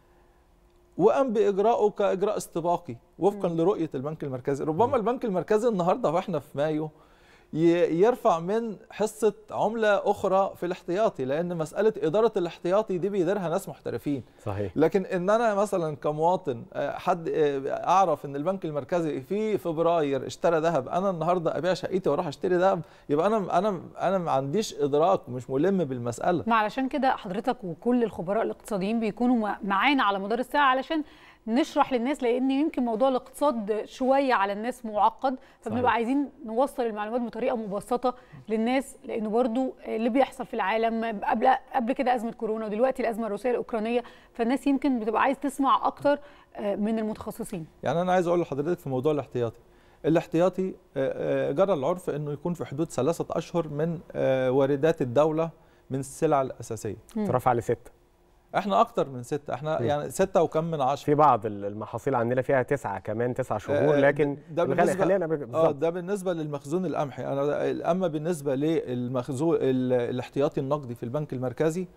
Speaker 3: وقام باجراءه كاجراء استباقي وفقا لرؤيه البنك المركزي ربما البنك المركزي النهارده واحنا في مايو ي- يرفع من حصه عمله اخرى في الاحتياطي لان مساله اداره الاحتياطي دي بيديرها ناس محترفين
Speaker 7: صحيح
Speaker 3: لكن ان انا مثلا كمواطن آه، حد آه، اعرف ان البنك المركزي في فبراير اشترى ذهب انا النهارده ابيع شقتي واروح اشتري ذهب يبقى انا انا انا ما عنديش ادراك مش ملم بالمساله
Speaker 6: ما علشان كده حضرتك وكل الخبراء الاقتصاديين بيكونوا مع- معانا على مدار الساعه علشان نشرح للناس لان يمكن موضوع الاقتصاد شويه على الناس معقد فبنبقى
Speaker 7: صحيح.
Speaker 6: عايزين نوصل المعلومات بطريقه مبسطه للناس لانه برضو اللي بيحصل في العالم قبل قبل كده ازمه كورونا ودلوقتي الازمه الروسيه الاوكرانيه فالناس يمكن بتبقى عايز تسمع اكتر آه، من المتخصصين
Speaker 3: يعني انا عايز اقول لحضرتك في موضوع الاحتياطي الاحتياطي آه، آه، جرى العرف انه يكون في حدود ثلاثة اشهر من آه، واردات الدوله من السلع الاساسيه
Speaker 7: اترفع لستة
Speaker 3: احنا اكتر من ستة احنا
Speaker 7: مم.
Speaker 3: يعني ستة وكم من عشرة
Speaker 7: في بعض المحاصيل عندنا فيها تسعة كمان تسعة شهور
Speaker 3: آه،
Speaker 7: لكن
Speaker 3: ده
Speaker 7: الغالي-
Speaker 3: بالنسبه
Speaker 7: خلينا
Speaker 3: اه
Speaker 7: بالظبط
Speaker 3: ده بالنسبه للمخزون القمحي انا اما بالنسبه للمخزون ال- الاحتياطي النقدي في البنك المركزي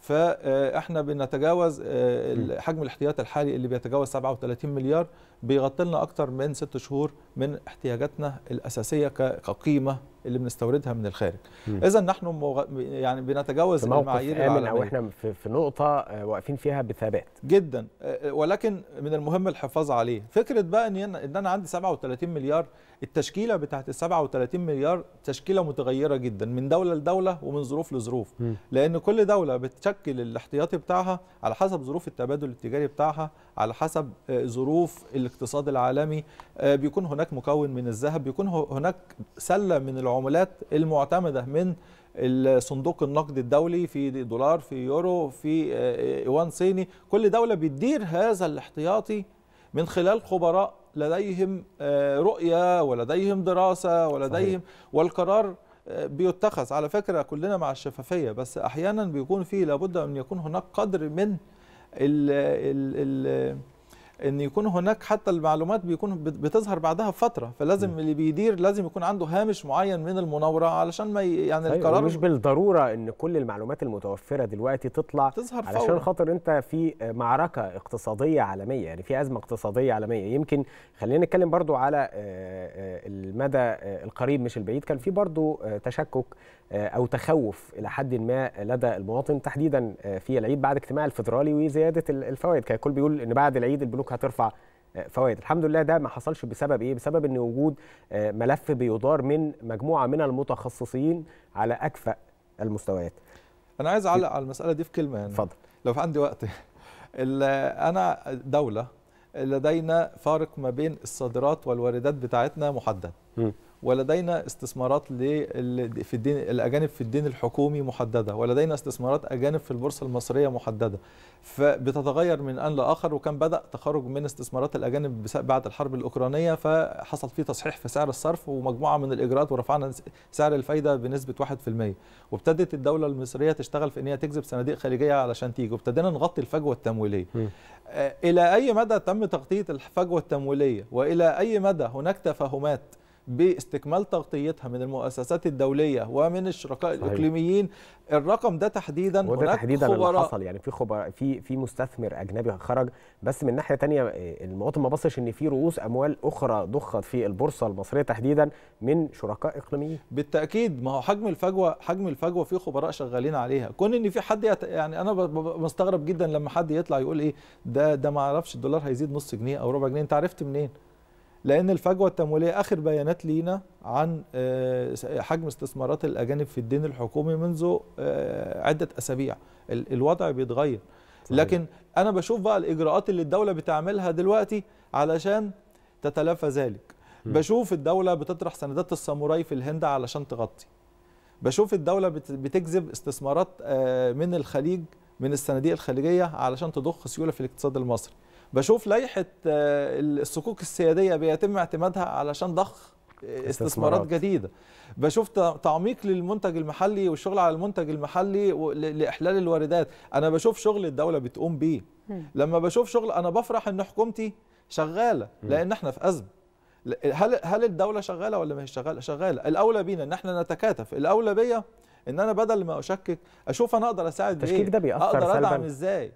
Speaker 3: فاحنا بنتجاوز آه، ال- حجم الاحتياط الحالي اللي بيتجاوز 37 مليار بيغطي لنا اكتر من ست شهور من احتياجاتنا الاساسيه ك- كقيمه اللي بنستوردها من الخارج
Speaker 7: مم.
Speaker 3: اذا نحن مغ... يعني بنتجاوز
Speaker 7: في موقف
Speaker 3: المعايير
Speaker 7: آمن
Speaker 3: العالميه
Speaker 7: أو إحنا في, في نقطة آه، واقفين فيها بثبات
Speaker 3: جدا آه، ولكن من المهم الحفاظ عليه فكره بقى ان أنا- ان انا عندي 37 مليار التشكيله بتاعت ال 37 مليار تشكيله متغيره جدا من دوله لدوله ومن ظروف لظروف
Speaker 7: مم.
Speaker 3: لان كل دوله بتشكل الاحتياطي بتاعها على حسب ظروف التبادل التجاري بتاعها على حسب آه، ظروف الاقتصاد العالمي آه، بيكون هناك مكون من الذهب بيكون هو- هناك سله من العملات المعتمده من الصندوق النقد الدولي في دولار في يورو في آه، ايوان صيني كل دوله بتدير هذا الاحتياطي من خلال خبراء لديهم آه، رؤيه ولديهم دراسه ولديهم والقرار آه، بيتخذ على فكره كلنا مع الشفافيه بس احيانا بيكون فيه لابد ان يكون هناك قدر من ال ال ال ان يكون هناك حتى المعلومات بيكون بت- بتظهر بعدها بفتره فلازم اللي بيدير لازم يكون عنده هامش معين من المناوره علشان ما ي- يعني
Speaker 7: أيوة،
Speaker 3: القرار
Speaker 7: ومش بالضروره ان كل المعلومات المتوفره دلوقتي تطلع
Speaker 3: تظهر
Speaker 7: علشان
Speaker 3: فورا.
Speaker 7: خاطر انت في معركه اقتصاديه عالميه يعني في ازمه اقتصاديه عالميه يمكن خلينا نتكلم برضو على آه، آه، المدى آه، القريب مش البعيد كان في برضو آه، تشكك آه، او تخوف الى حد ما لدى المواطن تحديدا آه، في العيد بعد اجتماع الفيدرالي وزياده ال- الفوائد كان الكل بيقول ان بعد العيد البنوك هترفع آه، فوائد الحمد لله ده ما حصلش بسبب ايه بسبب ان وجود آه، ملف بيدار من مجموعه من المتخصصين على اكفأ المستويات
Speaker 3: انا عايز اعلق على المساله دي في كلمه يعني
Speaker 7: اتفضل
Speaker 3: لو في عندي وقت ال- انا دوله لدينا فارق ما بين الصادرات والواردات بتاعتنا محدد
Speaker 7: مم.
Speaker 3: ولدينا استثمارات لل- في الدين الاجانب في الدين الحكومي محدده ولدينا استثمارات اجانب في البورصه المصريه محدده فبتتغير من ان لاخر وكان بدا تخرج من استثمارات الاجانب بس- بعد الحرب الاوكرانيه فحصل فيه تصحيح في سعر الصرف ومجموعه من الاجراءات ورفعنا سعر الفايده بنسبه 1% وابتدت الدوله المصريه تشتغل في ان هي تجذب صناديق خارجيه علشان تيجي وابتدينا نغطي الفجوه التمويليه آه، الى اي مدى تم تغطيه الفجوه التمويليه والى اي مدى هناك تفاهمات باستكمال تغطيتها من المؤسسات الدوليه ومن الشركاء
Speaker 7: صحيح.
Speaker 3: الاقليميين الرقم ده تحديدا
Speaker 7: وده
Speaker 3: هناك
Speaker 7: تحديدا اللي
Speaker 3: خبراء
Speaker 7: حصل يعني في خبراء في في مستثمر اجنبي خرج بس من ناحيه تانية آه، المواطن ما بصش ان في رؤوس اموال اخرى ضخت في البورصه المصريه تحديدا من شركاء اقليميين
Speaker 3: بالتاكيد ما هو حجم الفجوه حجم الفجوه في خبراء شغالين عليها كون ان في حد يت... يعني انا ب- ب- مستغرب جدا لما حد يطلع يقول ايه ده ده ما اعرفش الدولار هيزيد نص جنيه او ربع جنيه انت عرفت منين لان الفجوه التمويليه اخر بيانات لينا عن آه، حجم استثمارات الاجانب في الدين الحكومي منذ آه، عده اسابيع ال- الوضع بيتغير لكن انا بشوف بقى الاجراءات اللي الدوله بتعملها دلوقتي علشان تتلافى ذلك بشوف الدوله بتطرح سندات الساموراي في الهند علشان تغطي بشوف الدوله بت- بتجذب استثمارات آه، من الخليج من الصناديق الخليجيه علشان تضخ سيوله في الاقتصاد المصري بشوف لائحه آه، الصكوك السياديه بيتم اعتمادها علشان ضخ آه، استثمارات
Speaker 7: استثمارات.
Speaker 3: جديده بشوف ت- تعميق للمنتج المحلي والشغل على المنتج المحلي و- ل- لاحلال الواردات انا بشوف شغل الدوله بتقوم بيه لما بشوف شغل انا بفرح ان حكومتي شغاله لان احنا في ازمه ل- هل هل الدوله شغاله ولا ما هي شغاله شغاله الاولى بينا ان احنا نتكاتف الاولى بيا ان انا بدل ما اشكك اشوف انا اقدر اساعد بايه
Speaker 7: التشكيك ده بيأثر
Speaker 3: اقدر ادعم
Speaker 7: سلباً.
Speaker 3: ازاي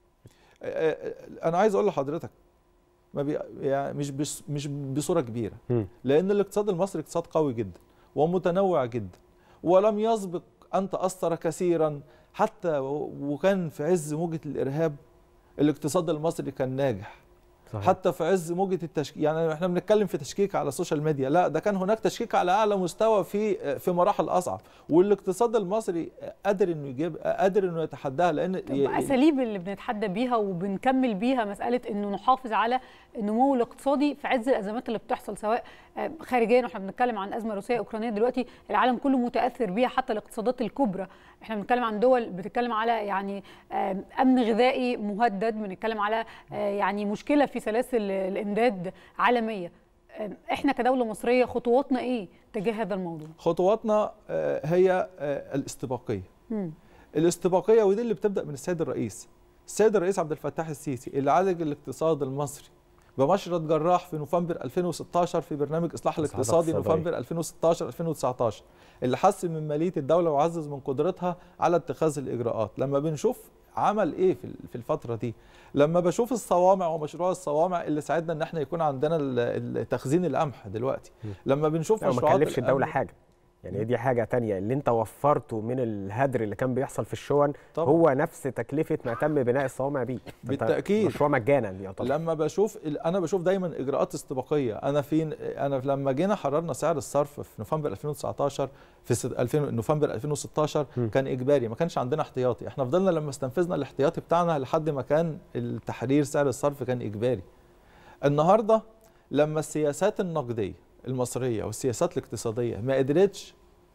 Speaker 3: آه، آه، انا عايز اقول لحضرتك ما بي يعني مش بس مش بصوره كبيره
Speaker 7: مم.
Speaker 3: لان الاقتصاد المصري اقتصاد قوي جدا ومتنوع جدا ولم يسبق ان تاثر كثيرا حتى و- وكان في عز موجه الارهاب الاقتصاد المصري كان ناجح
Speaker 7: صحيح.
Speaker 3: حتى في عز موجه التشكيك يعني احنا بنتكلم في تشكيك على السوشيال ميديا لا ده كان هناك تشكيك على اعلى مستوى في في مراحل اصعب والاقتصاد المصري قادر انه يجيب قادر انه يتحداها لان
Speaker 6: طب اساليب اللي بنتحدى بيها وبنكمل بيها مساله انه نحافظ على النمو الاقتصادي في عز الازمات اللي بتحصل سواء آه، خارجيا واحنا بنتكلم عن ازمه روسيه اوكرانيه دلوقتي العالم كله متاثر بيها حتى الاقتصادات الكبرى احنا بنتكلم عن دول بتتكلم على يعني آه، امن غذائي مهدد بنتكلم على آه، يعني مشكله في سلاسل الامداد عالميه آه، احنا كدوله مصريه خطواتنا ايه تجاه هذا الموضوع
Speaker 3: خطواتنا آه، هي آه، الاستباقيه
Speaker 6: مم.
Speaker 3: الاستباقيه ودي اللي بتبدا من السيد الرئيس السيد الرئيس عبد الفتاح السيسي اللي عالج الاقتصاد المصري بمشرط جراح في نوفمبر 2016 في برنامج اصلاح الاقتصادي
Speaker 7: اقتصادية.
Speaker 3: نوفمبر 2016 2019 اللي حسن من ماليه الدوله وعزز من قدرتها على اتخاذ الاجراءات لما بنشوف عمل ايه في في الفتره دي لما بشوف الصوامع ومشروع الصوامع اللي ساعدنا ان احنا يكون عندنا ال- ال- تخزين القمح دلوقتي لما بنشوف
Speaker 7: لا، وما
Speaker 3: مشروعات
Speaker 7: كلفش الدوله
Speaker 3: الأمن-
Speaker 7: حاجه يعني هي دي حاجه تانية اللي انت وفرته من الهدر اللي كان بيحصل في الشون
Speaker 3: طبعا.
Speaker 7: هو نفس تكلفه ما تم بناء الصوامع بيه فأنت
Speaker 3: بالتأكيد.
Speaker 7: مشروع مجانا يعتبر
Speaker 3: لما بشوف انا بشوف دايما اجراءات استباقيه انا فين انا لما جينا حررنا سعر الصرف في نوفمبر 2019 في ست- 2000 نوفمبر 2016
Speaker 7: م.
Speaker 3: كان اجباري ما كانش عندنا احتياطي احنا فضلنا لما استنفذنا الاحتياطي بتاعنا لحد ما كان التحرير سعر الصرف كان اجباري النهارده لما السياسات النقديه المصريه والسياسات الاقتصاديه ما قدرتش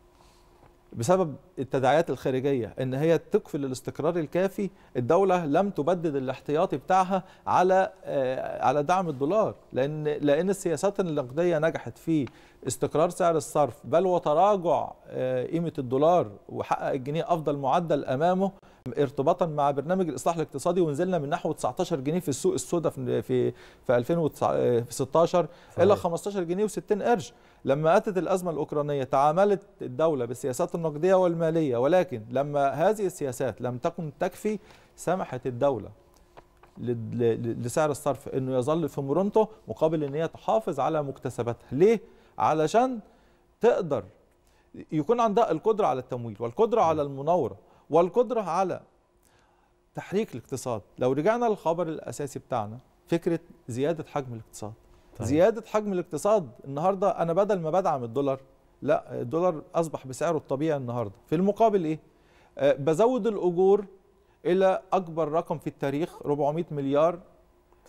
Speaker 3: بسبب التداعيات الخارجيه ان هي تكفل الاستقرار الكافي الدوله لم تبدد الاحتياطي بتاعها على آه، على دعم الدولار لان لان السياسات النقديه نجحت في استقرار سعر الصرف بل وتراجع آه، قيمه الدولار وحقق الجنيه افضل معدل امامه ارتباطا مع برنامج الاصلاح الاقتصادي ونزلنا من نحو 19 جنيه في السوق السوداء في في في 2016 الى 15 جنيه و60 قرش لما اتت الازمه الاوكرانيه تعاملت الدوله بالسياسات النقديه والماليه ولكن لما هذه السياسات لم تكن تكفي سمحت الدوله لل- ل- لسعر الصرف انه يظل في مرونته مقابل ان هي تحافظ على مكتسباتها ليه علشان تقدر يكون عندها القدره على التمويل والقدره على المناوره والقدره على تحريك الاقتصاد لو رجعنا للخبر الاساسي بتاعنا فكره زياده حجم الاقتصاد
Speaker 7: صحيح.
Speaker 3: زياده حجم الاقتصاد النهارده انا بدل ما بدعم الدولار لا الدولار اصبح بسعره الطبيعي النهارده في المقابل ايه آه بزود الاجور الى اكبر رقم في التاريخ 400 مليار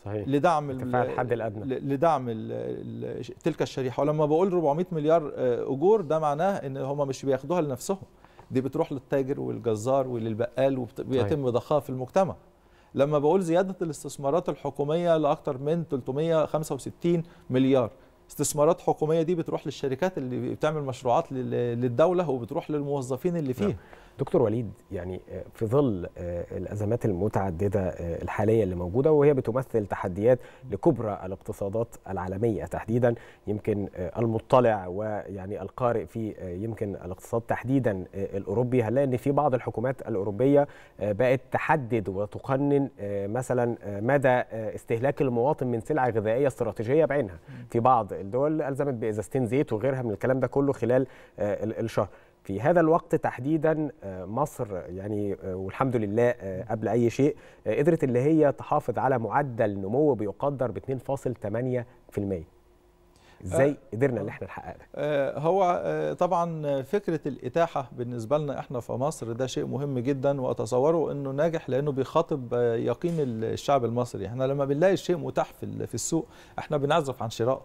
Speaker 7: صحيح.
Speaker 3: لدعم ال-
Speaker 7: ارتفاع الحد الأدنى.
Speaker 3: ل- لدعم ال ال تلك الشريحه ولما بقول 400 مليار آه، اجور ده معناه ان هم مش بياخدوها لنفسهم دي بتروح للتاجر والجزار وللبقال وبيتم ضخها في المجتمع لما بقول زياده الاستثمارات الحكوميه لاكثر من 365 مليار استثمارات حكوميه دي بتروح للشركات اللي بتعمل مشروعات لل- للدوله وبتروح للموظفين اللي فيها
Speaker 7: دكتور وليد يعني آه، في ظل آه، الازمات المتعدده آه، الحاليه اللي موجوده وهي بتمثل تحديات لكبرى الاقتصادات العالميه تحديدا يمكن آه، المطلع ويعني القارئ في آه، يمكن الاقتصاد تحديدا آه، الاوروبي هنلاقي ان في بعض الحكومات الاوروبيه آه، بقت تحدد وتقنن آه، مثلا آه، مدى آه، استهلاك المواطن من سلع غذائيه استراتيجيه بعينها في بعض الدول الزمت بازازتين زيت وغيرها من الكلام ده كله خلال آه، ال- الشهر في هذا الوقت تحديدا آه، مصر يعني آه، والحمد لله آه، قبل اي شيء آه، قدرت اللي هي تحافظ على معدل نمو بيقدر ب 2.8% ازاي قدرنا ان احنا نحقق ده
Speaker 3: آه، هو آه، طبعا فكره الاتاحه بالنسبه لنا احنا في مصر ده شيء مهم جدا واتصوره انه ناجح لانه بيخاطب آه، يقين الشعب المصري احنا لما بنلاقي الشيء متاح في ال- في السوق احنا بنعزف عن شرائه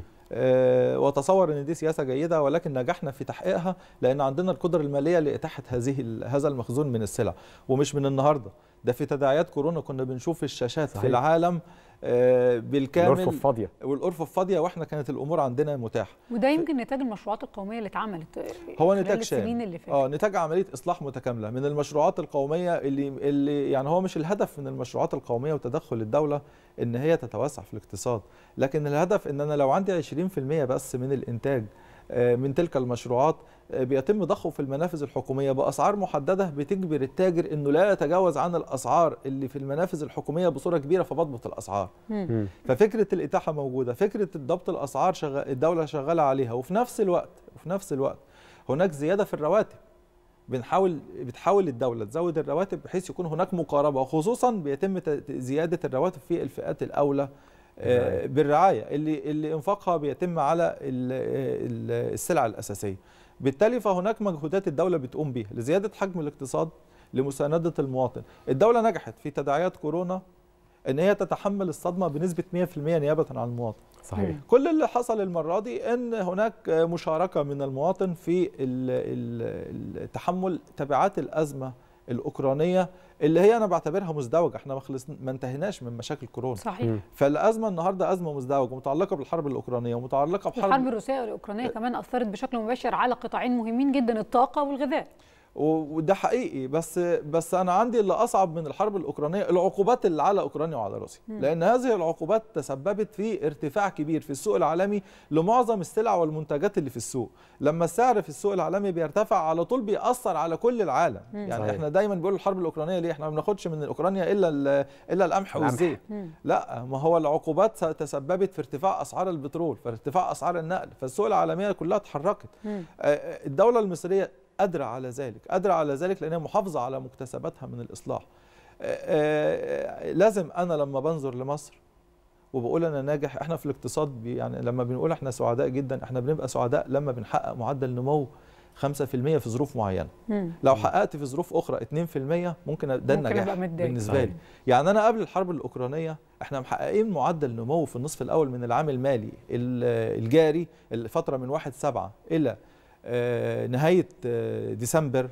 Speaker 3: آه، واتصور ان دي سياسه جيده ولكن نجحنا في تحقيقها لان عندنا القدره الماليه لاتاحه هذه ال- هذا المخزون من السلع ومش من النهارده ده في تداعيات كورونا كنا بنشوف الشاشات
Speaker 7: صحيح.
Speaker 3: في العالم آه، بالكامل
Speaker 7: الأرفف فاضية.
Speaker 3: والارفف فاضيه واحنا كانت الامور عندنا متاحه
Speaker 6: وده يمكن نتاج المشروعات القوميه اللي اتعملت
Speaker 3: هو
Speaker 6: خلال
Speaker 3: نتاج
Speaker 6: السنين
Speaker 3: شامل
Speaker 6: اللي فاتت
Speaker 3: اه نتاج عمليه اصلاح متكامله من المشروعات القوميه اللي اللي يعني هو مش الهدف من المشروعات القوميه وتدخل الدوله ان هي تتوسع في الاقتصاد لكن الهدف ان انا لو عندي 20% بس من الانتاج آه، من تلك المشروعات آه، بيتم ضخه في المنافذ الحكوميه باسعار محدده بتجبر التاجر انه لا يتجاوز عن الاسعار اللي في المنافذ الحكوميه بصوره كبيره فبضبط الاسعار
Speaker 6: مم.
Speaker 3: ففكره الاتاحه موجوده فكره ضبط الاسعار شغال الدوله شغاله عليها وفي نفس الوقت وفي نفس الوقت هناك زياده في الرواتب بنحاول بتحاول الدوله تزود الرواتب بحيث يكون هناك مقاربه وخصوصا بيتم ت- زياده الرواتب في الفئات الاولى آه، بالرعايه اللي اللي انفاقها بيتم على ال- ال- السلع الاساسيه بالتالي فهناك مجهودات الدوله بتقوم بيها لزياده حجم الاقتصاد لمسانده المواطن الدوله نجحت في تداعيات كورونا ان هي تتحمل الصدمه بنسبه 100% نيابه عن المواطن
Speaker 7: صحيح
Speaker 3: كل اللي حصل المرة دي أن هناك مشاركة من المواطن في ال- ال- ال- تحمل تبعات الأزمة الأوكرانية اللي هي أنا بعتبرها مزدوجة احنا ما خلصنا ما انتهيناش من مشاكل كورونا
Speaker 6: صحيح. مم.
Speaker 3: فالأزمة النهاردة أزمة مزدوجة متعلقة بالحرب الأوكرانية ومتعلقة
Speaker 6: الحرب
Speaker 3: بحرب
Speaker 6: الروسيه والاوكرانيه كمان اثرت بشكل مباشر على قطاعين مهمين جدا الطاقه والغذاء
Speaker 3: و- وده حقيقي بس بس انا عندي اللي اصعب من الحرب الاوكرانيه العقوبات اللي على اوكرانيا وعلى روسيا
Speaker 6: مم.
Speaker 3: لان هذه العقوبات تسببت في ارتفاع كبير في السوق العالمي لمعظم السلع والمنتجات اللي في السوق لما السعر في السوق العالمي بيرتفع على طول بيأثر على كل العالم
Speaker 6: مم.
Speaker 3: يعني
Speaker 7: صحيح.
Speaker 3: احنا دايما بنقول الحرب الاوكرانيه ليه احنا ما بناخدش من اوكرانيا الا ال- الا القمح
Speaker 7: القمح.
Speaker 3: والزيت
Speaker 6: مم.
Speaker 3: لا ما هو العقوبات تسببت في ارتفاع اسعار البترول في ارتفاع اسعار النقل فالسوق العالميه كلها اتحركت
Speaker 6: مم.
Speaker 3: آه، الدولة المصرية قادرة على ذلك قادرة على ذلك لأنها محافظة على مكتسباتها من الإصلاح آه، آه، لازم أنا لما بنظر لمصر وبقول أنا ناجح إحنا في الاقتصاد بي- يعني لما بنقول إحنا سعداء جدا إحنا بنبقى سعداء لما بنحقق معدل نمو 5% في ظروف معينة
Speaker 6: مم.
Speaker 3: لو حققت في ظروف أخرى 2% ممكن ده
Speaker 6: ممكن
Speaker 3: النجاح
Speaker 6: أبقى متضايق.
Speaker 3: بالنسبة
Speaker 6: صحيح.
Speaker 3: لي يعني أنا قبل الحرب الأوكرانية إحنا محققين معدل نمو في النصف الأول من العام المالي ال- الجاري الفترة من 1 7 إلى آه، نهاية آه، ديسمبر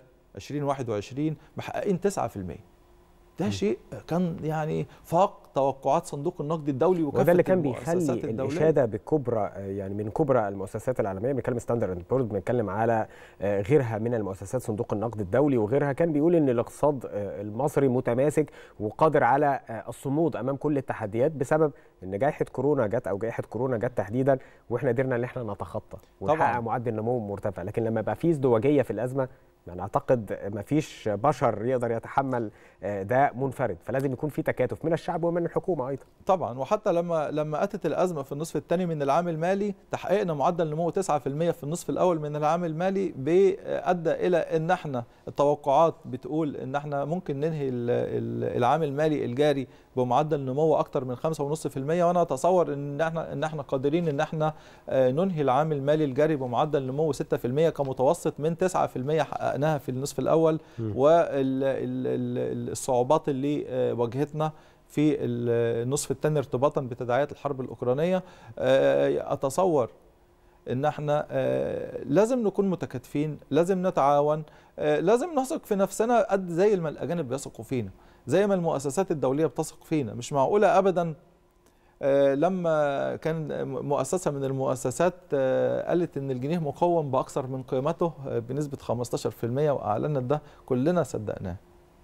Speaker 3: 2021 محققين 9% ده شيء كان يعني فاق توقعات صندوق النقد الدولي وكافة
Speaker 7: وده اللي كان
Speaker 3: المؤسسات
Speaker 7: بيخلي
Speaker 3: الدولية.
Speaker 7: الاشاده بكبرى آه، يعني من كبرى المؤسسات العالميه بنتكلم ستاندرد بورد بنتكلم على آه، غيرها من المؤسسات صندوق النقد الدولي وغيرها كان بيقول ان الاقتصاد آه، المصري متماسك وقادر على آه، الصمود امام كل التحديات بسبب ان جائحه كورونا جت او جائحه كورونا جت تحديدا واحنا قدرنا ان احنا نتخطى ونحقق
Speaker 3: طبعاً.
Speaker 7: معدل نمو مرتفع لكن لما بقى في ازدواجيه في الازمه يعني اعتقد ما فيش بشر يقدر يتحمل آه، ده منفرد فلازم يكون في تكاتف من الشعب ومن الحكومه ايضا
Speaker 3: طبعا وحتى لما لما اتت الازمه في النصف الثاني من العام المالي تحققنا معدل نمو 9% في النصف الاول من العام المالي بي- ادى الى ان احنا التوقعات بتقول ان احنا ممكن ننهي ال- ال- العام المالي الجاري بمعدل نمو اكتر من 5.5% وانا اتصور ان احنا ان احنا قادرين ان احنا آه، ننهي العام المالي الجاري بمعدل نمو 6% كمتوسط من 9% حققناها في النصف الاول
Speaker 7: مم.
Speaker 3: والصعوبات اللي آه، واجهتنا في النصف الثاني ارتباطا بتداعيات الحرب الاوكرانيه آه، اتصور ان احنا آه، لازم نكون متكاتفين لازم نتعاون آه، لازم نثق في نفسنا قد زي ما الاجانب بيثقوا فينا زي ما المؤسسات الدوليه بتثق فينا مش معقوله ابدا آه، لما كان مؤسسه من المؤسسات آه، قالت ان الجنيه مقوم باكثر من قيمته آه، بنسبه 15% واعلنت ده كلنا صدقناه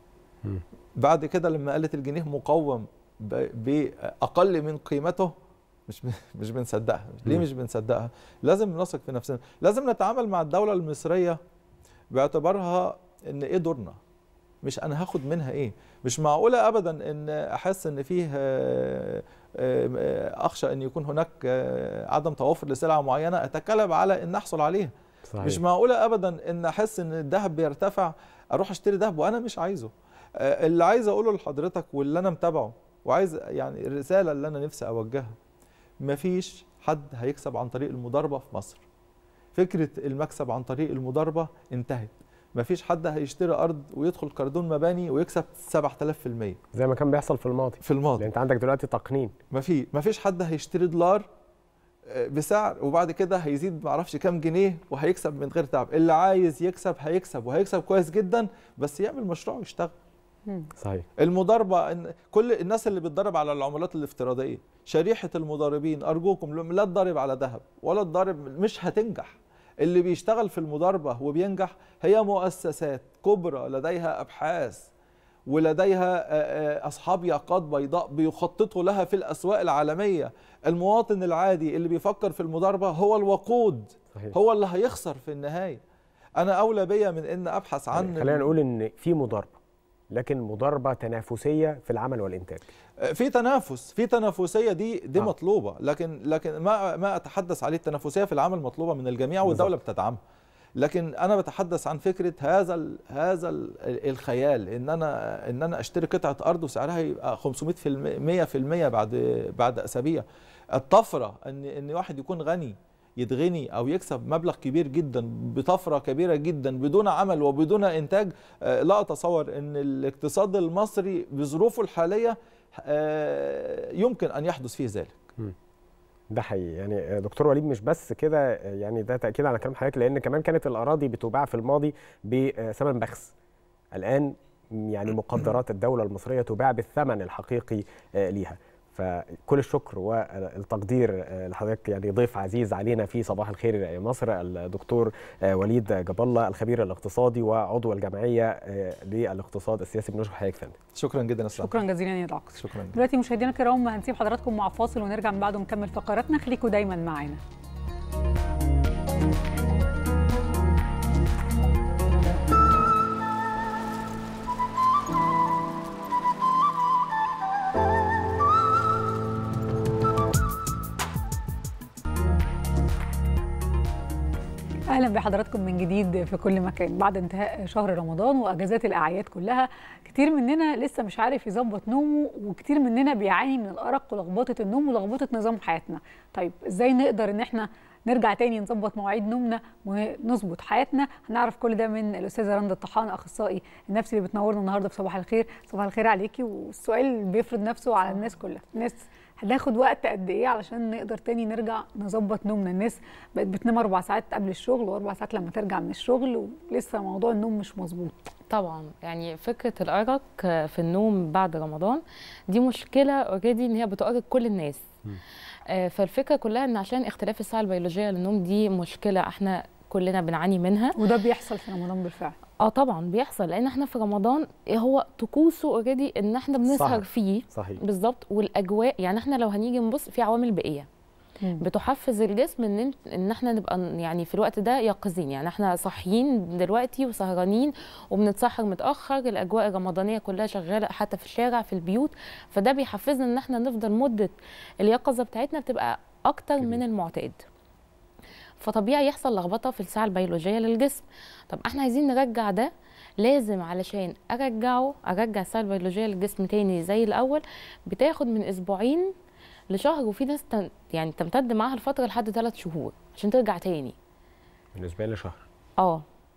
Speaker 3: بعد كده لما قالت الجنيه مقوم ب- باقل من قيمته مش مش بنصدقها ليه
Speaker 7: مم.
Speaker 3: مش بنصدقها لازم نثق في نفسنا لازم نتعامل مع الدوله المصريه باعتبارها ان ايه دورنا مش انا هاخد منها ايه مش معقوله ابدا ان احس ان فيه آه، آه، اخشى ان يكون هناك آه، عدم توافر لسلعه معينه اتكلم على ان احصل عليها
Speaker 7: صحيح.
Speaker 3: مش معقوله ابدا ان احس ان الذهب بيرتفع اروح اشتري ذهب وانا مش عايزه آه، اللي عايز اقوله لحضرتك واللي انا متابعه وعايز يعني الرساله اللي انا نفسي اوجهها مفيش حد هيكسب عن طريق المضاربه في مصر فكره المكسب عن طريق المضاربه انتهت مفيش حد هيشتري ارض ويدخل كردون مباني ويكسب 7000%
Speaker 7: زي ما كان بيحصل في الماضي
Speaker 3: في الماضي
Speaker 7: لان انت عندك دلوقتي تقنين
Speaker 3: ما في ما فيش حد هيشتري دولار آه، بسعر وبعد كده هيزيد معرفش كام جنيه وهيكسب من غير تعب اللي عايز يكسب هيكسب وهيكسب كويس جدا بس يعمل مشروع ويشتغل
Speaker 7: صحيح
Speaker 3: المضاربه إن كل الناس اللي بتضرب على العملات الافتراضيه شريحه المضاربين ارجوكم لا تضرب على ذهب ولا تضرب مش هتنجح اللي بيشتغل في المضاربه وبينجح هي مؤسسات كبرى لديها ابحاث ولديها آه، آه، اصحاب ياقات بيضاء بيخططوا لها في الاسواق العالميه المواطن العادي اللي بيفكر في المضاربه هو الوقود
Speaker 7: صحيح.
Speaker 3: هو اللي هيخسر في النهايه انا اولى بيا من ان ابحث عن
Speaker 7: خلينا نقول ان في مضاربه لكن مضاربه تنافسيه في العمل والانتاج
Speaker 3: في تنافس في تنافسيه دي دي آه. مطلوبه لكن لكن ما ما اتحدث عليه التنافسيه في العمل مطلوبه من الجميع والدوله بتدعمها لكن انا بتحدث عن فكره هذا ال هذا ال الخيال ان انا ان انا اشتري قطعه ارض وسعرها يبقى 500% 100% بعد بعد اسابيع الطفره ان ان واحد يكون غني يتغني او يكسب مبلغ كبير جدا بطفره كبيره جدا بدون عمل وبدون انتاج آه، لا اتصور ان الاقتصاد المصري بظروفه الحاليه آه، يمكن ان يحدث فيه ذلك
Speaker 7: ده حقيقي يعني دكتور وليد مش بس كده يعني ده تاكيد على كلام حضرتك لان كمان كانت الاراضي بتباع في الماضي بثمن بخس الان يعني مقدرات الدوله المصريه تباع بالثمن الحقيقي آه، ليها فكل الشكر والتقدير آه، لحضرتك يعني ضيف عزيز علينا في صباح الخير يا مصر الدكتور آه، وليد جاب الله الخبير الاقتصادي وعضو الجمعيه آه، للاقتصاد السياسي بنشكر حضرتك فندم
Speaker 3: شكرا جدا يا
Speaker 6: شكرا جزيلا يا دكتور
Speaker 3: شكرا
Speaker 6: دلوقتي مشاهدينا الكرام هنسيب حضراتكم مع فاصل ونرجع من بعده نكمل فقراتنا خليكم دايما معانا اهلا بحضراتكم من جديد في كل مكان بعد انتهاء شهر رمضان واجازات الاعياد كلها كتير مننا لسه مش عارف يظبط نومه وكتير مننا بيعاني من الارق ولخبطه النوم ولخبطه نظام حياتنا طيب ازاي نقدر ان احنا نرجع تاني نظبط مواعيد نومنا ونظبط حياتنا هنعرف كل ده من الاستاذه رندا الطحان اخصائي النفسي اللي بتنورنا النهارده في صباح الخير صباح الخير عليكي والسؤال اللي بيفرض نفسه على الناس كلها الناس هناخد وقت قد ايه علشان نقدر تاني نرجع نظبط نومنا الناس بقت بتنام اربع ساعات قبل الشغل واربع ساعات لما ترجع من الشغل ولسه موضوع النوم مش مظبوط
Speaker 4: طبعا يعني فكره الارق في النوم بعد رمضان دي مشكله اوريدي ان هي بتؤرق كل الناس آه، فالفكره كلها ان عشان اختلاف الساعه البيولوجيه للنوم دي مشكله احنا كلنا بنعاني منها
Speaker 6: وده بيحصل في رمضان بالفعل
Speaker 4: اه طبعا بيحصل لان احنا في رمضان هو طقوسه اوريدي ان احنا بنسهر
Speaker 7: سهر.
Speaker 4: فيه
Speaker 7: صحيح.
Speaker 4: بالظبط والاجواء يعني احنا لو هنيجي نبص في عوامل بيئيه بتحفز الجسم ان إنت- ان احنا نبقى يعني في الوقت ده يقظين يعني احنا صاحيين دلوقتي وسهرانين وبنتسحر متاخر الاجواء الرمضانيه كلها شغاله حتى في الشارع في البيوت فده بيحفزنا ان احنا نفضل مده اليقظه بتاعتنا بتبقى اكتر من المعتاد فطبيعي يحصل لخبطه في الساعه البيولوجيه للجسم طب احنا عايزين نرجع ده لازم علشان ارجعه ارجع الساعه البيولوجيه للجسم تاني زي الاول بتاخد من اسبوعين لشهر وفي ناس تن يعني تمتد معاها الفتره لحد ثلاث شهور عشان ترجع تاني
Speaker 7: بالنسبه لي شهر
Speaker 4: اه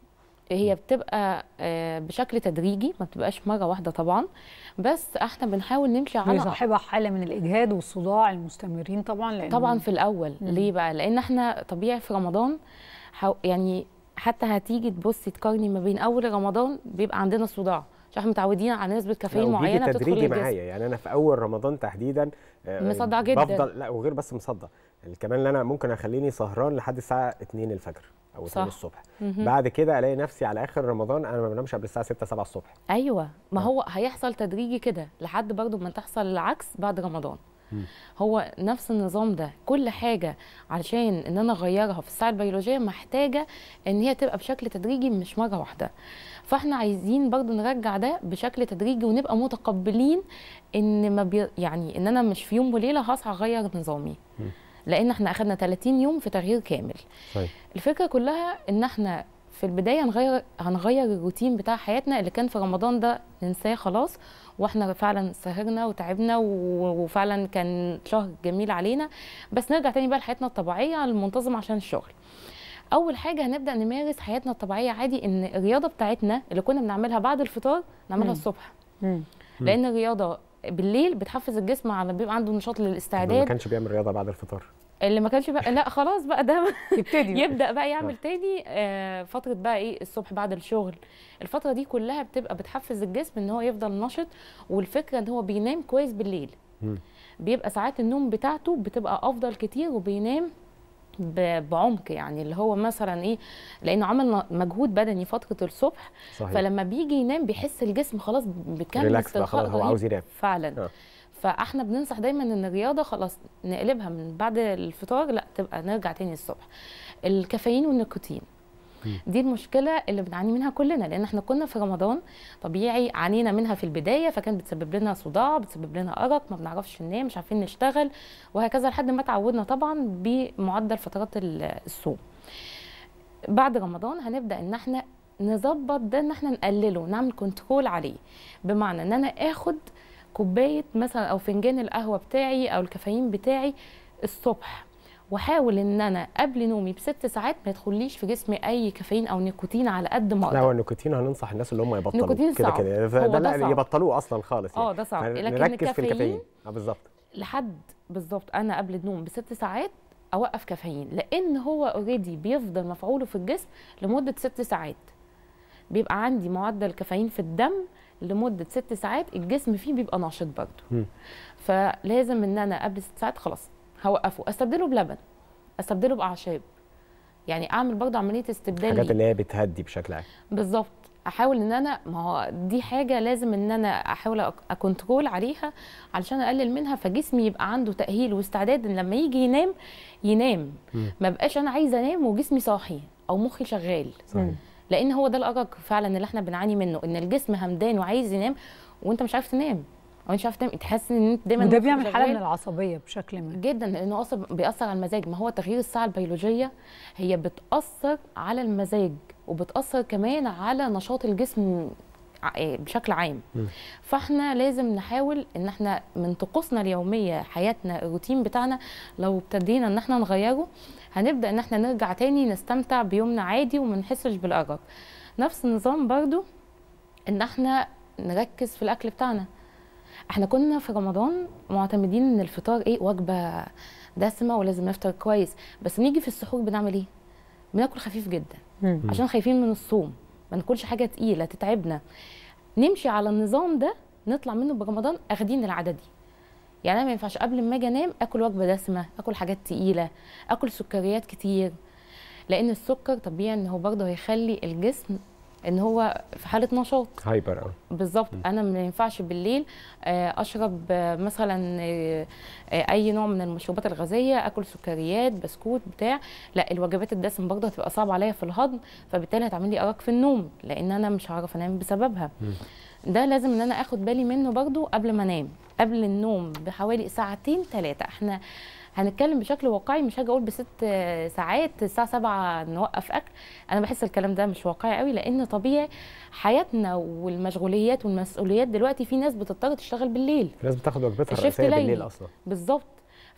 Speaker 4: هي بتبقى آه، بشكل تدريجي ما بتبقاش مره واحده طبعا بس احنا بنحاول نمشي على
Speaker 6: بيصاحبها حاله من الاجهاد والصداع المستمرين طبعا لان
Speaker 4: طبعا في الاول
Speaker 6: مم.
Speaker 4: ليه بقى لان احنا طبيعي في رمضان حو... يعني حتى هتيجي تبصي تقارني ما بين اول رمضان بيبقى عندنا صداع عشان احنا متعودين على نسبه كافيين
Speaker 7: لا، وبيجي
Speaker 4: معينه بتدخل
Speaker 7: تدريجي
Speaker 4: الجسم
Speaker 7: معايا يعني انا في اول رمضان تحديدا آه،
Speaker 4: مصدع جداً.
Speaker 7: بفضل لا وغير بس مصدع كمان ان انا ممكن اخليني سهران لحد الساعه 2 الفجر او 2
Speaker 4: صح.
Speaker 7: الصبح
Speaker 4: مهم.
Speaker 7: بعد كده الاقي نفسي على اخر رمضان انا ما بنامش قبل الساعه 6 7 الصبح
Speaker 4: ايوه ما هو هيحصل تدريجي كده لحد برضو ما تحصل العكس بعد رمضان
Speaker 7: مم.
Speaker 4: هو نفس النظام ده كل حاجه علشان ان انا اغيرها في الساعه البيولوجيه محتاجه ان هي تبقى بشكل تدريجي مش مره واحده فاحنا عايزين برضو نرجع ده بشكل تدريجي ونبقى متقبلين ان ما بي يعني ان انا مش في يوم وليله هصحى اغير نظامي
Speaker 7: مم.
Speaker 4: لان احنا اخدنا 30 يوم في تغيير كامل
Speaker 7: صحيح
Speaker 4: الفكره كلها ان احنا في البدايه هنغير هنغير الروتين بتاع حياتنا اللي كان في رمضان ده ننساه خلاص واحنا فعلا سهرنا وتعبنا و- وفعلا كان شهر جميل علينا بس نرجع تاني بقى لحياتنا الطبيعيه المنتظمه عشان الشغل اول حاجه هنبدا نمارس حياتنا الطبيعيه عادي ان الرياضه بتاعتنا اللي كنا بنعملها بعد الفطار نعملها
Speaker 6: مم.
Speaker 4: الصبح
Speaker 6: مم.
Speaker 4: لان الرياضه بالليل بتحفز الجسم على بيبقى عنده نشاط
Speaker 7: اللي ما
Speaker 4: للاستعداد
Speaker 7: كانش بيعمل رياضه بعد الفطار
Speaker 4: اللي ما كانش بقى لا خلاص بقى ده
Speaker 6: يبتدي بقى.
Speaker 4: يبدا بقى يعمل تاني آه، فتره بقى ايه الصبح بعد الشغل الفتره دي كلها بتبقى بتحفز الجسم ان هو يفضل نشط والفكره ان هو بينام كويس بالليل
Speaker 7: مم.
Speaker 4: بيبقى ساعات النوم بتاعته بتبقى افضل كتير وبينام ب- بعمق يعني اللي هو مثلا ايه لانه عمل ن- مجهود بدني فتره الصبح
Speaker 7: صحيح.
Speaker 4: فلما بيجي ينام بيحس الجسم خلاص بكامل
Speaker 7: ريلاكس بقى
Speaker 4: استرخاء
Speaker 7: خلاص هو
Speaker 4: رهيب.
Speaker 7: عاوز ينام
Speaker 4: فعلا
Speaker 7: آه.
Speaker 4: فاحنا بننصح دايما ان الرياضه خلاص نقلبها من بعد الفطار لا تبقى نرجع تاني الصبح الكافيين والنيكوتين دي المشكله اللي بنعاني منها كلنا لان احنا كنا في رمضان طبيعي عانينا منها في البدايه فكان بتسبب لنا صداع بتسبب لنا ارق ما بنعرفش ننام مش عارفين نشتغل وهكذا لحد ما تعودنا طبعا بمعدل فترات ال- الصوم بعد رمضان هنبدا ان احنا نظبط ده ان احنا نقلله نعمل كنترول عليه بمعنى ان انا اخد كوبايه مثلا او فنجان القهوه بتاعي او الكافيين بتاعي الصبح واحاول ان انا قبل نومي بست ساعات ما يدخليش في جسمي اي كافيين او نيكوتين على قد ما
Speaker 7: لا
Speaker 4: اقدر
Speaker 7: هو النيكوتين هننصح الناس اللي هم يبطلوا
Speaker 4: النيكوتين
Speaker 7: كده
Speaker 4: صعب.
Speaker 7: كده
Speaker 4: هو
Speaker 7: ده
Speaker 4: ده
Speaker 7: لا
Speaker 4: صعب.
Speaker 7: يبطلوه اصلا خالص
Speaker 4: اه ده صعب. لكن
Speaker 7: نركز في
Speaker 4: الكافيين-
Speaker 7: الكافيين اه بالظبط
Speaker 4: لحد بالظبط انا قبل النوم بست ساعات اوقف كافيين لان هو اوريدي بيفضل مفعوله في الجسم لمده ست ساعات بيبقى عندي معدل كافيين في الدم لمده ست ساعات الجسم فيه بيبقى ناشط برضه
Speaker 7: مم.
Speaker 4: فلازم ان انا قبل ست ساعات خلاص هوقفه استبدله بلبن استبدله باعشاب يعني اعمل برضه عمليه استبدال
Speaker 7: الحاجات
Speaker 4: ليه.
Speaker 7: اللي هي بتهدي بشكل عام
Speaker 4: بالظبط احاول ان انا ما هو دي حاجه لازم ان انا احاول أك- اكنترول عليها علشان اقلل منها فجسمي يبقى عنده تاهيل واستعداد ان لما يجي ينام ينام
Speaker 7: مم.
Speaker 4: ما بقاش انا عايزه انام وجسمي صاحي او مخي شغال
Speaker 7: صحيح.
Speaker 4: لان هو ده الارق فعلا اللي احنا بنعاني منه ان الجسم همدان وعايز ينام وانت مش عارف تنام او مش عارف تنام تحس ان انت دايما
Speaker 6: وده
Speaker 4: مخك
Speaker 6: بيعمل حاله من
Speaker 4: شغال.
Speaker 6: العصبيه بشكل ما
Speaker 4: جدا لانه اصلا بيأثر على المزاج ما هو تغيير الساعه البيولوجيه هي بتأثر على المزاج وبتأثر كمان على نشاط الجسم ع- إيه بشكل عام
Speaker 7: مم.
Speaker 4: فاحنا لازم نحاول ان احنا من طقوسنا اليوميه حياتنا الروتين بتاعنا لو ابتدينا ان احنا نغيره هنبدا ان احنا نرجع تاني نستمتع بيومنا عادي وما نحسش بالارق نفس النظام برضو ان احنا نركز في الاكل بتاعنا احنا كنا في رمضان معتمدين ان الفطار ايه وجبه دسمه ولازم نفطر كويس بس نيجي في السحور بنعمل ايه بناكل خفيف جدا
Speaker 6: مم.
Speaker 4: عشان خايفين من الصوم ما ناكلش حاجه تقيله تتعبنا نمشي على النظام ده نطلع منه برمضان اخدين العاده دي يعني انا ما ينفعش قبل ما اجي انام اكل وجبه دسمه اكل حاجات تقيله اكل سكريات كتير لان السكر طبيعي ان هو برضه هيخلي الجسم ان هو في حاله نشاط
Speaker 7: هايبر اه
Speaker 4: بالظبط انا ما ينفعش بالليل آه، اشرب آه، مثلا آه، آه، اي نوع من المشروبات الغازيه اكل سكريات بسكوت بتاع لا الوجبات الدسم برضه هتبقى صعبه عليا في الهضم فبالتالي هتعمل لي ارق في النوم لان انا مش هعرف انام بسببها ده لازم ان انا اخد بالي منه برضو قبل ما انام قبل النوم بحوالي ساعتين ثلاثه احنا هنتكلم بشكل واقعي مش هاجي اقول بست آه، ساعات الساعه 7 نوقف اكل انا بحس الكلام ده مش واقعي قوي لان طبيعي حياتنا والمشغوليات والمسؤوليات دلوقتي في ناس بتضطر تشتغل بالليل
Speaker 7: في ناس بتاخد وجبتها
Speaker 4: الشيفت
Speaker 7: الرئيسيه
Speaker 4: ليلي.
Speaker 7: بالليل اصلا
Speaker 4: بالظبط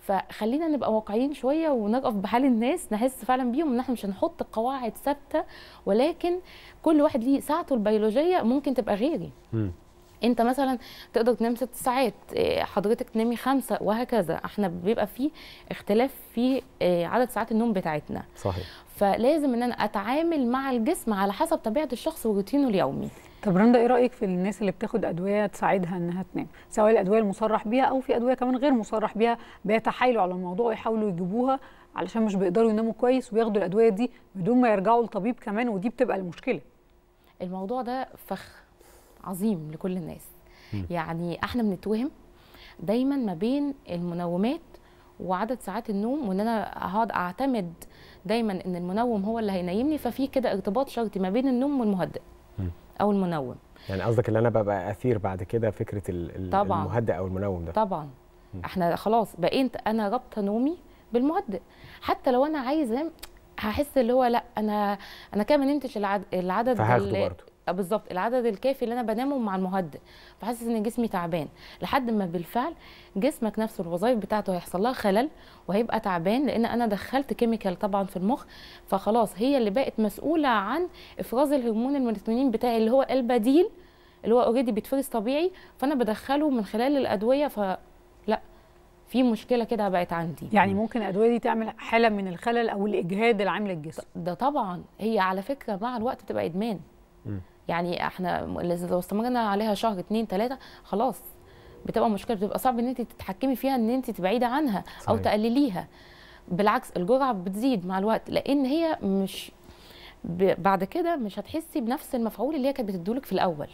Speaker 4: فخلينا نبقى واقعيين شويه ونقف بحال الناس نحس فعلا بيهم ان احنا مش هنحط قواعد ثابته ولكن كل واحد ليه ساعته البيولوجيه ممكن تبقى غيري انت مثلا تقدر تنام ست ساعات إيه، حضرتك تنامي خمسه وهكذا احنا بيبقى في اختلاف في إيه، عدد ساعات النوم بتاعتنا
Speaker 7: صحيح
Speaker 4: فلازم ان انا اتعامل مع الجسم على حسب طبيعه الشخص وروتينه اليومي
Speaker 6: طب رندا ايه رايك في الناس اللي بتاخد ادويه تساعدها انها تنام سواء الادويه المصرح بيها او في ادويه كمان غير مصرح بيها بيتحايلوا على الموضوع ويحاولوا يجيبوها علشان مش بيقدروا يناموا كويس وياخدوا الادويه دي بدون ما يرجعوا لطبيب كمان ودي بتبقى المشكله
Speaker 4: الموضوع ده فخ عظيم لكل الناس يعني احنا بنتوهم دايما ما بين المنومات وعدد ساعات النوم وان انا هقعد اعتمد دايما ان المنوم هو اللي هينيمني ففي كده ارتباط شرطي ما بين النوم والمهدئ او المنوم
Speaker 7: يعني قصدك ان انا ببقى اثير بعد كده فكره ال- ال-
Speaker 4: طبعاً.
Speaker 7: المهدئ او المنوم ده
Speaker 4: طبعا احنا خلاص بقيت انا رابطه نومي بالمهدئ حتى لو انا عايزه انام هحس اللي هو لا انا انا كده ما نمتش العدد العدد
Speaker 7: فهاخده
Speaker 4: ال-
Speaker 7: برضه.
Speaker 4: آه بالظبط العدد الكافي اللي انا بنامه مع المهدئ فحاسس ان جسمي تعبان لحد ما بالفعل جسمك نفسه الوظائف بتاعته هيحصل لها خلل وهيبقى تعبان لان انا دخلت كيميكال طبعا في المخ فخلاص هي اللي بقت مسؤوله عن افراز الهرمون الميلاتونين بتاعي اللي هو البديل اللي هو اوريدي بيتفرز طبيعي فانا بدخله من خلال الادويه فلا في مشكله كده بقت عندي
Speaker 6: يعني ممكن الادويه دي تعمل حاله من الخلل او الاجهاد العام للجسم
Speaker 4: ده طبعا هي على فكره مع الوقت تبقى ادمان يعني احنا لو استمرنا عليها شهر اتنين تلاته خلاص بتبقى مشكله بتبقى صعب ان انت تتحكمي فيها ان انت تبعدي عنها او
Speaker 9: صحيح.
Speaker 4: تقلليها بالعكس الجرعه بتزيد مع الوقت لان هي مش ب- بعد كده مش هتحسي بنفس المفعول اللي هي كانت بتدولك في الاول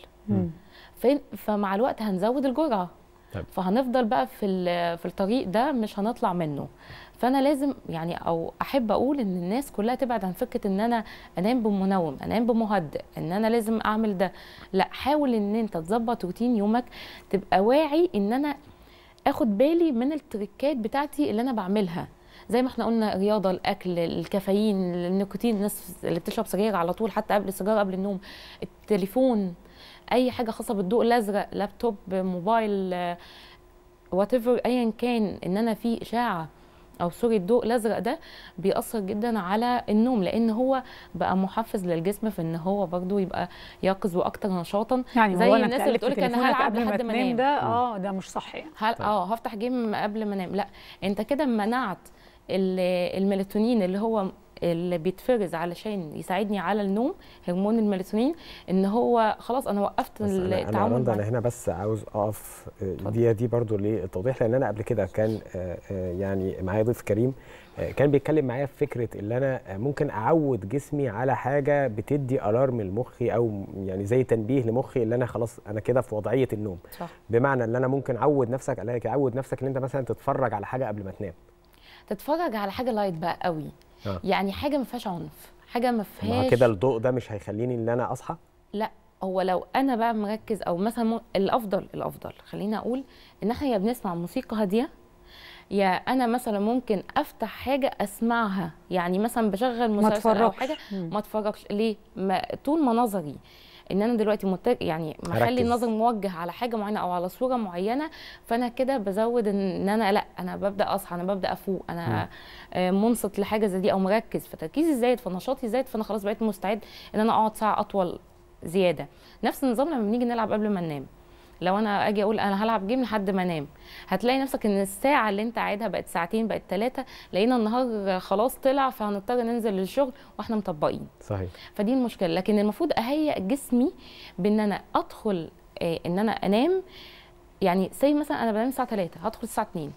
Speaker 4: فين فمع الوقت هنزود الجرعه
Speaker 7: طيب.
Speaker 4: فهنفضل بقى في ال- في الطريق ده مش هنطلع منه فانا لازم يعني او احب اقول ان الناس كلها تبعد عن فكره ان انا انام بمنوم انام بمهدئ ان انا لازم اعمل ده لا حاول ان انت تظبط روتين يومك تبقى واعي ان انا اخد بالي من التريكات بتاعتي اللي انا بعملها زي ما احنا قلنا الرياضه الاكل الكافيين النيكوتين الناس اللي بتشرب سجاير على طول حتى قبل السيجاره قبل النوم التليفون اي حاجه خاصه بالضوء الازرق لابتوب موبايل وات ايفر ايا كان ان انا في اشاعه او سوري الضوء الازرق ده بيأثر جدا على النوم لان هو بقى محفز للجسم في ان هو برضو يبقى يقظ واكتر نشاطا
Speaker 6: يعني
Speaker 4: زي
Speaker 6: هو انك
Speaker 4: الناس اللي
Speaker 6: تقلب في
Speaker 4: بتقول لك انا
Speaker 6: تليفونك
Speaker 4: هلعب
Speaker 6: قبل ما
Speaker 4: لحد ما
Speaker 6: تنام
Speaker 4: انام
Speaker 6: ده اه ده مش صح يعني
Speaker 4: هل اه هفتح جيم قبل ما انام لا انت كده منعت ال- الميلاتونين اللي هو اللي بيتفرز علشان يساعدني على النوم هرمون الميلاتونين ان هو خلاص انا وقفت
Speaker 7: بس انا انا
Speaker 4: التعامل
Speaker 7: رندا
Speaker 4: معاه.
Speaker 7: انا هنا بس عاوز اقف آه، دي دي برضو للتوضيح لان انا قبل كده كان آه، آه، يعني معايا ضيف كريم آه، كان بيتكلم معايا في فكره ان انا آه، ممكن اعود جسمي على حاجه بتدي الارم لمخي او يعني زي تنبيه لمخي اللي انا خلاص انا كده في وضعيه النوم
Speaker 4: صح
Speaker 7: بمعنى ان انا ممكن اعود نفسك عليك عود نفسك ان انت مثلا تتفرج على حاجه قبل ما تنام
Speaker 4: تتفرج على حاجه لايت بقى قوي
Speaker 7: آه.
Speaker 4: يعني حاجه ما فيهاش عنف حاجه ما
Speaker 7: ما
Speaker 4: فيهاش
Speaker 7: هو كده الضوء ده مش هيخليني ان انا اصحى
Speaker 4: لا هو لو انا بقى مركز او مثلا م... الافضل الافضل خلينا اقول ان احنا يا بنسمع موسيقى هاديه يا انا مثلا ممكن افتح حاجه اسمعها يعني مثلا بشغل مسلسل او
Speaker 6: تفرجش.
Speaker 4: حاجه
Speaker 6: مم.
Speaker 4: ما اتفرجش ليه ما طول ما نظري ان انا دلوقتي متج... يعني مخلي
Speaker 7: هركز.
Speaker 4: النظر موجه على حاجه معينه او على صوره معينه فانا كده بزود ان انا لا انا ببدا اصحى انا ببدا افوق انا آه، منصت لحاجه زي دي او مركز فتركيزي زايد فنشاطي زايد فانا خلاص بقيت مستعد ان انا اقعد ساعه اطول زياده نفس النظام لما بنيجي نلعب قبل ما ننام لو انا اجي اقول انا هلعب جيم لحد ما انام هتلاقي نفسك ان الساعه اللي انت قاعدها بقت ساعتين بقت ثلاثه لقينا النهار خلاص طلع فهنضطر ننزل للشغل واحنا مطبقين
Speaker 7: صحيح
Speaker 4: فدي المشكله لكن المفروض اهيئ جسمي بان انا ادخل آه، ان انا انام يعني زي مثلا انا بنام الساعه 3 هدخل الساعه 2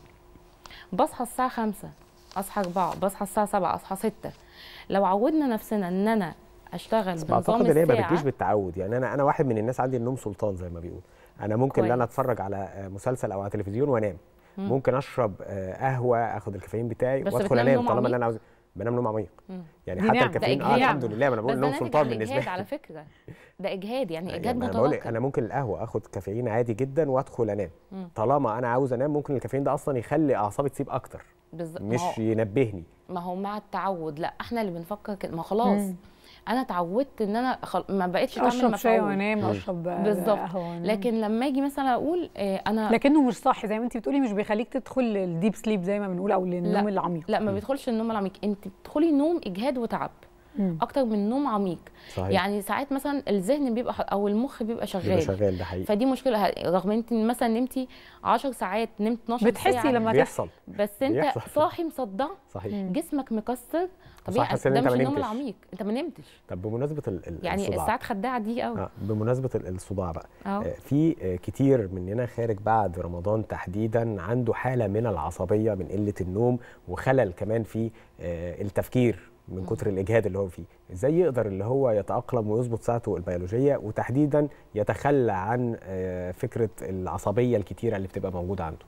Speaker 4: بصحى الساعه 5 اصحى 4 بصحى الساعه 7 اصحى 6 لو عودنا نفسنا ان انا اشتغل
Speaker 7: بس
Speaker 4: بنظام
Speaker 7: بعتقد ان هي ما
Speaker 4: الساعه
Speaker 7: بتجيش بالتعود يعني انا انا واحد من الناس عندي النوم سلطان زي ما بيقول انا ممكن ان انا
Speaker 4: كويس.
Speaker 7: اتفرج على آه، مسلسل او على تلفزيون وانام
Speaker 4: مم.
Speaker 7: ممكن اشرب آه، قهوه اخد الكافيين بتاعي
Speaker 4: بس
Speaker 7: وادخل
Speaker 4: بتنام
Speaker 7: انام
Speaker 4: نوم
Speaker 7: طالما
Speaker 4: عميق؟
Speaker 7: اللي انا عاوز بنام نوم عميق
Speaker 4: مم.
Speaker 7: يعني
Speaker 6: دي
Speaker 7: حتى
Speaker 6: نعمة.
Speaker 7: الكافيين
Speaker 4: ده
Speaker 7: اه
Speaker 4: إجهاد.
Speaker 7: الحمد لله ما انا بقول
Speaker 4: بس
Speaker 7: نوم
Speaker 4: ده ناتج
Speaker 7: سلطان
Speaker 4: عن
Speaker 7: بالنسبه
Speaker 4: اجهاد
Speaker 7: لي
Speaker 4: على فكره ده اجهاد يعني
Speaker 7: يعني
Speaker 4: اجهاد
Speaker 7: ما انا بقول لك
Speaker 4: متراكم
Speaker 7: انا ممكن القهوه اخد كافيين عادي جدا وادخل انام
Speaker 4: مم.
Speaker 7: طالما انا عاوز انام ممكن الكافيين ده اصلا يخلي اعصابي تسيب اكتر
Speaker 4: بالظبط
Speaker 7: مش
Speaker 4: ما هو-
Speaker 7: ينبهني
Speaker 4: ما هو مع التعود لا احنا اللي بنفكر كده ما خلاص
Speaker 6: مم.
Speaker 4: انا اتعودت ان انا خل... ما بقتش تعمل
Speaker 6: اشرب شاي
Speaker 4: مفعول.
Speaker 6: وانام اشرب
Speaker 4: بالظبط
Speaker 6: قهوه وأنام.
Speaker 4: لكن لما اجي مثلا اقول آه، انا
Speaker 6: لكنه مش صح زي ما انت بتقولي مش بيخليك تدخل الديب سليب زي ما بنقول او النوم
Speaker 4: لا
Speaker 6: العميق
Speaker 4: لا ما بيدخلش النوم العميق انت بتدخلي نوم اجهاد وتعب
Speaker 6: مم.
Speaker 4: اكتر من نوم عميق
Speaker 7: صحيح.
Speaker 4: يعني ساعات مثلا الذهن بيبقى ح- او المخ بيبقى شغال
Speaker 7: بيبقى شغال ده حقيقي
Speaker 4: فدي مشكله ه- رغم انت مثلا نمتي 10 ساعات نمت 12
Speaker 6: بتحسي
Speaker 4: ساعه
Speaker 6: لما
Speaker 7: بيحصل
Speaker 4: بس انت
Speaker 7: بيحصل.
Speaker 4: صاحي مصدع
Speaker 7: صحيح
Speaker 4: جسمك مكسر
Speaker 7: صح،
Speaker 4: طبيعي
Speaker 7: حاسس إن
Speaker 4: ده
Speaker 7: أنت
Speaker 4: مش
Speaker 7: ما
Speaker 4: النوم
Speaker 7: نمتش.
Speaker 4: العميق انت ما نمتش
Speaker 7: طب بمناسبه ال- ال-
Speaker 4: يعني
Speaker 7: الصداع
Speaker 4: الساعات خداعه دي قوي
Speaker 7: آه، بمناسبه ال- الصداع بقى
Speaker 4: اه.
Speaker 7: آه، في آه، كتير مننا خارج بعد رمضان تحديدا عنده حاله من العصبيه من قله النوم وخلل كمان في آه، التفكير من كتر الاجهاد اللي هو فيه ازاي يقدر اللي هو يتاقلم ويظبط ساعته البيولوجيه وتحديدا يتخلى عن آه، فكره العصبيه الكتيره اللي بتبقى موجوده عنده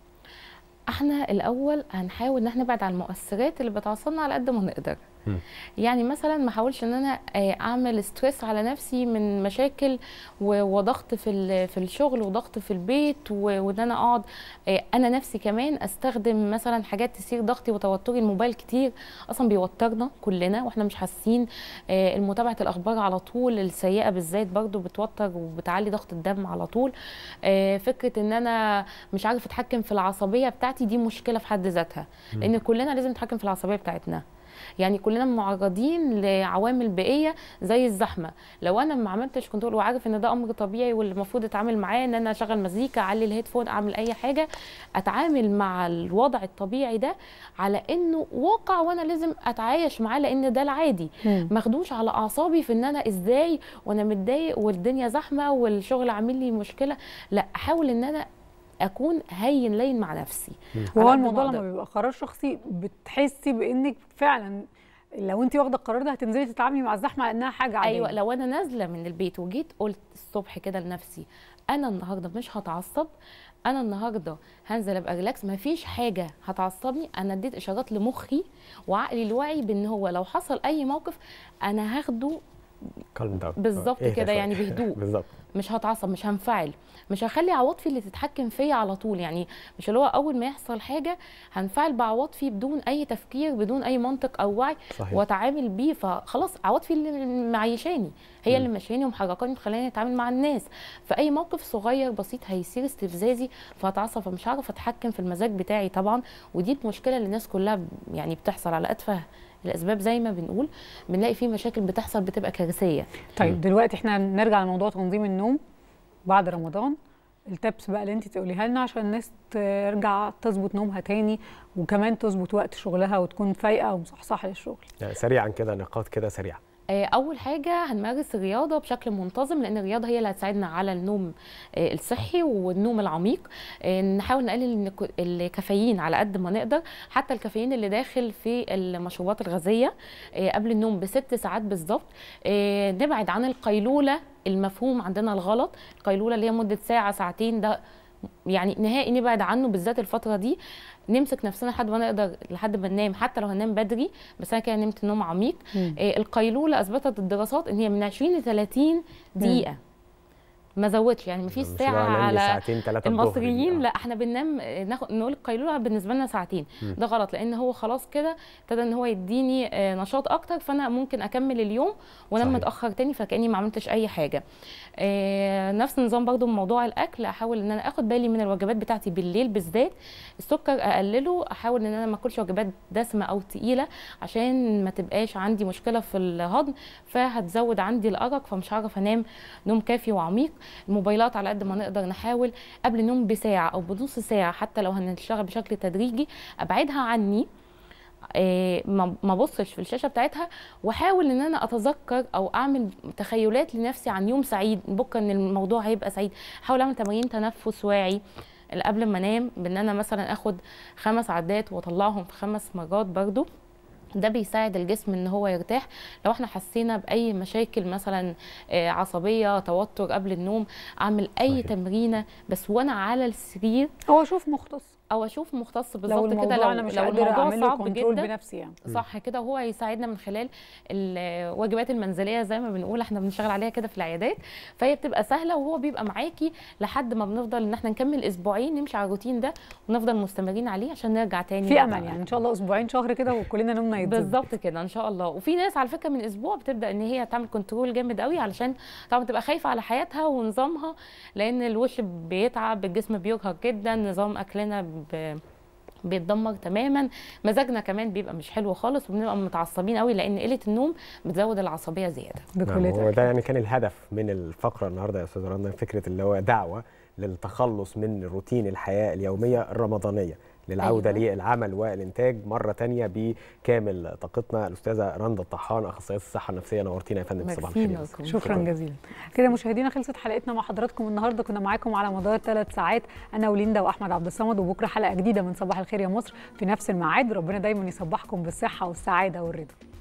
Speaker 4: احنا الاول هنحاول ان احنا نبعد عن المؤثرات اللي بتعصبنا على قد ما نقدر
Speaker 7: مم.
Speaker 4: يعني مثلا ما احاولش ان انا آه، اعمل ستريس على نفسي من مشاكل و- وضغط في ال- في الشغل وضغط في البيت و- وان انا اقعد آه، انا نفسي كمان استخدم مثلا حاجات تثير ضغطي وتوتري الموبايل كتير اصلا بيوترنا كلنا واحنا مش حاسين آه، المتابعه الاخبار على طول السيئه بالذات برضو بتوتر وبتعلي ضغط الدم على طول آه، فكره ان انا مش عارف اتحكم في العصبيه بتاعتي دي مشكله في حد ذاتها
Speaker 9: مم.
Speaker 4: لان كلنا لازم نتحكم في العصبيه بتاعتنا يعني كلنا معرضين لعوامل بيئيه زي الزحمه لو انا ما عملتش كنترول وعارف ان ده امر طبيعي واللي المفروض اتعامل معاه ان انا اشغل مزيكا اعلي الهيدفون اعمل اي حاجه اتعامل مع الوضع الطبيعي ده على انه واقع وانا لازم اتعايش معاه لان ده العادي
Speaker 6: مم.
Speaker 4: ماخدوش على اعصابي في ان انا ازاي وانا متضايق والدنيا زحمه والشغل عامل لي مشكله لا احاول ان انا اكون هين لين مع نفسي على
Speaker 6: وهو
Speaker 4: قد ما
Speaker 6: الموضوع
Speaker 4: أقدر.
Speaker 6: لما بيبقى قرار شخصي بتحسي بانك فعلا لو انت واخده القرار ده هتنزلي تتعاملي مع الزحمه لانها حاجه عاديه
Speaker 4: ايوه لو انا نازله من البيت وجيت قلت الصبح كده لنفسي انا النهارده مش هتعصب انا النهارده هنزل ابقى ريلاكس مفيش حاجه هتعصبني انا اديت اشارات لمخي وعقلي الواعي بان هو لو حصل اي موقف انا هاخده
Speaker 7: كالم داون
Speaker 4: بالظبط كده يعني بهدوء
Speaker 7: بالظبط
Speaker 4: مش هتعصب مش هنفعل مش هخلي عواطفي اللي تتحكم فيا على طول يعني مش اللي هو اول ما يحصل حاجه هنفعل بعواطفي بدون اي تفكير بدون اي منطق او وعي
Speaker 9: صحيح.
Speaker 4: واتعامل بيه فخلاص عواطفي اللي معيشاني هي اللي ماشياني ومحركاني ومخلاني اتعامل مع الناس فاي موقف صغير بسيط هيصير استفزازي فهتعصب فمش هعرف اتحكم في المزاج بتاعي طبعا ودي المشكله اللي الناس كلها ب- يعني بتحصل على اتفه الاسباب زي ما بنقول بنلاقي في مشاكل بتحصل بتبقى كارثيه
Speaker 6: طيب دلوقتي احنا نرجع لموضوع تنظيم النوم بعد رمضان التبس بقى اللي انت تقوليها لنا عشان الناس ترجع تظبط نومها تاني وكمان تظبط وقت شغلها وتكون فايقه ومصحصحه للشغل
Speaker 7: يعني سريعا كده نقاط كده سريعه
Speaker 4: آه، اول حاجه هنمارس الرياضه بشكل منتظم لان الرياضه هي اللي هتساعدنا على النوم آه، الصحي والنوم العميق آه، نحاول نقلل النيكو- الكافيين على قد ما نقدر حتى الكافيين اللي داخل في المشروبات الغازيه آه، قبل النوم بست ساعات بالظبط آه، نبعد عن القيلوله المفهوم عندنا الغلط القيلوله اللي هي مده ساعه ساعتين ده يعني نهائي نبعد عنه بالذات الفتره دي نمسك نفسنا لحد ما نقدر لحد ما ننام حتى لو هننام بدري بس انا كده نمت نوم عميق
Speaker 6: مم.
Speaker 4: آه، القيلوله اثبتت الدراسات ان هي من 20 ل 30 دقيقه ما زودش يعني مفيش
Speaker 7: مش
Speaker 4: ساعه
Speaker 7: اللي هو أنام لي
Speaker 4: على
Speaker 7: ساعتين تلاتة الظهر دي،
Speaker 4: المصريين لا احنا بننام آه، ناخد نقول القيلوله بالنسبه لنا ساعتين
Speaker 7: مم.
Speaker 4: ده غلط لان هو خلاص كده ابتدى ان هو يديني آه، نشاط اكتر فانا ممكن اكمل اليوم وانام
Speaker 7: صحيح.
Speaker 4: متاخر تاني فكاني ما عملتش اي حاجه آه، نفس النظام برضو بموضوع الاكل احاول ان انا اخد بالي من الوجبات بتاعتي بالليل بالذات السكر اقلله احاول ان انا ما اكلش وجبات دسمه او تقيله عشان ما تبقاش عندي مشكله في الهضم فهتزود عندي الارق فمش هعرف انام نوم كافي وعميق الموبايلات على قد ما نقدر نحاول قبل النوم بساعه او بنص ساعه حتى لو هنشتغل بشكل تدريجي ابعدها عني آه، ما ما ابصش في الشاشه بتاعتها واحاول ان انا اتذكر او اعمل تخيلات لنفسي عن يوم سعيد بكره ان الموضوع هيبقى سعيد احاول اعمل تمارين تنفس واعي اللي قبل ما انام بان انا مثلا اخد خمس عدات واطلعهم في خمس مرات برضو ده بيساعد الجسم ان هو يرتاح لو احنا حسينا باي مشاكل مثلا آه، عصبيه توتر قبل النوم اعمل اي تمرينه بس وانا على السرير
Speaker 6: هو شوف مختص
Speaker 4: او اشوف مختص بالظبط
Speaker 6: الموضوع
Speaker 4: كده لو
Speaker 6: أنا مش
Speaker 4: لو
Speaker 6: قادرة
Speaker 4: الموضوع
Speaker 6: أعمل له
Speaker 4: صعب
Speaker 6: كنترول
Speaker 4: جدا
Speaker 6: بنفسي يعني.
Speaker 4: صح كده وهو هيساعدنا من خلال الواجبات المنزليه زي ما بنقول احنا بنشتغل عليها كده في العيادات فهي بتبقى سهله وهو بيبقى معاكي لحد ما بنفضل ان احنا نكمل اسبوعين نمشي على الروتين ده ونفضل مستمرين عليه عشان نرجع تاني
Speaker 6: في
Speaker 4: نبقى-
Speaker 6: امل يعني ان شاء الله اسبوعين شهر كده وكلنا نومنا يتظبط
Speaker 4: بالظبط كده ان شاء الله وفي ناس على فكره من اسبوع بتبدا ان هي تعمل كنترول جامد قوي علشان طبعا تبقى خايفه على حياتها ونظامها لان الوش بيتعب الجسم بيرهق جدا نظام اكلنا ب... بيتدمر تماما مزاجنا كمان بيبقى مش حلو خالص وبنبقى متعصبين قوي لان قله النوم بتزود العصبيه زياده
Speaker 7: نعم هو ده يعني كان الهدف من الفقره النهارده يا استاذ رنا فكره اللي هو دعوه للتخلص من روتين الحياه اليوميه الرمضانيه للعوده
Speaker 6: أيوة.
Speaker 7: أيوة. للعمل والانتاج مره تانية بكامل طاقتنا الاستاذه رندا الطحان اخصائيه الصحه النفسيه نورتينا يا فندم في صباح الخير يا مصر.
Speaker 6: شكرا جزيلا كده مشاهدينا خلصت حلقتنا مع حضراتكم النهارده كنا معاكم على مدار ثلاث ساعات انا وليندا واحمد عبد الصمد وبكره حلقه جديده من صباح الخير يا مصر في نفس الميعاد ربنا دايما يصبحكم بالصحه والسعاده والرضا